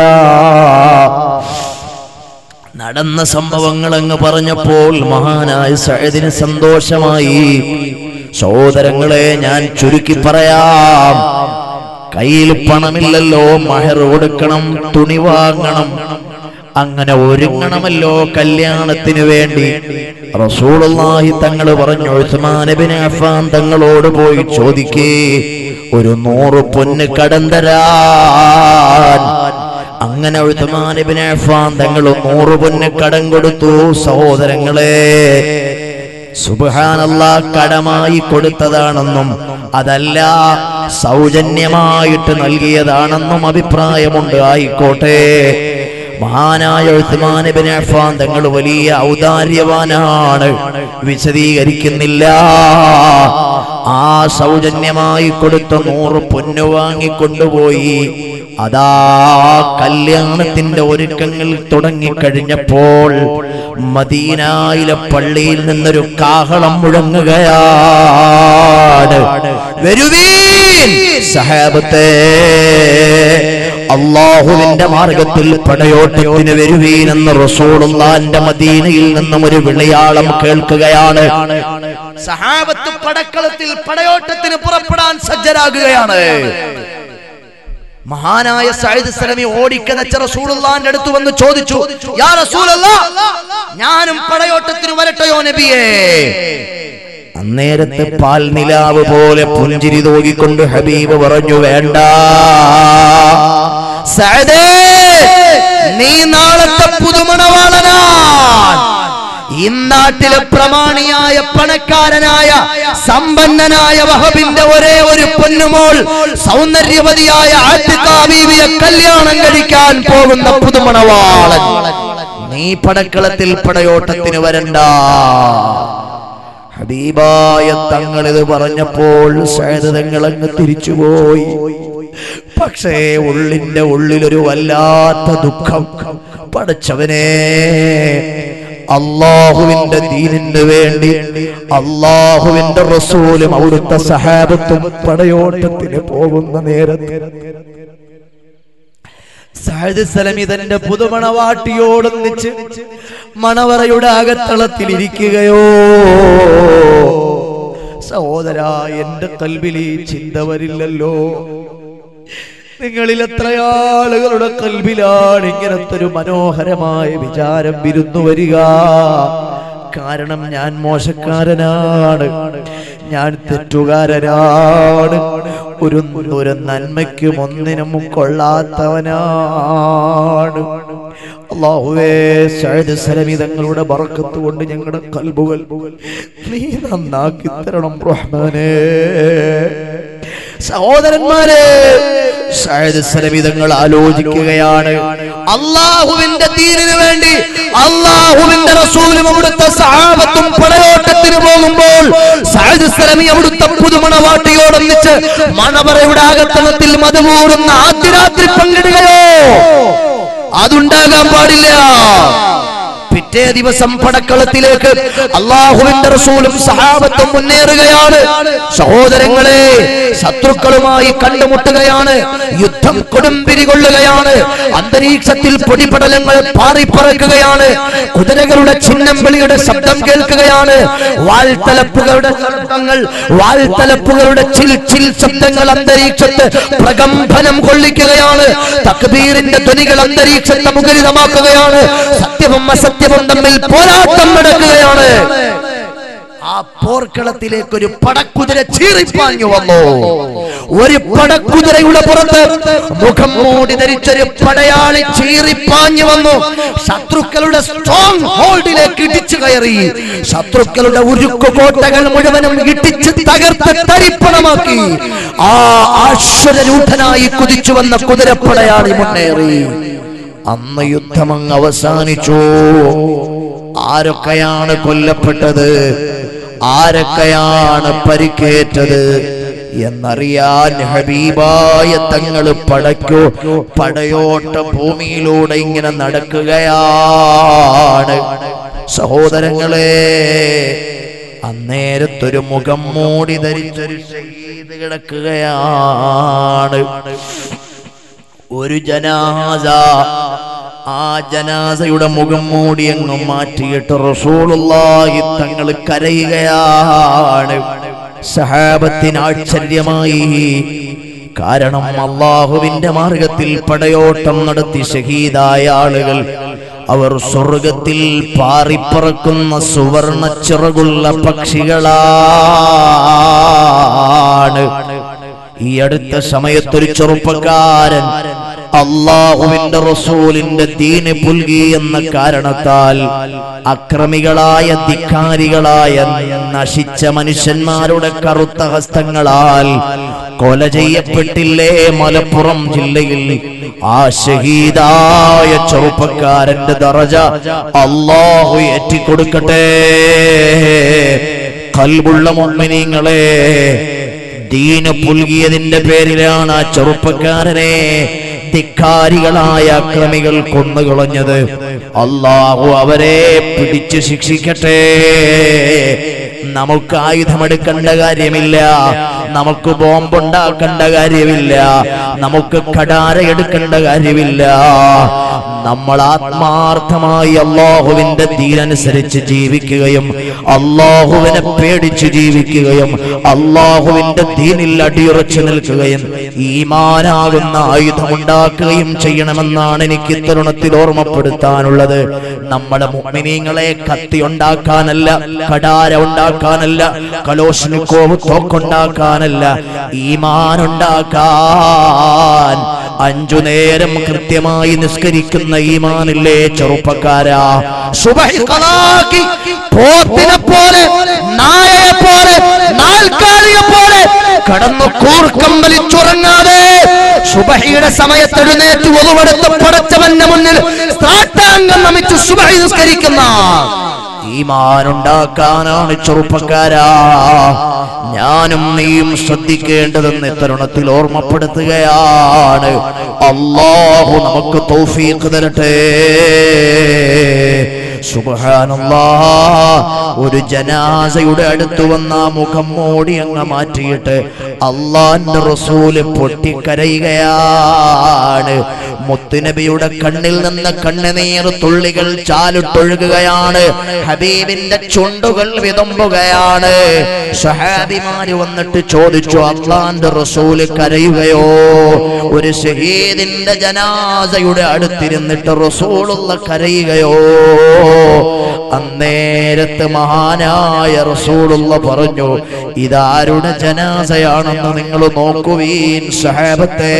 നടന്ന സംഭവങ്ങൾ അങ്ങ് പറഞ്ഞപ്പോൾ മഹാനായ സഹദിന് സന്തോഷമായി സഹോദരങ്ങളെ ഞാൻ ചുരുക്കി പറയാം കയ്യിൽ പണമില്ലല്ലോ മഹർ കൊടുക്കണം തുണി വാങ്ങണം അങ്ങനെ ഒരുങ്ങണമല്ലോ കല്യാണത്തിന് വേണ്ടി റസൂലുള്ളാഹി തങ്ങൾ പറഞ്ഞു ഉസ്മാൻ ഇബ്നു അഫ്ഫാൻ തങ്ങളോട് പോയി ചോദിക്കേ ഒരു നൂറ് പൊന്ന് കടം തരാൻ അങ്ങനെ ഉസ്മാൻ ഇബ്നു അഫ്ഫാൻ തങ്ങൾ നൂറ് പൊന്ന് കടം കൊടുത്തു സഹോദരങ്ങളെ സുബ്ഹാനല്ലാ കടമായി കൊടുത്തതാണെന്നും അതല്ല സൗജന്യമായിട്ട് നൽകിയതാണെന്നും അഭിപ്രായമുണ്ട് ആയിക്കോട്ടെ മഹാനായ ഉസ്മാൻ ഇബ്നു അഫ്ഫാൻ തങ്ങൾ വലിയ ഔദാര്യവാനാണ് വിശദീകരിക്കുന്നില്ല ആ സൗജന്യമായി കൊടുത്ത നൂറ് പൊന്നു വാങ്ങിക്കൊണ്ടുപോയി അതാ കല്യാണത്തിന്റെ ഒരുക്കങ്ങൾ തുടങ്ങിക്കഴിഞ്ഞപ്പോൾ മദീനായിലെ പള്ളിയിൽ നിന്നൊരു കാഹളം മുഴങ്ങുകയാണ് വരുവീൻ സഹാബത്തെ അള്ളാഹുവിന്റെ മാർഗത്തിൽ പടയോട്ടത്തിന് വരുവീൻ എന്ന് റസൂളുള്ളാന്റെ മദീനയിൽ നിന്നും ഒരു വിളിയാളം കേൾക്കുകയാണ് സഹാബത്ത് പടക്കളത്തിൽ പടയോട്ടത്തിന് പുറപ്പെടാൻ സജ്ജരാകുകയാണ് മഹാനായ സയ്യിദ് സലമി ഓടിക്കതച്ച റസൂലുള്ളാന്റെ അടുത്ത് വന്ന് ചോദിച്ചു യാ റസൂലല്ലാ ഞാനും പടയോട്ടത്തിന് വരട്ടെയോ നബിയേ അന്നേരത്തെ പാൽ നിലാവ് പോലെ പുഞ്ചിരി തോകിക്കൊണ്ട് ഹബീബ് പറഞ്ഞു വേണ്ട സഅദേ നീ നാളത്തെ പുതുമണവാളനാൻ ഈ നാട്ടിലെ പ്രമാണിയായ പണക്കാരനായ സമ്പന്നനായ വഹബിന്റെ ഒരേ ഒരു പൊന്നുമോൾ സൗന്ദര്യവതിയായ ആറ്റുകാബീവിയെ കല്യാണം കഴിക്കാൻ പോകുന്ന പുതുമണവാളൻ നീ പടക്കളത്തിൽ പടയോട്ടത്തിന് വരണ്ട ഹബീബായ തങ്ങൾ ഇത് പറഞ്ഞപ്പോൾ സൈദ് തങ്ങൾ അങ്ങ് തിരിച്ചുപോയി പക്ഷേ ഉള്ളിന്റെ ഉള്ളിലൊരു വല്ലാത്ത ദുഃഖം പടച്ചവനെ അള്ളാഹുവിന്റെ ദീനിന് വേണ്ടി അള്ളാഹുവിന്റെ റസൂലും അവിടുത്തെ സഹാബത്തും പടയോട്ടത്തിന് പോകുന്ന നേരത്ത് സഹദ് സലമി തന്റെ പുതുമണവാട്ടിയോടൊന്നിച്ച് മണവറയുടെ അകത്തളത്തിൽ ഇരിക്കുകയോ സഹോദര എന്റെ കൽവിൽ ഈ ചിന്ത വരില്ലല്ലോ നിങ്ങളിൽ എത്ര ആളുകളുടെ കൽവിലാണ് ഇങ്ങനത്തെ ഒരു മനോഹരമായ വിചാരം വിരുന്നു വരിക കാരണം ഞാൻ മോശക്കാരനാണ് ഞാൻ തെറ്റുകാരനാണ് ഒരു ഒരു നന്മയ്ക്കും ഒന്നിനും കൊള്ളാത്തവനാണ് അള്ളാഹുവേ സഅദ് സലമി തങ്ങളുടെ ബറക്കത്ത് കൊണ്ട് ഞങ്ങളുടെ കൽബുകൾ നീ നന്നാക്കി തരണം റഹ്മാനേ സഹോദരന്മാരെ സഅദ് സലമി തങ്ങൾ ആലോചിക്കുകയാണ് അള്ളാഹുവിന്റെ ദീനിന് വേണ്ടി അള്ളാഹുവിന്റെ റസൂലും അവിടുത്തെ സഹാബത്തും പടയോട്ടത്തിന് പോകുമ്പോൾ സഅദ് സലമി അവിടുത്തെ പുതുമണവാട്ടിയോടൊന്നിച്ച് മണവറയുടെ ആകത്തളത്തിൽ മതമൂറുന്ന ആദ്യ രാത്രി പങ്കിടുകയോ അതുണ്ടാകാൻ പാടില്ല പിറ്റേ ദിവസം പടക്കളത്തിലേക്ക് അള്ളാഹുവിന്റെ റസൂലും സഹാബത്തും മുന്നേറുകയാണ് സഹോദരങ്ങളെ ശത്രുക്കളുമായി കണ്ടുമുട്ടുകയാണ് യുദ്ധം കൊടുമ്പിരി കൊള്ളുകയാണ് അന്തരീക്ഷത്തിൽ പൊടിപടലങ്ങൾ പാറിപ്പറക്കുകയാണ് കുതിരകളുടെ ചിഹ്നം വിളിയുടെ ശബ്ദം കേൾക്കുകയാണ് വാൽത്തലപ്പുകളുടെ ശബ്ദങ്ങൾ വാൽത്തലപ്പുകളുടെ ചിൽ ചിൽ ശബ്ദങ്ങൾ അന്തരീക്ഷത്ത് പ്രകമ്പനം കൊള്ളിക്കുകയാണ് തക്ബീറിന്റെ ധ്വനികൾ അന്തരീക്ഷത്തെ മുഖരിതമാക്കുകയാണ് സത്യവും അസത്യവും തമ്മിൽ പോരാട്ടം നടക്കുകയാണ് ആ പോർക്കളത്തിലേക്ക് ഒരു പടക്കുതിര ചീറിപ്പാഞ്ഞു വന്നു ഒരു പടക്കുതിരയുടെ പുറത്ത് മുഖം മൂടി ധരിച്ചൊരു പടയാളി ചീറിപ്പാഞ്ഞു വന്നു ശത്രുക്കളുടെ സ്ട്രോങ് ഹോൾഡിലേക്ക് ഇടിച്ചു കയറി ശത്രുക്കളുടെ ഉരുക്കു കോട്ടകൾ മുഴുവനും ഇടിച്ച് തകർത്ത് തരിപ്പണമാക്കി ആ ആശ്വരരൂഢനായി കുതിച്ചു വന്ന കുതിരപ്പടയാളി മുന്നേറി അന്ന് യുദ്ധമങ്ങ് അവസാനിച്ചു ആരൊക്കെയാണ് കൊല്ലപ്പെട്ടത് ആരൊക്കെയാണ് പരിക്കേറ്റത് എന്നറിയാൻ ഹബീബായ തങ്ങൾ പടയ്ക്കോ പടയോട്ട ഭൂമിയിലൂടെ ഇങ്ങനെ നടക്കുകയാണ് സഹോദരങ്ങളെ അന്നേരത്തൊരു മുഖം മൂടി ധരിച്ചൊരു ഷഹീദ് കിടക്കുകയാണ് ഒരു ജനാസ ആ ജനാസയുടെ മുഖം മൂടി അങ്ങ് മാറ്റിയിട്ട് റസൂലുള്ളാഹി തങ്ങൾ കരയുകയാണ് സഹാബത്തിന് ആശ്ചര്യമായി കാരണം അള്ളാഹുവിന്റെ മാർഗത്തിൽ പടയോട്ടം നടത്തി ഷഹീദായ ആളുകൾ അവർ സ്വർഗത്തിൽ പാറിപ്പറക്കുന്ന സുവർണ ചിറകുള്ള പക്ഷികളാണ് ഈ അടുത്ത സമയത്തൊരു ചെറുപ്പക്കാരൻ അള്ളാഹുവിന്റെ റസൂലിന്റെ ദീന് പുൽകി എന്ന കാരണത്താൽ അക്രമികളായ ധിക്കാരികളായ നശിച്ച മനുഷ്യന്മാരുടെ കറുത്ത ഹസ്തങ്ങളാൽ കൊല ചെയ്യപ്പെട്ടില്ലേ മലപ്പുറം ജില്ലയിൽ ആ ഷഹീദായ ചെറുപ്പക്കാരന്റെ ദറജ അള്ളാഹു ഏറ്റിക്കൊടുക്കട്ടെ കൽബുള്ള മുമ്മിനീങ്ങളെ ദീന് പുൽകിയതിന്റെ പേരിലാണ് ആ ചെറുപ്പക്കാരനെ ധിക്കാരികളായ അക്രമികൾ കൊന്നുകളഞ്ഞത് അള്ളാഹു അവരെ പിടിച്ചു ശിക്ഷിക്കട്ടെ നമുക്ക് ആയുധമെടുക്കേണ്ട കാര്യമില്ല നമുക്ക് ബോംബുണ്ടാക്കേണ്ട കാര്യമില്ല നമുക്ക് കടാര എടുക്കേണ്ട കാര്യമില്ല നമ്മൾ ആത്മാർത്ഥമായി അള്ളാഹുവിന്റെ തീരനുസരിച്ച് ജീവിക്കുകയും അള്ളാഹുവിനെ പേടിച്ച് ജീവിക്കുകയും അള്ളാഹുവിന്റെ ദീനിൽ അടിയുറച്ചു നിൽക്കുകയും ഈമാനാകുന്ന ആയുധമുണ്ടാക്കുകയും ചെയ്യണമെന്നാണ് എനിക്ക് ഇത്തരുണത്തിൽ ഓർമ്മപ്പെടുത്താനുള്ളത് നമ്മുടെ മുഗ്മിനീങ്ങളെ കത്തി ഉണ്ടാക്കാനല്ല കടാര ഉണ്ടാക്കാനല്ല കലോഷിനിക്കോവ് തോക്കുണ്ടാക്കാനല്ല ഈമാൻ ഉണ്ടാക്കാൻ അഞ്ചു നേരം കൃത്യമായി നിസ്കരിക്കുന്ന ഈമാനില്ലേ ചെറുപ്പക്കാരാ സുബഹി ഖലാക്കി പോത്തിനെ പോലെ നായയെ പോലെ നാൽക്കാലിയെ പോലെ കടന്നു കൂർക്കം വലിച്ചുറങ്ങാതെ സുബഹിയുടെ സമയത്ത് എഴുന്നേറ്റ് ഒതുവെടുത്ത് പടച്ചവന്റെ മുന്നിൽ സാഷ്ടാംഗം നമിച്ച് സുബഹി നിസ്കരിക്കുന്ന ഈമാനുണ്ടാക്കാനാണ് ചെറുപ്പക്കാരാ ഞാനും നീയും ശ്രദ്ധിക്കേണ്ടതെന്ന് തരുണത്തിൽ ഓർമ്മപ്പെടുത്തുകയാണ് അള്ളാഹു നമുക്ക് തൗഫീഖ് തരട്ടെ സുബ്ഹാനല്ലാ ഒരു ജനാസയുടെ അടുത്ത് വന്ന ആ മുഖം മോടി അങ്ങ് മാറ്റിയിട്ട് അള്ളാന്റെ റസൂല് പൊട്ടിക്കരയുകയാണ് മുത്തുനബിയുടെ കണ്ണിൽ നിന്ന് കണ്ണുനീർ തുള്ളികൾ ചാലിട്ടൊഴുകുകയാണ് ഹബീബിന്റെ ചുണ്ടുകൾ വിതുമ്പുകയാണ് സഹാബിമാര് വന്നിട്ട് ചോദിച്ചു അള്ളാന്റെ റസൂല് കരയുകയോ ഒരു ഷഹീദിന്റെ ജനാസയുടെ അടുത്തിരുന്നിട്ട് റസൂലുള്ള കരയുകയോ അന്നേരത്ത് മഹാനായ റസൂലുള്ള പറഞ്ഞു ഇതാരുടെ ജനാസയാണെന്ന് നിങ്ങൾ നോക്കുവീൻ സഹാബത്തെ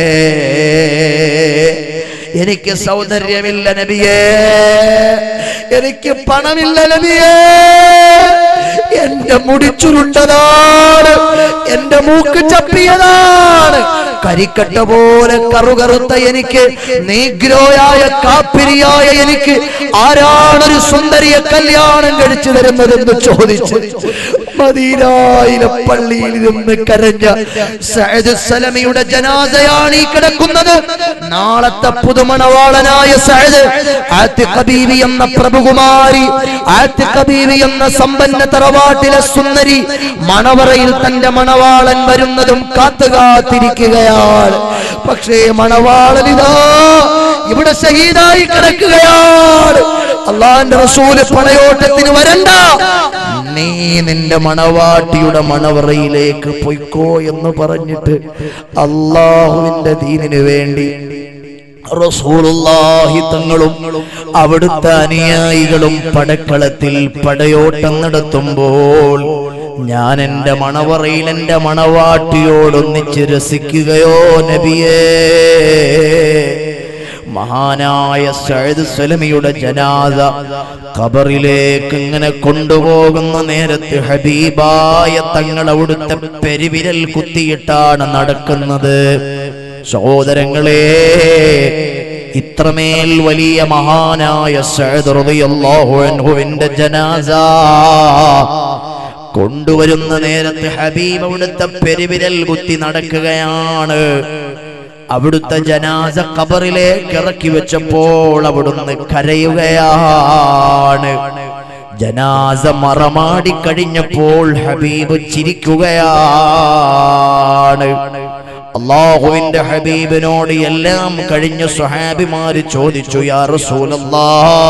എനിക്ക് സൗന്ദര്യമില്ല നബിയേ എനിക്ക് പണമില്ല നബിയേ എന്റെ മുടി ചുരുണ്ടതാണ് എന്റെ മൂക്ക് ചപ്പിയതാണ് കരിക്കട്ട പോലെ കറുകറുത്ത എനിക്ക് നീഗ്രോയായ കാപ്പിരിയായ എനിക്ക് ആരാണൊരു സുന്ദരിയെ കല്യാണം കഴിച്ചു തരുന്നതെന്ന് ചോദിച്ചു മദീനായിലെ പള്ളിയിൽ നിന്ന് കരഞ്ഞ സഅദ് സലമിയുടെ ജനാസയാണ് ഈ കിടക്കുന്നത് നാളത്തെ പുതുമണവാളനായ സഅദ് ആത്തിഖ ബീവി എന്ന പ്രഭുകുമാരി ആത്തിഖ ബീവി എന്ന സമ്പന്ന തറവാട്ടിലെ സുന്ദരി മണവറയിൽ തന്റെ മണവാളൻ വരുന്നതും കാത്തു കാത്തിരിക്കുകയാണ് പക്ഷേ മണവാളൻ ഇതാ ഇവിടെ ഷഹീദായി കിടക്കുകയാണ് അള്ളാന്റെ റസൂല് പടയോട്ടത്തിന് വരണ്ട നീ നിന്റെ മണവാട്ടിയുടെ മണവറയിലേക്ക് പൊയ്ക്കോ എന്ന് പറഞ്ഞിട്ട് അള്ളാഹുവിന്റെ ദീനിനു വേണ്ടി റസൂലുള്ളാഹി തങ്ങളും അവിടുത്തെ അനുയായികളും പടക്കളത്തിൽ പടയോട്ടം നടത്തുമ്പോൾ ഞാൻ എന്റെ മണവറയിൽ എന്റെ മണവാട്ടിയോടൊന്നിച്ച് രസിക്കുകയോ നബിയേ മഹാനായ സഅദ് സലമിയുടെ ജനാദ ഖബറിലേക്ക് ഇങ്ങനെ കൊണ്ടുപോകുന്ന നേരത്ത് ഹബീബായ തങ്ങൾ അവിടുത്തെ പെരുവിരൽ കുത്തിയിട്ടാണ് നടക്കുന്നത് സഹോദരങ്ങളെ ഇത്രമേൽ വലിയ മഹാനായ സഅദ് റളിയല്ലാഹു അൻഹുവിന്റെ ജനാസ കൊണ്ടുവരുന്ന നേരത്ത് ഹബീബ് അവിടുത്തെ പെരുവിരൽ കുത്തി നടക്കുകയാണ് അവിടുത്തെ ജനാസ ഖബറിലേക്ക് ഇറക്കി വെച്ചപ്പോൾ അവിടുന്ന് കരയുകയാണ് ജനാസ മറമാടി കഴിഞ്ഞപ്പോൾ ഹബീബ് ചിരിക്കുകയാണ് അള്ളാഹുവിന്റെ ഹബീബിനോട് എല്ലാം കഴിഞ്ഞ സ്വഹാബിമാര് ചോദിച്ചു യാ റസൂലല്ലാ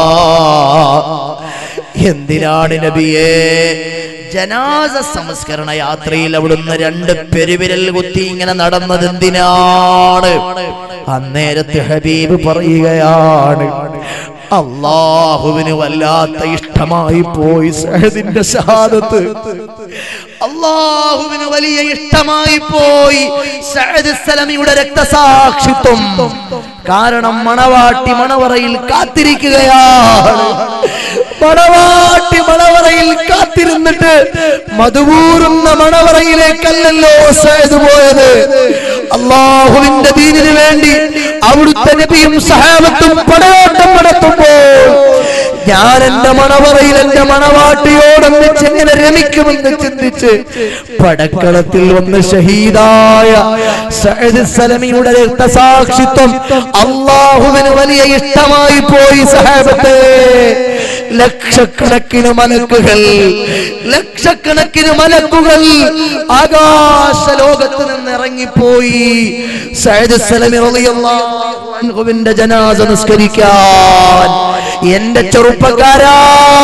എന്തിനാണ് നബിയേ ജനാസ സംസ്കരണ യാത്രയിൽ അവിടുന്ന് രണ്ട് പെരുവിരൽ കുത്തി ഇങ്ങനെ നടന്നത് എന്തിനാണ് അന്നേരത്ത് ഹബീബ് പറയുകയാണ് അള്ളാഹുവിന് വല്ലാത്ത ഇഷ്ടമായി പോയി സഹദിന്റെ ഷഹാദത്ത് അള്ളാഹുവിന് വലിയ ഇഷ്ടമായി പോയി സഅദ് സലമിയുടെ രക്തസാക്ഷിത്വം കാരണം മണവാട്ടി മണവറയിൽ കാത്തിരിക്കുകയാണ് മണവാട്ടി മണവറയിൽ കാത്തിരുന്നിട്ട് മധുപൂറുന്ന മണവറയിലേക്കല്ലല്ലോ സഅദ് പോയത് അള്ളാഹുവിന്റെ ദീനിനു വേണ്ടി അവിടുത്തെ നബിയും സഹാബത്തും പടയോട്ടം നടത്തുമ്പോൾ ഞാൻ എന്റെ മണവറയിൽ എന്റെ മണവാട്ടിയോടൊന്നിച്ച് എങ്ങനെ രമിക്കുമെന്ന് ചിന്തിച്ച് പടക്കളത്തിൽ വന്ന് ഷഹീദായ സഅദ് സലമിയുടെ രക്തസാക്ഷിത്വം അള്ളാഹുവിന് വലിയ ഇഷ്ടമായി പോയി സഹാബത്തെ ലക്ഷക്കണക്കിന് മലക്കുകൾ ലക്ഷക്കണക്കിന് മലക്കുകൾ ആകാശ ലോകത്ത് നിന്ന് ഇറങ്ങിപ്പോയി സഅദ് സലമി റളിയല്ലാഹു അൻഹുവിന്റെ ജനാസ നിസ്കരിക്കാൻ എന്റെ ചെറുപ്പക്കാരാ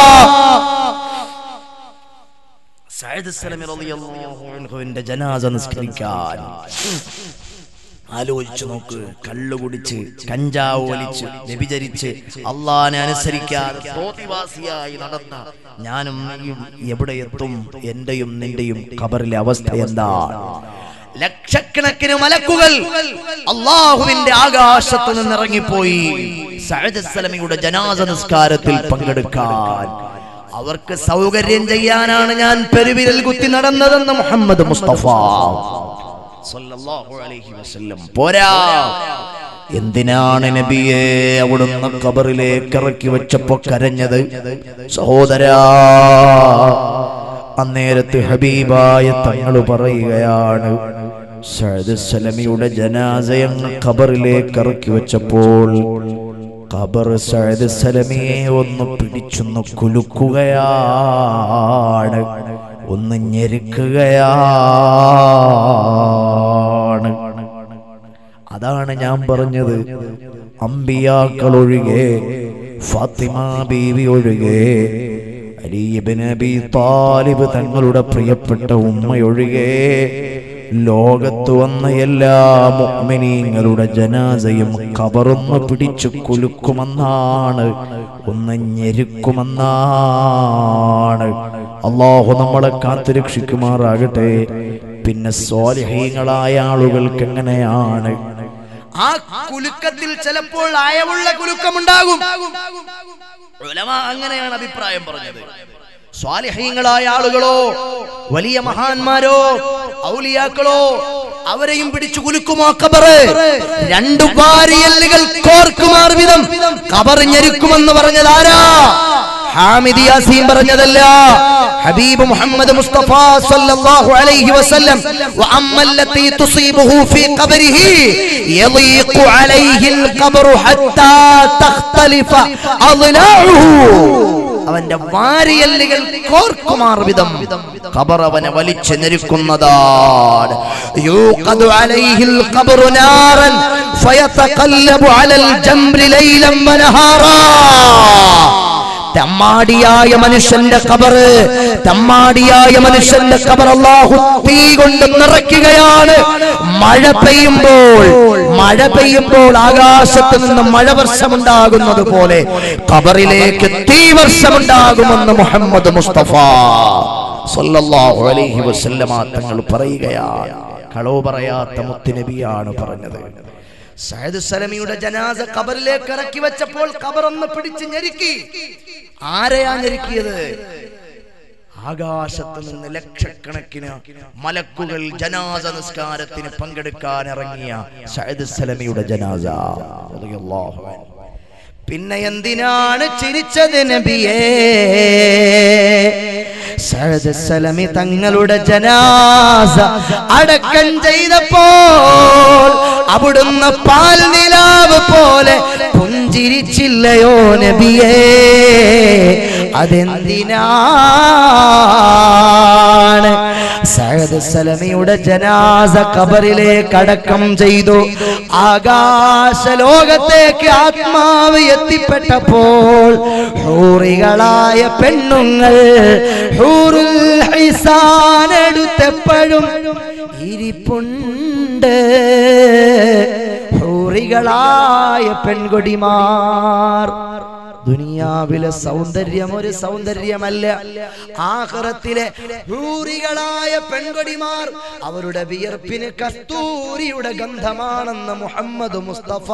സഅദ് സലമി റളിയല്ലാഹു അൻഹുവിന്റെ ജനാസ നിസ്കരിക്കാൻ ആലോചിച്ചു നോക്ക് കള്ളു കുടിച്ച് കഞ്ചാവ് വലിച്ച് വ്യഭിചരിച്ച് അള്ളാനെ അനുസരിക്കാതെ തോന്നിവാസിയായി നടന്ന ഞാനും നീയും എവിടെ എത്തും എന്റെയും നിന്റെയും ഖബറിലെ അവസ്ഥ എന്താണ് ലക്ഷക്കണക്കിന് മലക്കുകൾ അള്ളാഹുവിന്റെ ആകാശത്ത് നിന്ന് ഇറങ്ങിപ്പോയി സഅദ് സലമിയുടെ ജനാസ നിസ്കാരത്തിൽ പങ്കെടുക്കാൻ അവർക്ക് സൗകര്യം ചെയ്യാനാണ് ഞാൻ പെരുവിരൽ കുത്തി നടന്നതെന്ന് മുഹമ്മദ് മുസ്തഫ സല്ലല്ലാഹു അലൈഹി വസല്ലം പോരാ എന്തിനാണ് നബിയെ അവിടുന്ന് കബറിലേക്ക് ഇറക്കി വെച്ചപ്പോ കരഞ്ഞത് സഹോദരാ അന്നേരത്ത് ഹബീബായ തങ്ങൾ പറയുകയാണ് സഅദ് സലമിയുടെ ജനാസയങ്ങ് ഖബറിലേക്ക് ഇറക്കി വെച്ചപ്പോൾ ഖബർ സഅദ് സലമിയെ ഒന്ന് പിടിച്ചൊന്ന് കുലുക്കുകയാണ് ഒന്ന് ഞെരുക്കുകയാണ് അതാണ് ഞാൻ പറഞ്ഞത് അമ്പിയാക്കൾ ഒഴികെ ഫാത്തിമ ബീവി ഒഴികെ അലീബിന് അബി താലിബ് തങ്ങളുടെ പ്രിയപ്പെട്ട ഉമ്മയൊഴികെ ലോകത്ത് വന്ന എല്ലാ മുഅ്മിനീങ്ങളുടെ ജനാസയും കബറൊന്ന് പിടിച്ചു കുലുക്കുമെന്നാണ് ഒന്ന് ഞെരുക്കുമെന്നാണ് അള്ളാഹു നമ്മളെ കാത്തുരക്ഷിക്കുമാറാകട്ടെ പിന്നെ സ്വാലിഹീങ്ങളായ ആളുകൾക്ക് എങ്ങനെയാണ് ആ കുലുക്കത്തിൽ ചിലപ്പോൾ അയവുള്ള കുലുക്കമുണ്ടാകും ഉലമ അങ്ങനെയാണ് അഭിപ്രായം പറഞ്ഞത് സ്വാലിഹീങ്ങളായ ആളുകളോ വലിയ മഹാന്മാരോ ഔലിയാക്കളോ അവരെയും പിടിച്ചു കുലുക്കുമോ കബറ് രണ്ടു വാരിയല്ലുകൾ കോർക്കുമാർ വിധം കബർ ഞെരുക്കുമെന്ന് പറഞ്ഞത് ആരാ ഹാമിദ് യാസീൻ പറഞ്ഞതല്ല ഹബീബ് മുഹമ്മദ് മുസ്തഫ സല്ലല്ലാഹു അലൈഹി വസല്ലം വഅമ്മ അല്ലതി തുസീബുഹു ഫീ ഖബരിഹി യളീഖു അലൈഹി القبر حتى تختلف അضلاعه അവന്റെ വാരിയല്ലുകൾ കോർക്കുമാർ വിധം ഖബർ അവനെ വലിച്ചു ഞെരുക്കുന്നതാണ് യൂഖദു അലൈഹിൽ ഖബറു നാറൻ ഫയതഖല്ലബു അലൽ ജംരി ലൈലൻ വനഹാറാ തമ്മാടിയായ മനുഷ്യന്റെ കബറ് തമ്മാടിയായ മനുഷ്യന്റെ കബർ അള്ളാഹു തീ കൊണ്ട് നിറയ്ക്കുകയാണ് മഴ പെയ്യുമ്പോൾ മഴ പെയ്യുമ്പോൾ ആകാശത്ത് നിന്ന് മഴ വർഷമുണ്ടാകുന്നത് പോലെ കബറിലേക്ക് തീ വർഷമുണ്ടാകുമെന്ന് മുഹമ്മദ് മുസ്തഫ സല്ലല്ലാഹു അലൈഹി വസല്ലമ തങ്ങൾ പറയുകയാണ് കളവ് പറയാത്ത മുത്തുനബിയാണ് പറഞ്ഞത് സയ്യിദ് സലമിയുടെ ജനാസ കബറിലേക്ക് ഇറക്കി വെച്ചപ്പോൾ കബർ ഒന്ന് പിടിച്ച് ഞെരുക്കി ആരെയാ ഞെരുക്കിയത് ആകാശത്ത് നിന്ന് ലക്ഷക്കണക്കിന് മലക്കുകൾ ജനാസ നിസ്കാരത്തിന് പങ്കെടുക്കാൻ ഇറങ്ങിയ സയ്യിദ് സലമിയുടെ ജനാസ റളിയല്ലാഹു അൻഹു. പിന്നെ എന്തിനാണ് ചിരിച്ചത് നബിയേ സഅദ് സലമി തങ്ങളുടെ ജനാസ അടക്കം ചെയ്തപ്പോൾ അവിടുന്ന് പാൽ നിലാവ് പോലെ പുഞ്ചിരിച്ചില്ലയോ നബിയേ അതെന്തിനാണ് സഅദ് സലമിയുടെ ജനാസ കബറിലേക്ക് അടക്കം ചെയ്തു ആകാശ ലോകത്തേക്ക് ആത്മാവ് എത്തിപ്പെട്ടപ്പോൾ ഹൂറികളായ പെണ്ണുങ്ങൾ ഹൂറുൽ ഹിസാനെടുത്തെപ്പോഴും ഇരിപ്പുണ്ട് ഹൂറികളായ പെൺകൊടിമാർ ദുനിയാവിലെ സൗന്ദര്യം ഒരു സൗന്ദര്യമല്ല ആഹ്റത്തിലെ ഹൂറികളായ പെൺകൊടിമാർ അവരുടെ വിയർപ്പിന് കസ്തൂരിയുടെ ഗന്ധമാണെന്ന് മുഹമ്മദ് മുസ്തഫ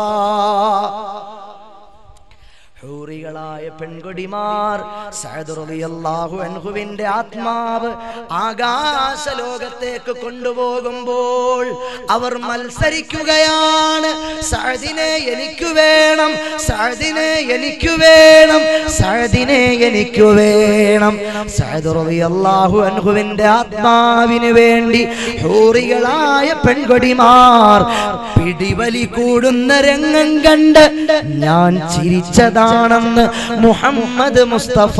ഹൂറികളായ പെൺകൊടിമാർ സഅദ് റളിയല്ലാഹു അൻഹുവിന്റെ ആത്മാവ് ആകാശ ലോകത്തേക്ക് കൊണ്ടുപോകുമ്പോൾ അവർ മത്സരിക്കുകയാണ് സഅദിനെ എനിക്ക് വേണം സഅദിനെ എനിക്ക് വേണം സഅദിനെ എനിക്ക് വേണം സഅദ് റളിയല്ലാഹു അൻഹുവിന്റെ ആത്മാവിന് വേണ്ടി ഹൂറികളായ പെൺകൊടിമാർ പിടിവലി കൂടുന്ന രംഗം കണ്ട് ഞാൻ ചിരിച്ചതാണെന്ന് മുഹമ്മദ് മുസ്തഫ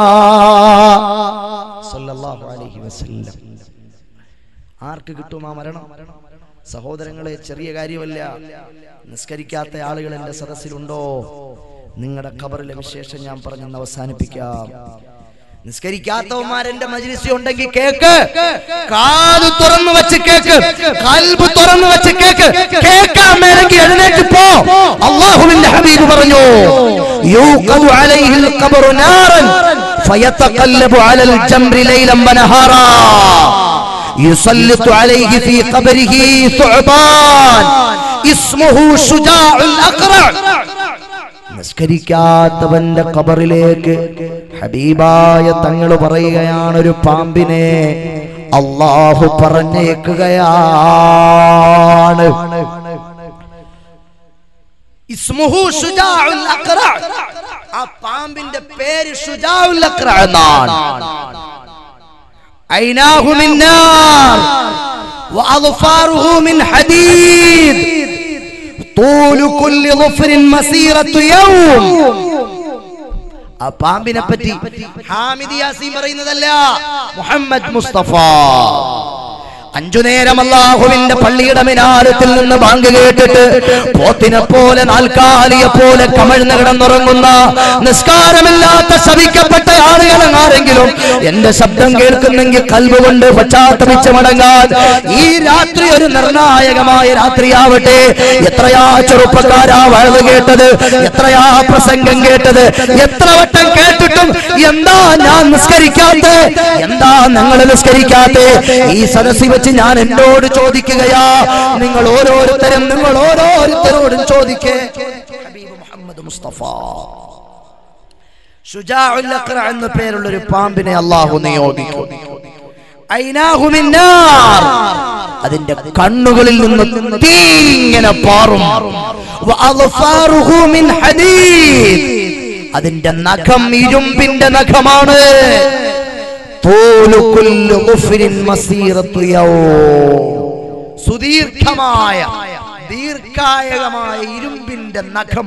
സല്ലല്ലാഹു അലൈഹി വസല്ലം ആർക്ക് കിട്ടും ആ മരണം സഹോദരങ്ങളെ ചെറിയ കാര്യമല്ല നിസ്കരിക്കാത്ത ആളുകൾ എന്റെ സദസ്സിലുണ്ടോ നിങ്ങളുടെ ഖബറിലെ വിശേഷം ഞാൻ പറഞ്ഞെന്ന് അവസാനിപ്പിക്കാം നിസ്കരിക്കാത്തവന്മാർ എന്റെ മജ്ലിസി ഉണ്ടെങ്കിൽ കേക്ക് കാത് തുറന്നു വെച്ച് കേക്ക് കൽബ് തുറന്നു വെച്ച് കേക്ക് കേൾക്കാൻ മേലെങ്കിൽ എഴുന്നേറ്റ് പോ അള്ളാഹുവിന്റെ ഹബീബ് പറഞ്ഞു യൂഖദു അലൈഹിൽ ഖബറു നാറൻ ഫയതഖല്ലബു അലൽ ജംറി ലൈലൻ വനഹാറാ يسلط عليه في قبره ثعبان اسمه شجاع الأقرع നിസ്കരിക്കാത്തവന്റെ കബറിലേക്ക് ഹബീബായ തങ്ങൾ പറയുകയാണ് ഒരു പാമ്പിനെ അള്ളാഹു പറഞ്ഞേക്കുകയാണ് ഇസ്മുഹു ശുജാഉൽ അഖ്റ. ആ പാമ്പിന്റെ പേര് ഷുജാഉൽ അഖ്റ എന്നാണ് ഐനാഹു മിൻ നാർ വഅദ്ഫാറുഹു മിൻ ഹദീദ് തൂലു കുല്ലി ളുഫ്രിൻ മസീറത്തു യൗം ആ പാമ്പിനെ പറ്റി ഹാമിദ് യാസീൻ പറയുന്നതല്ല മുഹമ്മദ് മുസ്തഫ അഞ്ചു നേരം അള്ളാഹുവിന്റെ പള്ളിയുടെ മിനാരത്തിൽ നിന്ന് ബാങ്ക് കേട്ടിട്ട് പോത്തിനെ പോലെ നാൽക്കാലിയെ പോലെ കമഴ്ന്ന് കിടന്നുറങ്ങുന്ന നിസ്കാരമില്ലാത്ത ശവിക്കപ്പെട്ട ആളുകളെ ആരെങ്കിലും എന്റെ ശബ്ദം കേൾക്കുന്നെങ്കിൽ കൽവ് കൊണ്ട് പശ്ചാത്തപിച്ച് മടങ്ങാൻ ഈ രാത്രി ഒരു നിർണായകമായ രാത്രിയാവട്ടെ എത്രയാ ചെറുപ്പക്കാരാ വഴുത് കേട്ടത് എത്രയാ പ്രസംഗം കേട്ടത് എത്ര വട്ടം കേട്ടിട്ടും എന്താ ഞാൻ നിസ്കരിക്കാത്ത എന്താ നിങ്ങൾ നിസ്കരിക്കാത്ത ഈ സദസ്സിൽ വെച്ച് ഞാൻ എന്നോട് ചോദിക്കുകയാ നിങ്ങൾ ഓരോരുത്തരും നിങ്ങൾ ഓരോരുത്തരോടും ചോദിക്കേ ഹബീബ് മുഹമ്മദ് മുസ്തഫ ഷുജാഉൽ അഖ്റ എന്ന പേരുള്ള ഒരു പാമ്പിനെ അള്ളാഹു നിയോഗിക്കും ഐനാഹു മിന്നാർ. അതിന്റെ കണ്ണുകളിൽ നിന്ന് തീ ഇങ്ങനെ പാറും വഅദ്ഫാറുഹു മിൻ ഹദീദ്. അതിന്റെ നഖം ഇരുമ്പിന്റെ നഖമാണ് തോലു കുല്ലു ഗുഫ്രിൻ മസീറത്തു യൗം. സുദീർഘമായ ദീർഘായകമായ ഇരുമ്പിന്റെ നഖം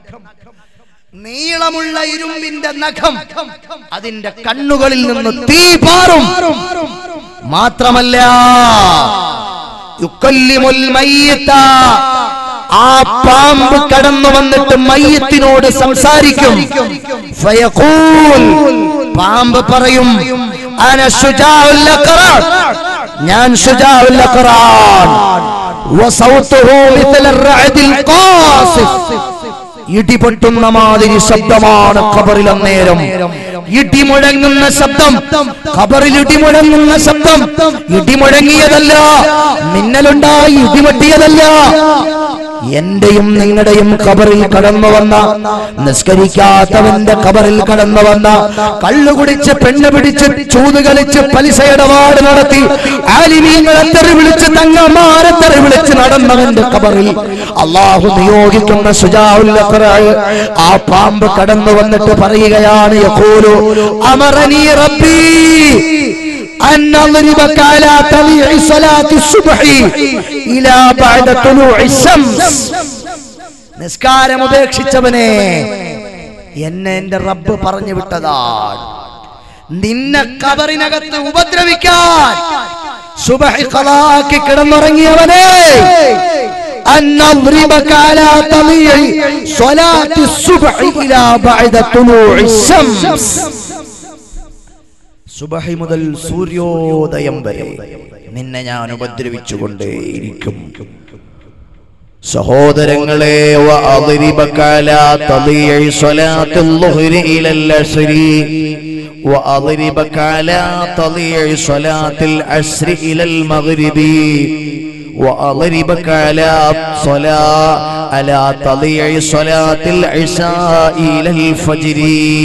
നീളമുള്ള ഇരുമ്പിന്റെ നഖം അതിന്റെ കണ്ണുകളിൽ നിന്ന് തീ പാറും മാത്രമല്ല യുക്കല്ലിമുൽ മയ്യിത്ത. ആ പാമ്പ് കടന്നു വന്നിട്ട് മയ്യത്തിനോട് സംസാരിക്കും ഫയഖൂൽ. പാമ്പ് പറയും അന ശുജാഉൽ അഖ്റാൻ. ഞാൻ ശുജാഉൽ അഖ്റാൻ. വസൗതുഹു മിഥല الرعد القاصف. ഇടിപൊട്ടുന്ന മാതിരി ശബ്ദമാണ് ഖബറിൽ അന്നേരം ഇടിമുഴങ്ങുന്ന ശബ്ദം ഖബറിൽ ഇടിമുഴങ്ങുന്ന ശബ്ദം ഇടിമുഴങ്ങിയതല്ല മിന്നലുണ്ടായി ഇടിമട്ടിയതല്ല എന്റെയും നിങ്ങളുടെയും ഖബറിൽ കടന്നു വന്ന നിസ്കരിക്കാത്തവന്റെ ഖബറിൽ കടന്നു വന്ന കള്ളു കുടിച്ച് പെണ്ണ് പിടിച്ച് ചൂത് കളിച്ച് പലിശ ഇടപാട് നടത്തി ആലിമീങ്ങളെ തെറി വിളിച്ച് തങ്ങമാരെ തെറി വിളിച്ച് നടന്നവന്റെ ഖബറിൽ അള്ളാഹു നിയോഗിക്കുന്ന സുജാഉൽ അഖ്റായ് ആ പാമ്പ് കടന്നു വന്നിട്ട് പറയുകയാണ് യഖൂലു അമറനി റബ്ബി أن نضربك على طليع صلاة الصبح إلى بعد طلوع الشمس നിസ്കാരം ഉപേക്ഷിച്ചവനെ എന്നെ എന്റെ റബ്ബ് പറഞ്ഞു വിട്ടതാണ് നിന്നെ കബറിനകത്ത് ഉപദ്രവിക്കാൻ സുബഹി ഖലാക്കി കിടന്നുറങ്ങിയവനെ أن نضربك على طليع صلاة الصبح إلى بعد طلوع الشمس സുബഹി മുതൽ സൂര്യോദയം വരെ നിന്നെ ഞാൻ ഉപദ്രവിച്ചുകൊണ്ടേയിരിക്കും സഹോദരങ്ങളെ وأضربك على طليع صلاة الظهر إلى العصر وأضربك على طليع صلاة العصر إلى المغرب وأضربك على صلاة على طليع صلاة العشاء إلى الفجر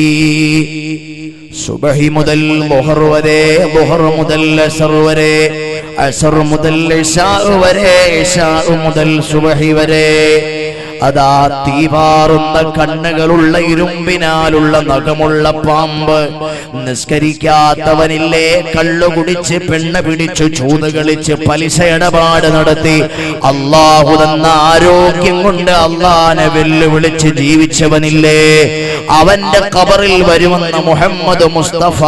സുബഹി മുതൽ ബുഹർ വരെ ബുഹർ മുതൽ അസർ വരെ അസർ മുതൽ ഇഷാ വരെ ഇഷാ മുതൽ സുബഹി വരെ അതാ തീപാറുന്ന കണ്ണുകളുള്ള ഇരുമ്പിനാലുള്ള നഖമുള്ള പാമ്പ് നിസ്കരിക്കാത്തവനില്ലേ കള്ളു കുടിച്ച് പെണ്ണ് പിടിച്ചു ചൂത് കളിച്ച് പലിശ ഇടപാട് നടത്തി അള്ളാഹു തന്ന ആരോഗ്യം കൊണ്ട് അള്ളാനെ വെല്ലുവിളിച്ച് ജീവിച്ചവനില്ലേ അവന്റെ കബറിൽ വരുമെന്ന് മുഹമ്മദ് മുസ്തഫ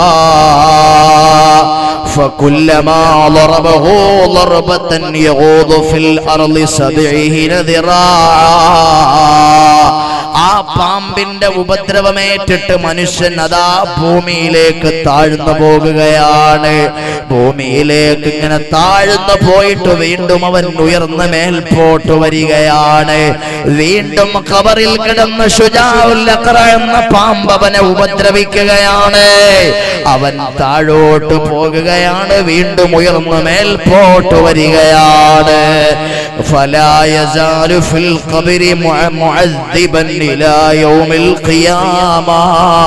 فكلما ضربه ضربة يغوض في الأرض سبعين ذراعا ആ പാമ്പിന്റെ ഉപദ്രവമേറ്റിട്ട് മനുഷ്യൻ അതാ ഭൂമിയിലേക്ക് താഴ്ന്നു പോകുകയാണ് ഭൂമിയിലേക്ക് ഇങ്ങനെ താഴ്ന്നു പോയിട്ട് വീണ്ടും അവൻ ഉയർന്ന് മേൽപോട്ട് വരികയാണ് വീണ്ടും കബറിൽ കിടന്ന് ഷുജാഉൽ അഖ്റ എന്ന പാമ്പ് അവനെ ഉപദ്രവിക്കുകയാണ് അവൻ താഴോട്ട് പോകുകയാണ് വീണ്ടും ഉയർന്ന് മേൽപോട്ട് വരികയാണ് فلا يزال في القبر مع- معذبا إلى يوم القيامة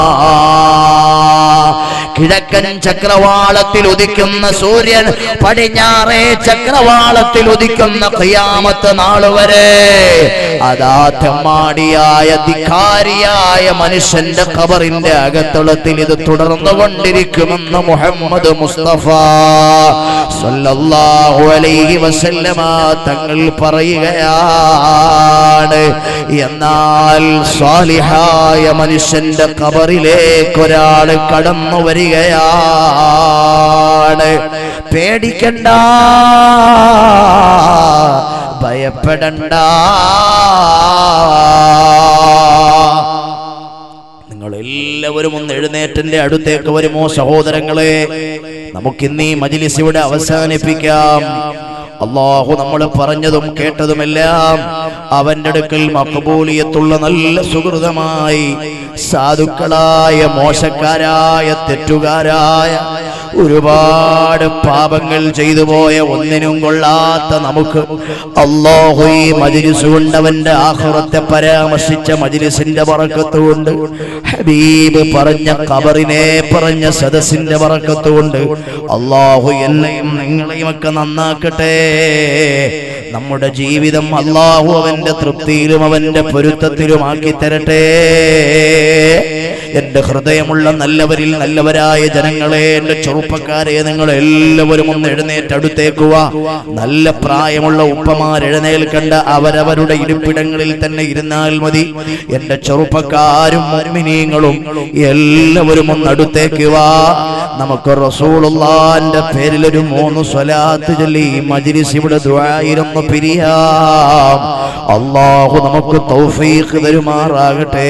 കിഴക്കൻ ചക്രവാളത്തിൽ ഉദിക്കുന്ന സൂര്യൻ പടിഞ്ഞാറേ ചക്രവാളത്തിൽ ഉദിക്കുന്ന ഖിയാമത്ത് നാൾ വരെ അതാ തെമ്മാടിയായ ധിക്കാരിയായ മനുഷ്യന്റെ ഖബറിന്റെ അകത്തളത്തിൽ ഇത് തുടർന്നുകൊണ്ടിരിക്കുമെന്ന് മുഹമ്മദ് മുസ്തഫ സല്ലല്ലാഹു അലൈഹി വസല്ലമ തങ്ങൾ പറയുകയാണ് എന്നാൽ സ്വാലിഹായ മനുഷ്യന്റെ ഖബറിലേക്ക് ഒരാൾ കടന്നു വരികയാണ് പേടിക്കണ്ട ഭയപ്പെടണ്ട നിങ്ങൾ എല്ലാവരും ഒന്ന് എഴുന്നേറ്റിന്റെ അടുത്തേക്ക് വരുമോ സഹോദരങ്ങളെ നമുക്കിന്ന് ഈ മജിലിസ് ഇവിടെ അവസാനിപ്പിക്കാം അള്ളാഹു നമ്മൾ പറഞ്ഞതും കേട്ടതുമെല്ലാം അവന്റെ അടുക്കൽ മക്കബൂലിയത്തുള്ള നല്ല സുഹൃതമായി സാധുക്കളായ മോശക്കാരായ തെറ്റുകാരായ ഒരുപാട് പാപങ്ങൾ ചെയ്തു പോയ ഒന്നിനും കൊള്ളാത്ത നമുക്ക് അള്ളാഹു ഈ മജിലിസ് കൊണ്ട് അവന്റെ ആഹുറത്തെ പരാമർശിച്ച മജിലിസിന്റെ പറക്കത്ത് കൊണ്ട് ഹബീബ് പറഞ്ഞ ഖബറിനെ പറഞ്ഞ സദസ്സിന്റെ പറക്കത്ത് കൊണ്ട് അള്ളാഹു എന്നെയും നിങ്ങളെയും ഒക്കെ നന്നാക്കട്ടെ നമ്മുടെ ജീവിതം അള്ളാഹു അവന്റെ തൃപ്തിയിലും അവന്റെ പൊരുത്തത്തിലുമാക്കി തരട്ടെ എന്റെ ഹൃദയമുള്ള നല്ലവരിൽ നല്ലവരായ ജനങ്ങളെ എന്റെ ചെറുപ്പക്കാരെ നിങ്ങൾ എല്ലാവരും ഒന്ന് എഴുന്നേറ്റ് അടുത്തേക്കുക നല്ല പ്രായമുള്ള ഉപ്പമാർ എഴുന്നേൽക്കണ്ട അവരവരുടെ ഇരിപ്പിടങ്ങളിൽ തന്നെ ഇരുന്നാൽ മതി എന്റെ ചെറുപ്പക്കാരും മോമിനീങ്ങളും എല്ലാവരും ഒന്ന് അടുത്തേക്ക് വാ നമുക്ക് റസൂലുള്ളാന്റെ പേരിൽ ഒരു മൂന്ന് സ്വലാത്ത് ചൊല്ലി ഈ മജ്ലിസ് ഇവിടെ ദുആയിരുന്ന് പിരിയാം അള്ളാഹു നമുക്ക് തൗഫീഖ് തരുമാറാകട്ടെ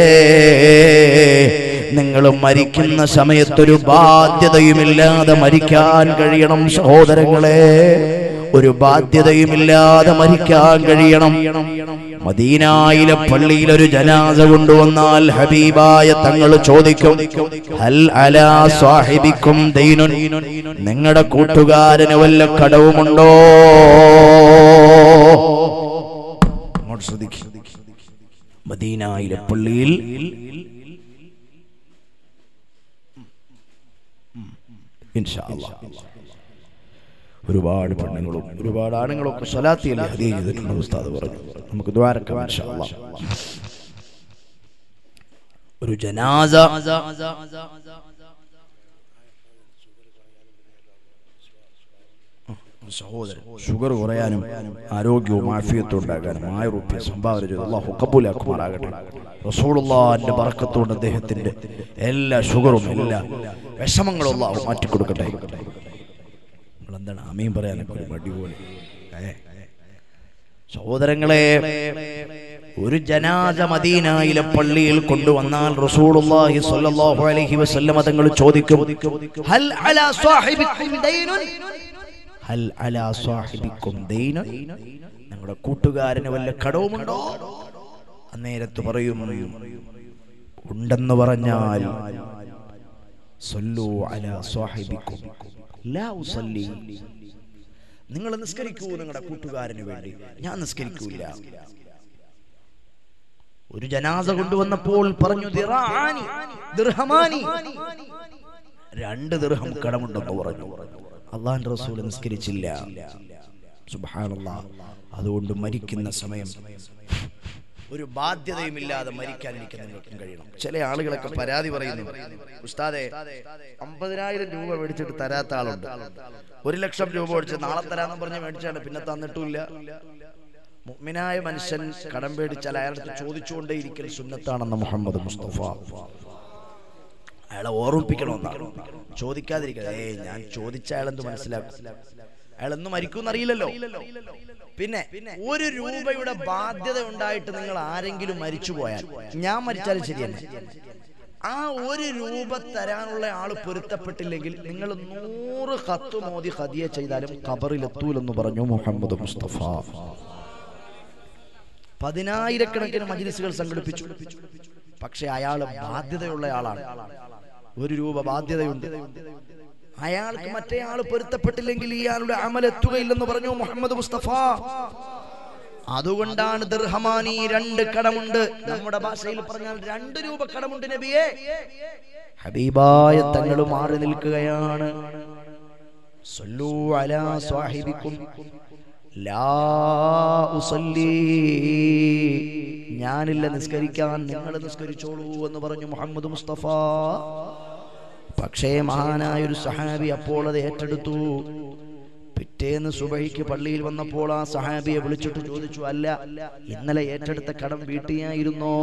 നിങ്ങൾ മരിക്കുന്ന സമയത്തൊരു ബാധ്യതയുമില്ലാതെ മരിക്കാൻ കഴിയണം സഹോദരങ്ങളെ ഒരു ബാധ്യതയുമില്ലാതെ മരിക്കാൻ കഴിയണം മദീനായിലെ പള്ളിയിൽ ഒരു ജനാസ കൊണ്ടുവന്നാൽ ഹബീബായ തങ്ങൾ ചോദിക്കും ഹൽ അലാ സാഹിബിക്കും ദൈനുൻ നിങ്ങളുടെ കൂട്ടുകാരന് വല്ല കടവുമുണ്ടോ അങ്ങോട്ട് ശ്രദ്ധിക്കും മദീനായിലെ പള്ളിയിൽ ഇൻഷാ അല്ലാഹ്. ഒരുപാട് പെണ്ണുങ്ങളും ഒരുപാട് ആണുങ്ങളും ഒക്കെ സ്വലാത്തിയല്ലേ ഹദീ ചെയ്തിട്ടുണ്ട് ഉസ്താദ് പറഞ്ഞു നമുക്ക് ദ്വാരക്കാം ഇൻഷാ അല്ലാഹ്. ഒരു ജനാസ സഹോദരൻ ഷുഗർ കുറയാനും ആരോഗ്യവും ആഫിയത്തും ഉണ്ടാകാനും ആയിരം റുപ്യ സംഭാവന ചെയ്ത് അള്ളാഹു കബൂലാക്കുമാറാകട്ടെ റസൂലുള്ളാന്റെ ബറക്കത്തുകൊണ്ട് അദ്ദേഹത്തിന്റെ എല്ലാ ഷുഗറും എല്ലാ വിഷമങ്ങളും അള്ളാഹു മാറ്റിക്കൊടുക്കട്ടെ നിങ്ങൾ എന്താണ് അമീൻ പറയാനൊക്കെ ഒരു മടി പോലെ ഏ? സഹോദരങ്ങളെ ഒരു ജനാസ മദീനായിലെ പള്ളിയിൽ കൊണ്ടുവന്നാൽ റസൂലുള്ളാഹി സ്വല്ലല്ലാഹു അലൈഹി വസല്ലമ തങ്ങൾ ചോദിക്കും ഹൽ അലാ സാഹിബിക്കും ദൈനുൻ ഹൽ അലാ സാഹിബിക്കും ദൈനുൻ നിങ്ങളുടെ കൂട്ടുകാരന് വല്ല കടവുമുണ്ടോ അന്നേരത്ത് പറയും ഉണ്ടെന്ന് പറഞ്ഞാൽ സല്ലു അലാ സാഹിബിക്കും ലാ ഉസല്ലി നിങ്ങൾ നിസ്കരിക്കൂ നിങ്ങളുടെ കൂട്ടുകാരന് വേണ്ടി ഞാൻ നിസ്കരിക്കൂല ഒരു ജനാസ കൊണ്ടുവന്നപ്പോൾ പറഞ്ഞു ദിറാനി, ദിർഹമാനി. രണ്ട് ദിർഹം കടമുണ്ടെന്ന് പറഞ്ഞു അള്ളാന്റെ റസൂൽ നിസ്കരിച്ചില്ല സുബ്ഹാനല്ലാ അതുകൊണ്ട് മരിക്കുന്ന സമയം ഒരു ബാധ്യതയുമില്ലാതെ മരിക്കാൻ എനിക്ക് നിങ്ങൾക്കും കഴിയണം ചില ആളുകളൊക്കെ പരാതി പറയുന്നു ഉസ്താദെ അമ്പതിനായിരം രൂപ മേടിച്ചിട്ട് തരാത്ത ആളുണ്ട് ഒരു ലക്ഷം രൂപ മേടിച്ച് നാളെ തരാന്ന് പറഞ്ഞ് മേടിച്ചാണ് പിന്നെ തന്നിട്ടില്ല മുഅ്മിനായ മനുഷ്യൻ കടം പേടിച്ചാൽ അയാളുടെ ചോദിച്ചുകൊണ്ടേ ഇരിക്കൽ സുന്നത്താണെന്ന് മുഹമ്മദ് മുസ്തഫ അയാളെ ഓർമ്മിപ്പിക്കണമെന്നാണ് ചോദിക്കാതിരിക്കുക ഏ ഞാൻ ചോദിച്ച അയാളെന്ത് മനസ്സിലാക്കും അയാൾ എന്ന് മരിക്കും അറിയില്ലല്ലോ പിന്നെ ഒരു രൂപയുടെ ബാധ്യത ഉണ്ടായിട്ട് നിങ്ങൾ ആരെങ്കിലും മരിച്ചു പോയാൽ ഞാൻ മരിച്ചാലും ശരിയല്ല ആ ഒരു രൂപ തരാനുള്ള ആള് പൊരുത്തപ്പെട്ടില്ലെങ്കിൽ നിങ്ങൾ നൂറ് കത്ത് മോദി ഹദിയ ചെയ്താലും ഖബറിലെത്തൂലെന്ന് പറഞ്ഞു മുഹമ്മദ് മുസ്തഫ പതിനായിരക്കണക്കിന് മജ്ലിസുകൾ സംഘടിപ്പിച്ചു പക്ഷെ അയാൾ ബാധ്യതയുള്ള ആളാണ് ഒരു രൂപ ബാധ്യതയുണ്ട് അയാൾക്ക് മറ്റേ ആള് പൊരുത്തപ്പെട്ടില്ലെങ്കിൽ ഇയാളുടെ അമൽ എത്തുകയില്ലെന്ന് പറഞ്ഞു മുഹമ്മദ് മുസ്തഫ അതുകൊണ്ടാണ് ദിർഹമാനി രണ്ട് കടമുണ്ട് നമ്മുടെ ഭാഷയിൽ പറഞ്ഞാൽ രണ്ട് രൂപ കടമുണ്ട് നബിയെ ഹബീബായ തങ്ങൾ മാറി നിൽക്കുകയാണ് സല്ലൂ അലാ സ്വാഹിബിക്കും ലാ ഉസല്ലി ഞാനില്ല നിസ്കരിക്കാൻ നിങ്ങൾ നിസ്കരിച്ചോളൂ എന്ന് പറഞ്ഞു മുഹമ്മദ് മുസ്തഫ പക്ഷേ മഹാനായ ഒരു സഹാബി അപ്പോൾ അത് ഏറ്റെടുത്തു പിറ്റേന്ന് സുബഹിക്ക് പള്ളിയിൽ വന്നപ്പോൾ ആ സഹാബിയെ വിളിച്ചിട്ട് ചോദിച്ചു അല്ല ഇന്നലെ ഏറ്റെടുത്ത കടം വീട്ടിയായിരുന്നോ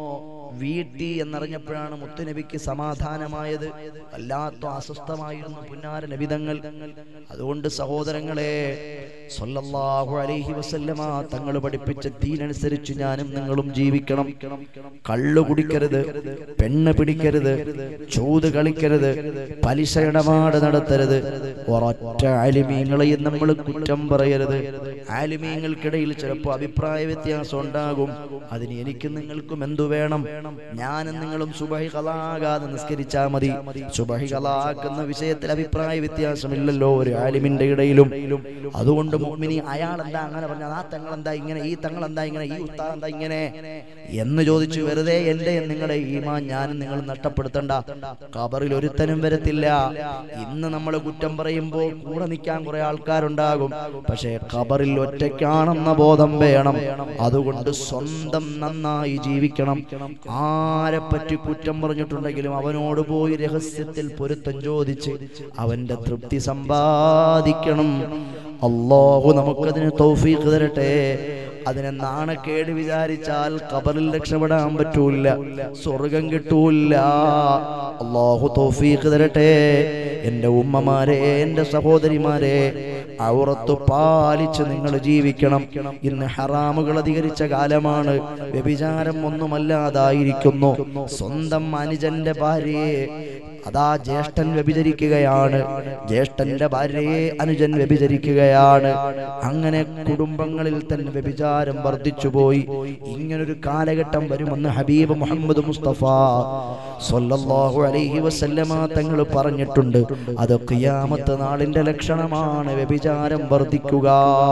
വീട്ടി എന്നറിഞ്ഞപ്പോഴാണ് മുത്തുനബിക്ക് സമാധാനമായത് വല്ലാത്ത അസ്വസ്ഥമായിരുന്നു പുന്നാര നബിതങ്ങൾ അതുകൊണ്ട് സഹോദരങ്ങളെ സല്ലല്ലാഹു അലൈഹി വസല്ലമ തങ്ങൾ പഠിപ്പിച്ച ദീനനുസരിച്ച് ഞാനും നിങ്ങളും ജീവിക്കണം കള്ളു കുടിക്കരുത് പെണ്ണ് പിടിക്കരുത് ചൂത് കളിക്കരുത് പലിശ ഇടപാട് നടത്തരുത് ഒരൊറ്റ ആലിമീങ്ങളെയും നമ്മൾ കുറ്റം പറയരുത് ആലിമീങ്ങൾക്കിടയിൽ ചിലപ്പോൾ അഭിപ്രായ വ്യത്യാസം ഉണ്ടാകും അതിന് എനിക്കും നിങ്ങൾക്കും എന്തു വേണം ഞാനും നിങ്ങളും സുബഹി കലാകാതെ നിസ്കരിച്ചാൽ മതി സുബഹി കലാക്കുന്ന വിഷയത്തിൽ അഭിപ്രായ വ്യത്യാസമില്ലല്ലോ ഒരു ആലിമിന്റെ ഇടയിലും അതുകൊണ്ട് മുഅ്മിനി അയാൾ എന്താ അങ്ങനെ പറഞ്ഞത് ആ തങ്ങൾ എന്താ ഇങ്ങനെ ഈ തങ്ങൾ എന്താ ഇങ്ങനെ ഈ ഉസ്താദ് എന്താ ഇങ്ങനെ എന്ന് ചോദിച്ചു വെറുതെ എന്റെ നിങ്ങളുടെ ഈമാൻ ഞാനും നിങ്ങൾ നഷ്ടപ്പെടുത്തണ്ട കബറിൽ ഒരുത്തനും വരത്തില്ല ഇന്ന് നമ്മൾ കുറ്റം പറയുമ്പോൾ കൂടെ നിൽക്കാൻ കുറെ ആൾക്കാരുണ്ടാകും പക്ഷേ ഖബറിൽ ഒറ്റയ്ക്കാണെന്ന ബോധം വേണം അതുകൊണ്ട് സ്വന്തം നന്നായി ജീവിക്കണം ആരെ പറ്റി കുറ്റം പറഞ്ഞിട്ടുണ്ടെങ്കിലും അവനോട് പോയി രഹസ്യത്തിൽ പൊരുത്തം ചോദിച്ച് അവന്റെ തൃപ്തി സമ്പാദിക്കണം അള്ളാഹു നമുക്കതിന് തൗഫീഖ് തരട്ടെ അതിനെ നാണക്കേട് വിചാരിച്ചാൽ കബറിൽ രക്ഷപ്പെടാൻ പറ്റൂല സ്വർഗം കിട്ടൂല അള്ളാഹു തൗഫീഖ് തരട്ടെ എൻ്റെ ഉമ്മമാരെ എൻ്റെ സഹോദരിമാരെ ഔറത്ത് പാലിച്ച് നിങ്ങൾ ജീവിക്കണം ഇന്ന് ഹറാമുകൾ അധികരിച്ച കാലമാണ് വ്യഭിചാരം ഒന്നുമല്ലാതായിരിക്കുന്നു സ്വന്തം അനുജന്റെ ഭാര്യയെ അതാ ജ്യേഷ്ഠൻ വ്യഭിചരിക്കുകയാണ് ജ്യേഷ്ഠന്റെ ഭാര്യയെ അനുജൻ വ്യഭിചരിക്കുകയാണ് അങ്ങനെ കുടുംബങ്ങളിൽ തന്നെ വ്യഭിചാരം വർദ്ധിച്ചുപോയി ഇങ്ങനൊരു കാലഘട്ടം വരുമെന്ന് ഹബീബ് മുഹമ്മദ് മുസ്തഫ സല്ലല്ലാഹു അലൈഹി വസല്ലമ തങ്ങൾ പറഞ്ഞിട്ടുണ്ട് അത് ഖിയാമത്ത് നാളിന്റെ ലക്ഷണമാണ് വ്യഭിചാരം വർദ്ധിക്കുക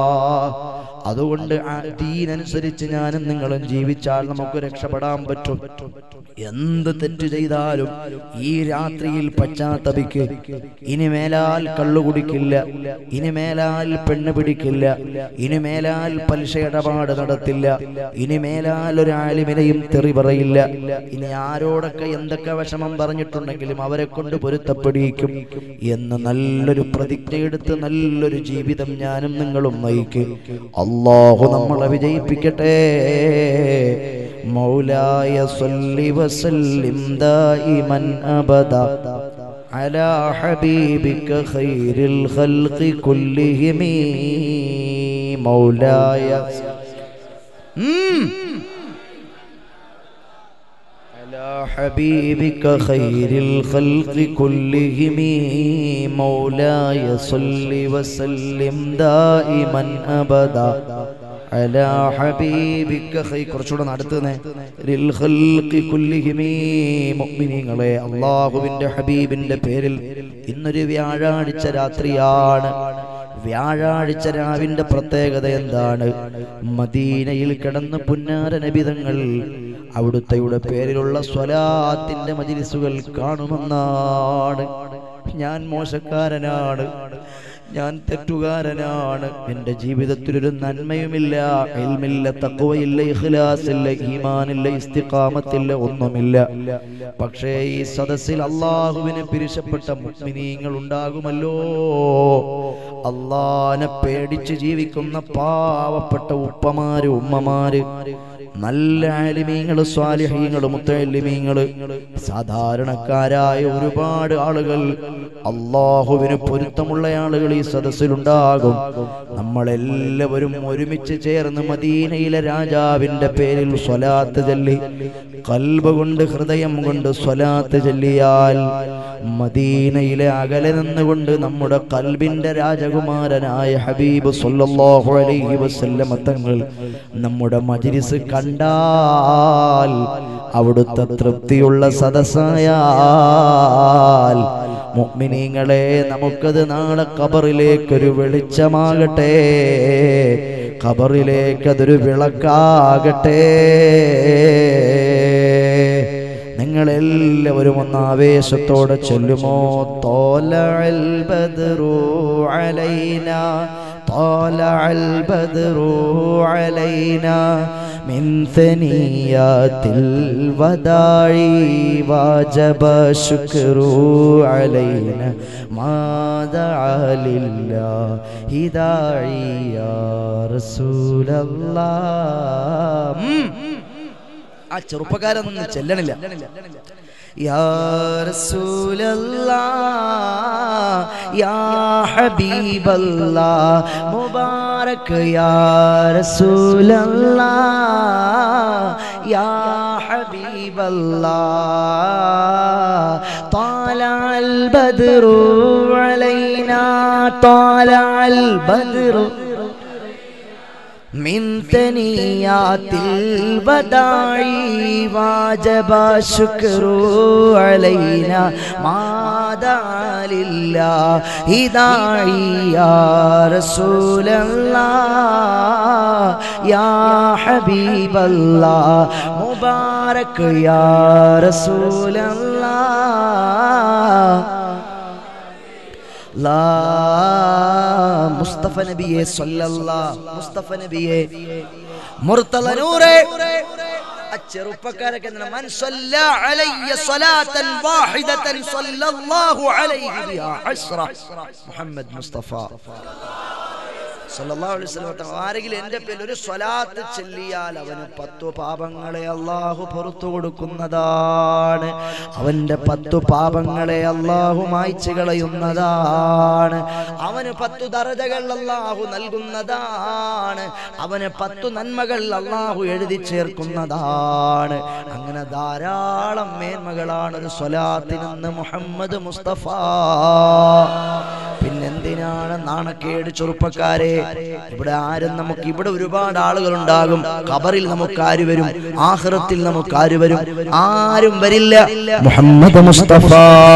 അതുകൊണ്ട് ആ ദീനനുസരിച്ച് ഞാനും നിങ്ങളും ജീവിച്ചാൽ നമുക്ക് രക്ഷപ്പെടാൻ പറ്റും എന്ത് തെറ്റ് ചെയ്താലും ഈ രാത്രിയിൽ പശ്ചാത്തപിക്ക് ഇനി മേലാൽ കള്ളു കുടിക്കില്ല ഇനി മേലാൽ പെണ്ണ് പിടിക്കില്ല ഇനി മേലാൽ പലിശ ഇടപാട് നടത്തില്ല ഇനി മേലാൽ ഒരു ആലിമിനെയും തെറി പറയില്ല ഇനി ആരോടൊക്കെ എന്തൊക്കെ വിഷമം പറഞ്ഞിട്ടുണ്ടെങ്കിലും അവരെ കൊണ്ട് പൊരുത്തപ്പെടിയിക്കും എന്ന് നല്ലൊരു പ്രതിജ്ഞയെടുത്ത് നല്ലൊരു ജീവിതം ഞാനും നിങ്ങളും നയിക്ക് അള്ളാഹു നമ്മളെ വിജയിപ്പിക്കട്ടെ مولاي صل وسلم دائما ابدا على حبيبك خير الخلق كلهم مولاي مم. على حبيبك خير الخلق كلهم مولاي صل وسلم دائما ابدا അലാ ഹബീബിക ഖൈ കുറച്ചുകൂടെ നടത്തുന്നേ ലിൽ ഖൽഖി കുല്ലിഹിമീ മുഅ്മിനീങ്ങളെ അല്ലാഹുവിന്റെ ഹബീബിന്റെ പേരിൽ ഇന്നൊരു വ്യാഴാഴ്ച രാത്രിയാണ് വ്യാഴാഴ്ച രാവിന്റെ പ്രത്യേകത എന്താണ് മദീനയിൽ കിടന്ന് പുന്നാര നബിതങ്ങൾ അവിടുത്തെയുടെ പേരിലുള്ള സ്വലാത്തിന്റെ മജിലിസുകൾ കാണുമെന്നാണ് ഞാൻ മോശക്കാരനാണ് ഞാൻ തെറ്റുകാരനാണ് എന്റെ ജീവിതത്തിൽ ഒരു നന്മയുമില്ല ഇൽമില്ല തക്കവയില്ല ഇഖ്ലാസില്ല ഈമാനില്ല ഇസ്തിഖാമത്തില്ല ഒന്നുമില്ല പക്ഷേ ഈ സദസ്സിൽ അള്ളാഹുവിനെ പിരിശപ്പെട്ട മുഗ്മിനീങ്ങൾ ഉണ്ടാകുമല്ലോ അള്ളാനെ പേടിച്ച് ജീവിക്കുന്ന പാവപ്പെട്ട ഉപ്പമാര് ഉമ്മമാര് നല്ല ആലിമീങ്ങള് സ്വാലിഹീങ്ങള് മുത്തലിമീങ്ങള് സാധാരണക്കാരായ ഒരുപാട് ആളുകൾ അള്ളാഹുവിന് പൊരുത്തമുള്ള ആളുകൾ ഈ സദസ്സിലുണ്ടാകും നമ്മളെല്ലാവരും ഒരുമിച്ച് ചേർന്ന് മദീനയിലെ രാജാവിന്റെ പേരിൽ സ്വലാത്ത് ചൊല്ലി കൽബ് കൊണ്ട് ഹൃദയം കൊണ്ട് സ്വലാത്ത് ചൊല്ലിയാൽ മദീനയിലെ അകലെ നിന്നുകൊണ്ട് നമ്മുടെ കൽബിന്റെ രാജകുമാരനായ ഹബീബ് സല്ലല്ലാഹു അലൈഹി വസല്ലമ തങ്ങൾ നമ്മുടെ മജ്ലിസ് കണ്ടാൽ അവിടുത്തെ തൃപ്തിയുള്ള സദസ്സായാൽ മുഅ്മിനീങ്ങളെ നമുക്കത് നാളെ ഖബറിലേക്കൊരു വെളിച്ചമാകട്ടെ ഖബറിലേക്ക് അതൊരു വിളക്കാകട്ടെ നിങ്ങളെല്ലാവരും ഒന്ന് ആവേശത്തോടെ ചൊല്ലുമോ തോലൽ ബദ്രു അലൈന طالع البدر علينا من ثنيات الوداع واجب الشكر علينا ما دعا لله داعي يا رسول الله ആ ചെറുപ്പക്കാരൊന്നും ചെല്ലണില്ല يا رسول الله يا حبيب الله مبارك يا رسول الله يا حبيب الله طالع البدر علينا طالع البدر من ثنيات الوداع واجب الشكر علينا ما دعا لله داعي يا رسول الله يا حبيب الله مبارك يا رسول الله ലാ മുസ്തഫ നബിയെ സല്ലല്ലാ മുസ്തഫ നബിയെ മുർത്തല നൂറേ ആ ചെറുപ്പക്കാരൊക്കെ എന്താണ്? മൻ സല്ല അലയ്യ സ്വലാത്തൻ വാഹിദതൻ സല്ലല്ലാഹു അലൈഹി ബിഹാ അശ്റ മുഹമ്മദ് മുസ്തഫ സല്ലല്ലാഹു അലൈഹി വസല്ലം തങ്ങൾ ആരെങ്കിലും എൻ്റെ പേരിൽ ഒരു സ്വലാത്ത് ചൊല്ലിയാൽ അവന് പത്തു പാപങ്ങളെ അള്ളാഹു പുറത്തു കൊടുക്കുന്നതാണ് അവന്റെ പത്തു പാപങ്ങളെ അള്ളാഹു മായ്ച്ചു കളയുന്നതാണ് അവന് പത്തു ദറജകൾ അള്ളാഹു നൽകുന്നതാണ് അവന് പത്തു നന്മകൾ അള്ളാഹു എഴുതി ചേർക്കുന്നതാണ് അങ്ങനെ ധാരാളം മേന്മകളാണ് ഒരു സ്വലാത്തിനെന്ന് മുഹമ്മദ് മുസ്തഫ പിന്നെന്തിനാണ് നാണക്കേട് ചെറുപ്പക്കാരെ ഇവിടെ ആരും നമുക്ക് ഇവിടെ ഒരുപാട് ആളുകൾ ഉണ്ടാകും ഖബറിൽ നമുക്ക് ആര് വരും ആഹ്റത്തിൽ നമുക്ക് ആര് വരും ആരും വരില്ല മുഹമ്മദ് മുസ്തഫ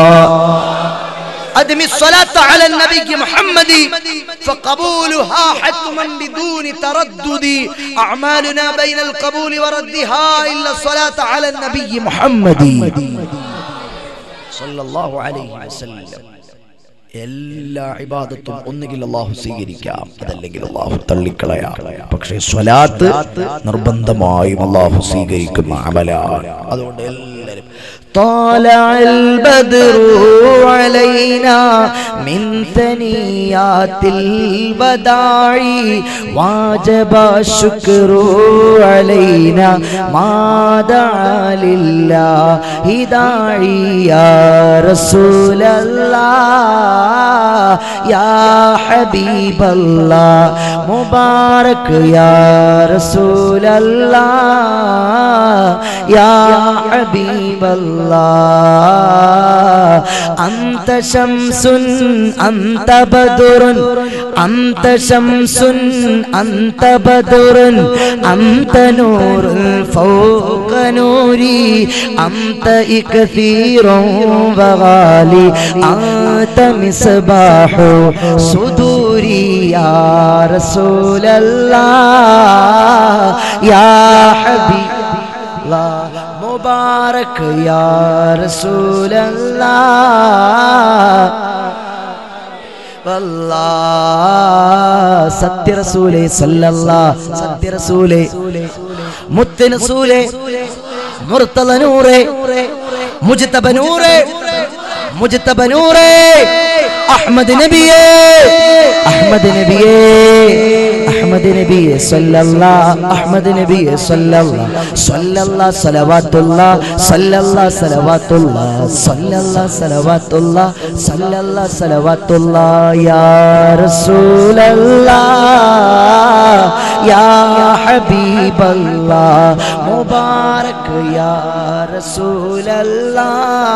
أدم الصلاة على النبي محمد فقبولها حتما بدون تردد أعمالنا بين القبول وردها إلا الصلاة على النبي محمد സല്ലല്ലാഹു അലൈഹി വസല്ലം എല്ലാ ഇബാദത്തും ഒന്നുകിൽ അള്ളാഹു സ്വീകരിക്കാം അതല്ലെങ്കിൽ അള്ളാഹു തള്ളിക്കളയാം പക്ഷേ സ്വലാത്ത് നിർബന്ധമായും അള്ളാഹു സ്വീകരിക്കുന്ന അമലാണ് അതുകൊണ്ട് എല്ലാവരും طالع البدر علينا من ثنيات الوداع واجب الشكر علينا ما دعا لله داعي يا رسول الله يا حبيب الله مبارك يا رسول الله يا حبيب الله أنت شمس أنت بدر أنت شمس أنت بدر أنت نور فوق نوري أنت إكثير وغالي أنت مصباح صدوري يا رسول الله يا حبيب الله مبارك يا رسول الله والله സത്യ റസൂലേ സല്ലല്ലാ സത്യ റസൂലേ മുത്ത് റസൂലേ മുർത്തല നൂറേ മുജ്തബ നൂറേ മുജ്തബ നൂറേ അഹ്മദ് നബിയേ അഹ്മദ് നബിയേ അഹ്മദ് നബിയേ സല്ലല്ലാ അഹ്മദ് നബിയേ സല്ലല്ലാ സല്ലല്ലാ സലവാത്തുല്ലാ സല്ലല്ലാ സലവാത്തുല്ലാ സല്ലല്ലാ സലവാത്തുല്ലാ സല്ലല്ലാ സലവാത്തുല്ലാ യാ റസൂലല്ലാ യാ ഹബീബല്ലാ മുബാരക് യാ റസൂലല്ലാ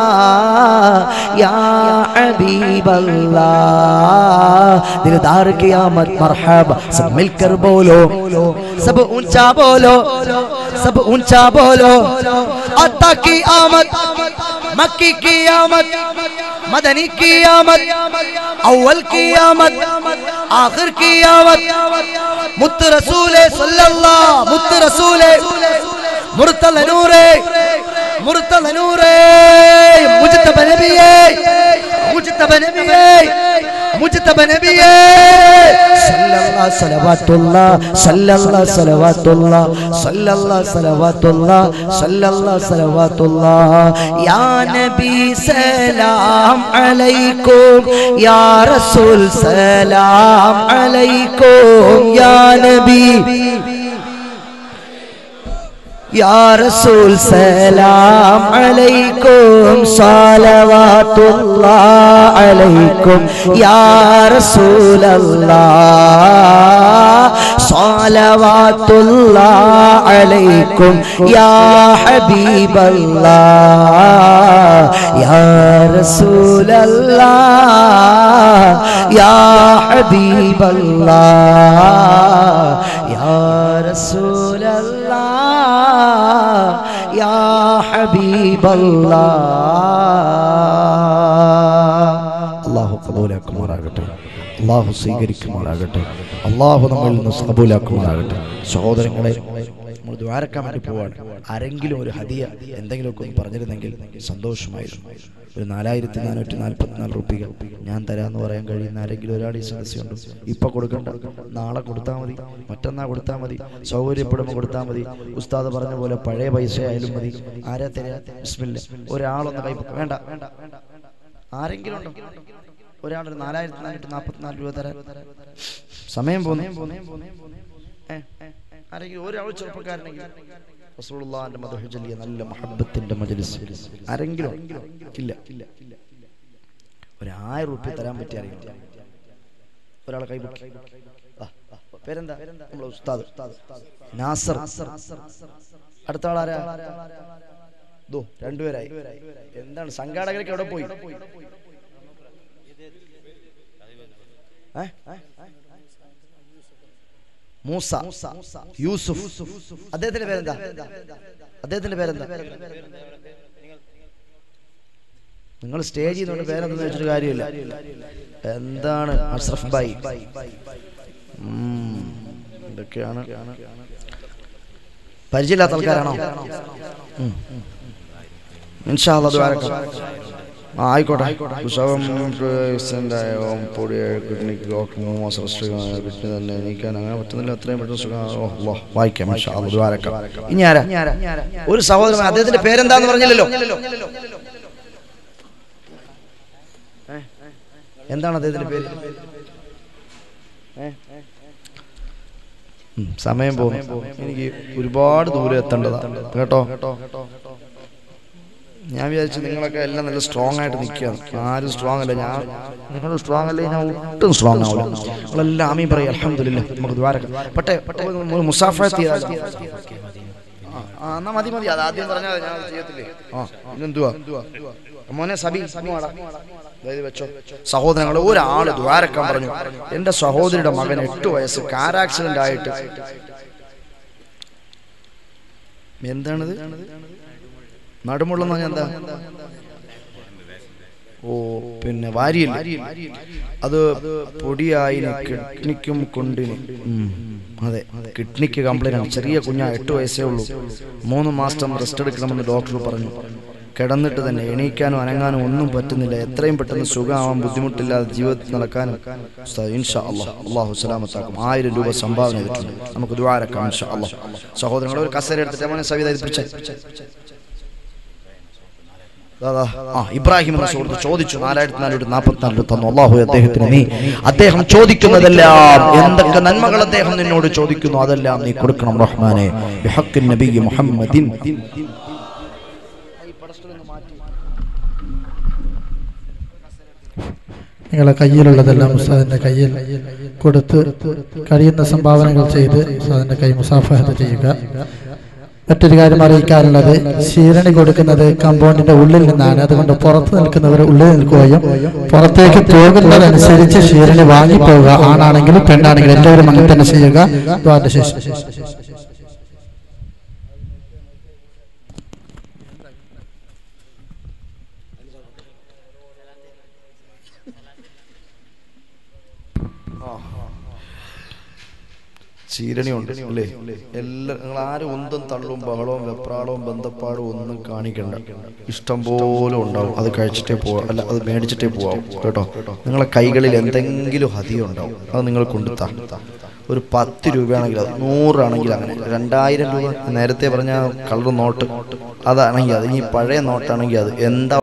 യാ ഹബീബല്ലാ दिलदार क़यामत मरहबा सब मिलकर बोलो सब ऊंचा बोलो सब ऊंचा बोलो अता की आमद मक्की की आमद मदनी की आमद अव्वल की आमद आखिर की आमद मुत रसूले सल्लल्लाह मुत रसूले मुर्तल नूरे मुर्तल नूरे मुजतब नबिये मुजतब नबिये मुजतब नबिये सल्लल्लाहु സലവാത്തുള്ള സല്ലല്ല സലവാത്തുള്ള സല്ലല്ല സലവാത്തുള്ള സല്ലല്ല സലവാത്തുള്ള യാ നബി സലാം അലൈക്കും യാ റസൂൽ സലാം അലൈക്കും യാ നബി يا رسول سلام عليكم صلوات الله عليكم يا رسول الله صلوات الله عليكم يا حبيب الله يا رسول الله يا حبيب الله يا رسول الله يا حبيب الله അള്ളാഹു കബൂലാക്കുമാറാകട്ടെ അള്ളാഹു സ്വീകരിക്കുമാറാകട്ടെ അള്ളാഹു നമ്മളിൽ നിന്ന് കബൂലാക്കുമാറാകട്ടെ സഹോദരങ്ങളെ നമ്മൾ ദ്വാരക്കാൻ വേണ്ടി പോവാണ് ആരെങ്കിലും ഒരു ഹദിയ എന്തെങ്കിലുമൊക്കെ ഒന്ന് പറഞ്ഞിരുന്നെങ്കിൽ സന്തോഷമായിരുന്നു ഒരു നാലായിരത്തി നാനൂറ്റി നാൽപ്പത്തിനാല് റുപ്യ ഞാൻ തരാമെന്ന് പറയാൻ കഴിയുന്ന ആരെങ്കിലും ഒരാൾ ഈ സദസ്യമുണ്ട് ഇപ്പൊ കൊടുക്കണ്ട നാളെ കൊടുത്താൽ മതി മറ്റന്നാ കൊടുത്താൽ മതി സൗകര്യപ്പെടുമ്പോൾ കൊടുത്താൽ മതി ഉസ്താദ് പറഞ്ഞ പോലെ പഴയ പൈസ ആയാലും മതി ആരാ തരാ ബിസ്മില്ല ഒരാളൊന്ന് കൈ വേണ്ട ആരെങ്കിലും ഉണ്ടോ ഒരാളൊരു നാലായിരത്തി നാനൂറ്റി നാൽപ്പത്തിനാല് രൂപ തരാൻ സമയം പോന്നു ഏ, ആരെങ്കിലും ഒരാൾ ചെറുപ്പക്കാരനെങ്കിൽ റസൂലുള്ളാഹിന്റെ മദ്ഹ് ചൊല്ലിയ നല്ല മഹബത്തിന്റെ മജ്ലിസ് ആരെങ്കിലും ഇല്ല ഒരു ആയിരം റുപ്യ തരാൻ പറ്റിയ അറിയില്ല ഒരാളെ കൈപൊക്കി ആ, ആ, പേരെന്താ നമ്മളെ ഉസ്താദ് നാസർ അടുത്ത ആളാരാ ദോ രണ്ടുപേരായി എന്താണ് സംഘാടകരൊക്കെ എവിടെ പോയി ഏ? മൂസ യൂസുഫ് അദ്ദേഹത്തിന്റെ പേരെന്താ അദ്ദേഹത്തിന്റെ പേരെന്താ നിങ്ങൾ സ്റ്റേജ് ചെയ്യുന്നോണ്ട് പേരെന്തെന്ന് വെച്ചിട്ട് കാര്യമില്ല എന്താണ് അഷ്റഫ് ബായി ഉം, ഇതൊക്കെയാണ് പരിചയമില്ലാത്ത ആൾക്കാരാണോ ഉം. ഇൻഷാ അല്ലാ ദ്വാരക്കാം ആ ആയിക്കോട്ടെ കുശവം ഓം പൊടിയ കിഡ്നിക്ക് ഡോക്ടർ മാസം കിഡ്നി തന്നെ എണീക്കാൻ അങ്ങനെ പറ്റുന്നില്ല അത്രയും പെട്ടെന്ന് സുഖം ഓ, അല്ലാ, വായിക്കാം ഇൻഷാ അല്ലാ ദ്വാരക്കാം ഇനി ആരാ ഒരു സഹോദരൻ അദ്ദേഹത്തിന്റെ പേരെന്താന്ന് പറഞ്ഞില്ലല്ലോ ഏ? എന്താണ് അദ്ദേഹത്തിന്റെ പേര് ഏ? ഉം, സമയം പോകും എനിക്ക് ഒരുപാട് ദൂരം എത്തേണ്ടതാ കേട്ടോ ഞാൻ വിചാരിച്ചു നിങ്ങളൊക്കെ എല്ലാം നല്ല സ്ട്രോങ് ആയിട്ട് നിൽക്കുകയാണ് ആരും സ്ട്രോങ് അല്ല ഞാൻ നിങ്ങൾ സ്ട്രോങ് അല്ലേ ഞാൻ ഒട്ടും സ്ട്രോങ് ആവില്ല നിങ്ങളെല്ലാം ആമീ പറയും അലഹമില്ല നമുക്ക് ദ്വാരക്കാം പക്ഷേ മുസാഫത്ത് ആ എന്നാ മതി മതി അത് ആദ്യം പറഞ്ഞാൽ മതി, ഞാൻ അത് ചെയ്യത്തില്ലേ ആ ഇന്നെന്തുവാ മോനെ സബി സബി വാടാ. ദേ ഇത് വെച്ചോ സഹോദരങ്ങളെ ഒരാള് ദ്വാരക്കാൻ പറഞ്ഞു എന്റെ സഹോദരിയുടെ മകൻ എട്ട് വയസ്സ് കാർ ആക്സിഡന്റ് ആയിട്ട് എന്താണിത് നടുമുള്ളെന്ന് പറഞ്ഞാൽ എന്താ ഓ പിന്നെ വാരിയില്ല അത് പൊടിയായിന് കിഡ്നിക്കും കൊണ്ടിന് ഉം, അതെ കിഡ്നിക്ക് കംപ്ലൈന്റ് ആണ് ചെറിയ കുഞ്ഞാ എട്ട് വയസ്സേ ഉള്ളൂ മൂന്ന് മാസം റെസ്റ്റ് എടുക്കണമെന്ന് ഡോക്ടർ പറഞ്ഞു കിടന്നിട്ട് തന്നെ എണീക്കാനും അനങ്ങാനും ഒന്നും പറ്റുന്നില്ല എത്രയും പെട്ടെന്ന് സുഖമാവാൻ ബുദ്ധിമുട്ടില്ലാതെ ജീവിതത്തിൽ നടക്കാനും ഉസ്താദ് ഇൻഷാ അല്ലാഹ് അള്ളാഹു സലാമത്താക്കും ആയിരം രൂപ സംഭാവന ചെയ്തിട്ടുണ്ട് നമുക്ക് ദ്വാരക്കാം ഇൻഷാ അല്ലാഹ് സഹോദരങ്ങൾ ഒരു കസേര എടുത്തിട്ട് മോനെ സവിത പിടിച്ചേ ദാദാ, ആ ഇബ്രാഹിം എന്ന സുഹൃത്ത് ചോദിച്ചു നാലായിരത്തി നാനൂറ്റി നാൽപ്പത്തിനാലിൽ തന്നു അള്ളാഹു അദ്ദേഹത്തിന് നീ അദ്ദേഹം ചോദിക്കുന്നതെല്ലാം എന്തൊക്കെ നന്മകൾ അദ്ദേഹം നിന്നോട് ചോദിക്കുന്നു അതെല്ലാം നീ കൊടുക്കണം റഹ്മാനെ ബിഹഖിൻ നബി മുഹമ്മദിൻ നിങ്ങളെ കയ്യിലുള്ളതെല്ലാം ഉസ്താദിന്റെ കയ്യിൽ കൊടുത്ത് കഴിയുന്ന സംഭാവനകൾ ചെയ്ത് ഉസ്താദിന്റെ കൈ മുസാഫഹത്ത് ചെയ്യുക മറ്റൊരു കാര്യം അറിയിക്കാനുള്ളത് ശീരണി കൊടുക്കുന്നത് കമ്പൗണ്ടിന്റെ ഉള്ളിൽ നിന്നാണ് അതുകൊണ്ട് പുറത്ത് നിൽക്കുന്നവർ ഉള്ളിൽ നിൽക്കുകയും പുറത്തേക്ക് പോകുന്നതനുസരിച്ച് ശീരണി വാങ്ങിപ്പോവുക ആണാണെങ്കിലും പെണ്ണാണെങ്കിലും എല്ലാവരും അങ്ങനെ തന്നെ ചെയ്യുക ദ്വാന്റെ ശേഷം ചീരണി ഉണ്ട് അല്ലേ എല്ലാ നിങ്ങൾ ആരും ഒന്നും തള്ളും ബഹളവും വെപ്രാളവും ബന്ധപ്പാടും ഒന്നും കാണിക്കണ്ട ഇഷ്ടം പോലെ ഉണ്ടാവും അത് കഴിച്ചിട്ടേ പോവാം അല്ല അത് മേടിച്ചിട്ടേ പോവാം കേട്ടോ നിങ്ങളെ കൈകളിൽ എന്തെങ്കിലും ഹതിയും ഉണ്ടാവും അത് നിങ്ങൾ കൊണ്ടുത്താ ഒരു പത്ത് രൂപയാണെങ്കിൽ അത് നൂറാണെങ്കിൽ അങ്ങനെ രണ്ടായിരം രൂപ നേരത്തെ പറഞ്ഞ കളർ നോട്ട് അതാണെങ്കിൽ അത് ഇനി പഴയ നോട്ടാണെങ്കിൽ അത് എന്താ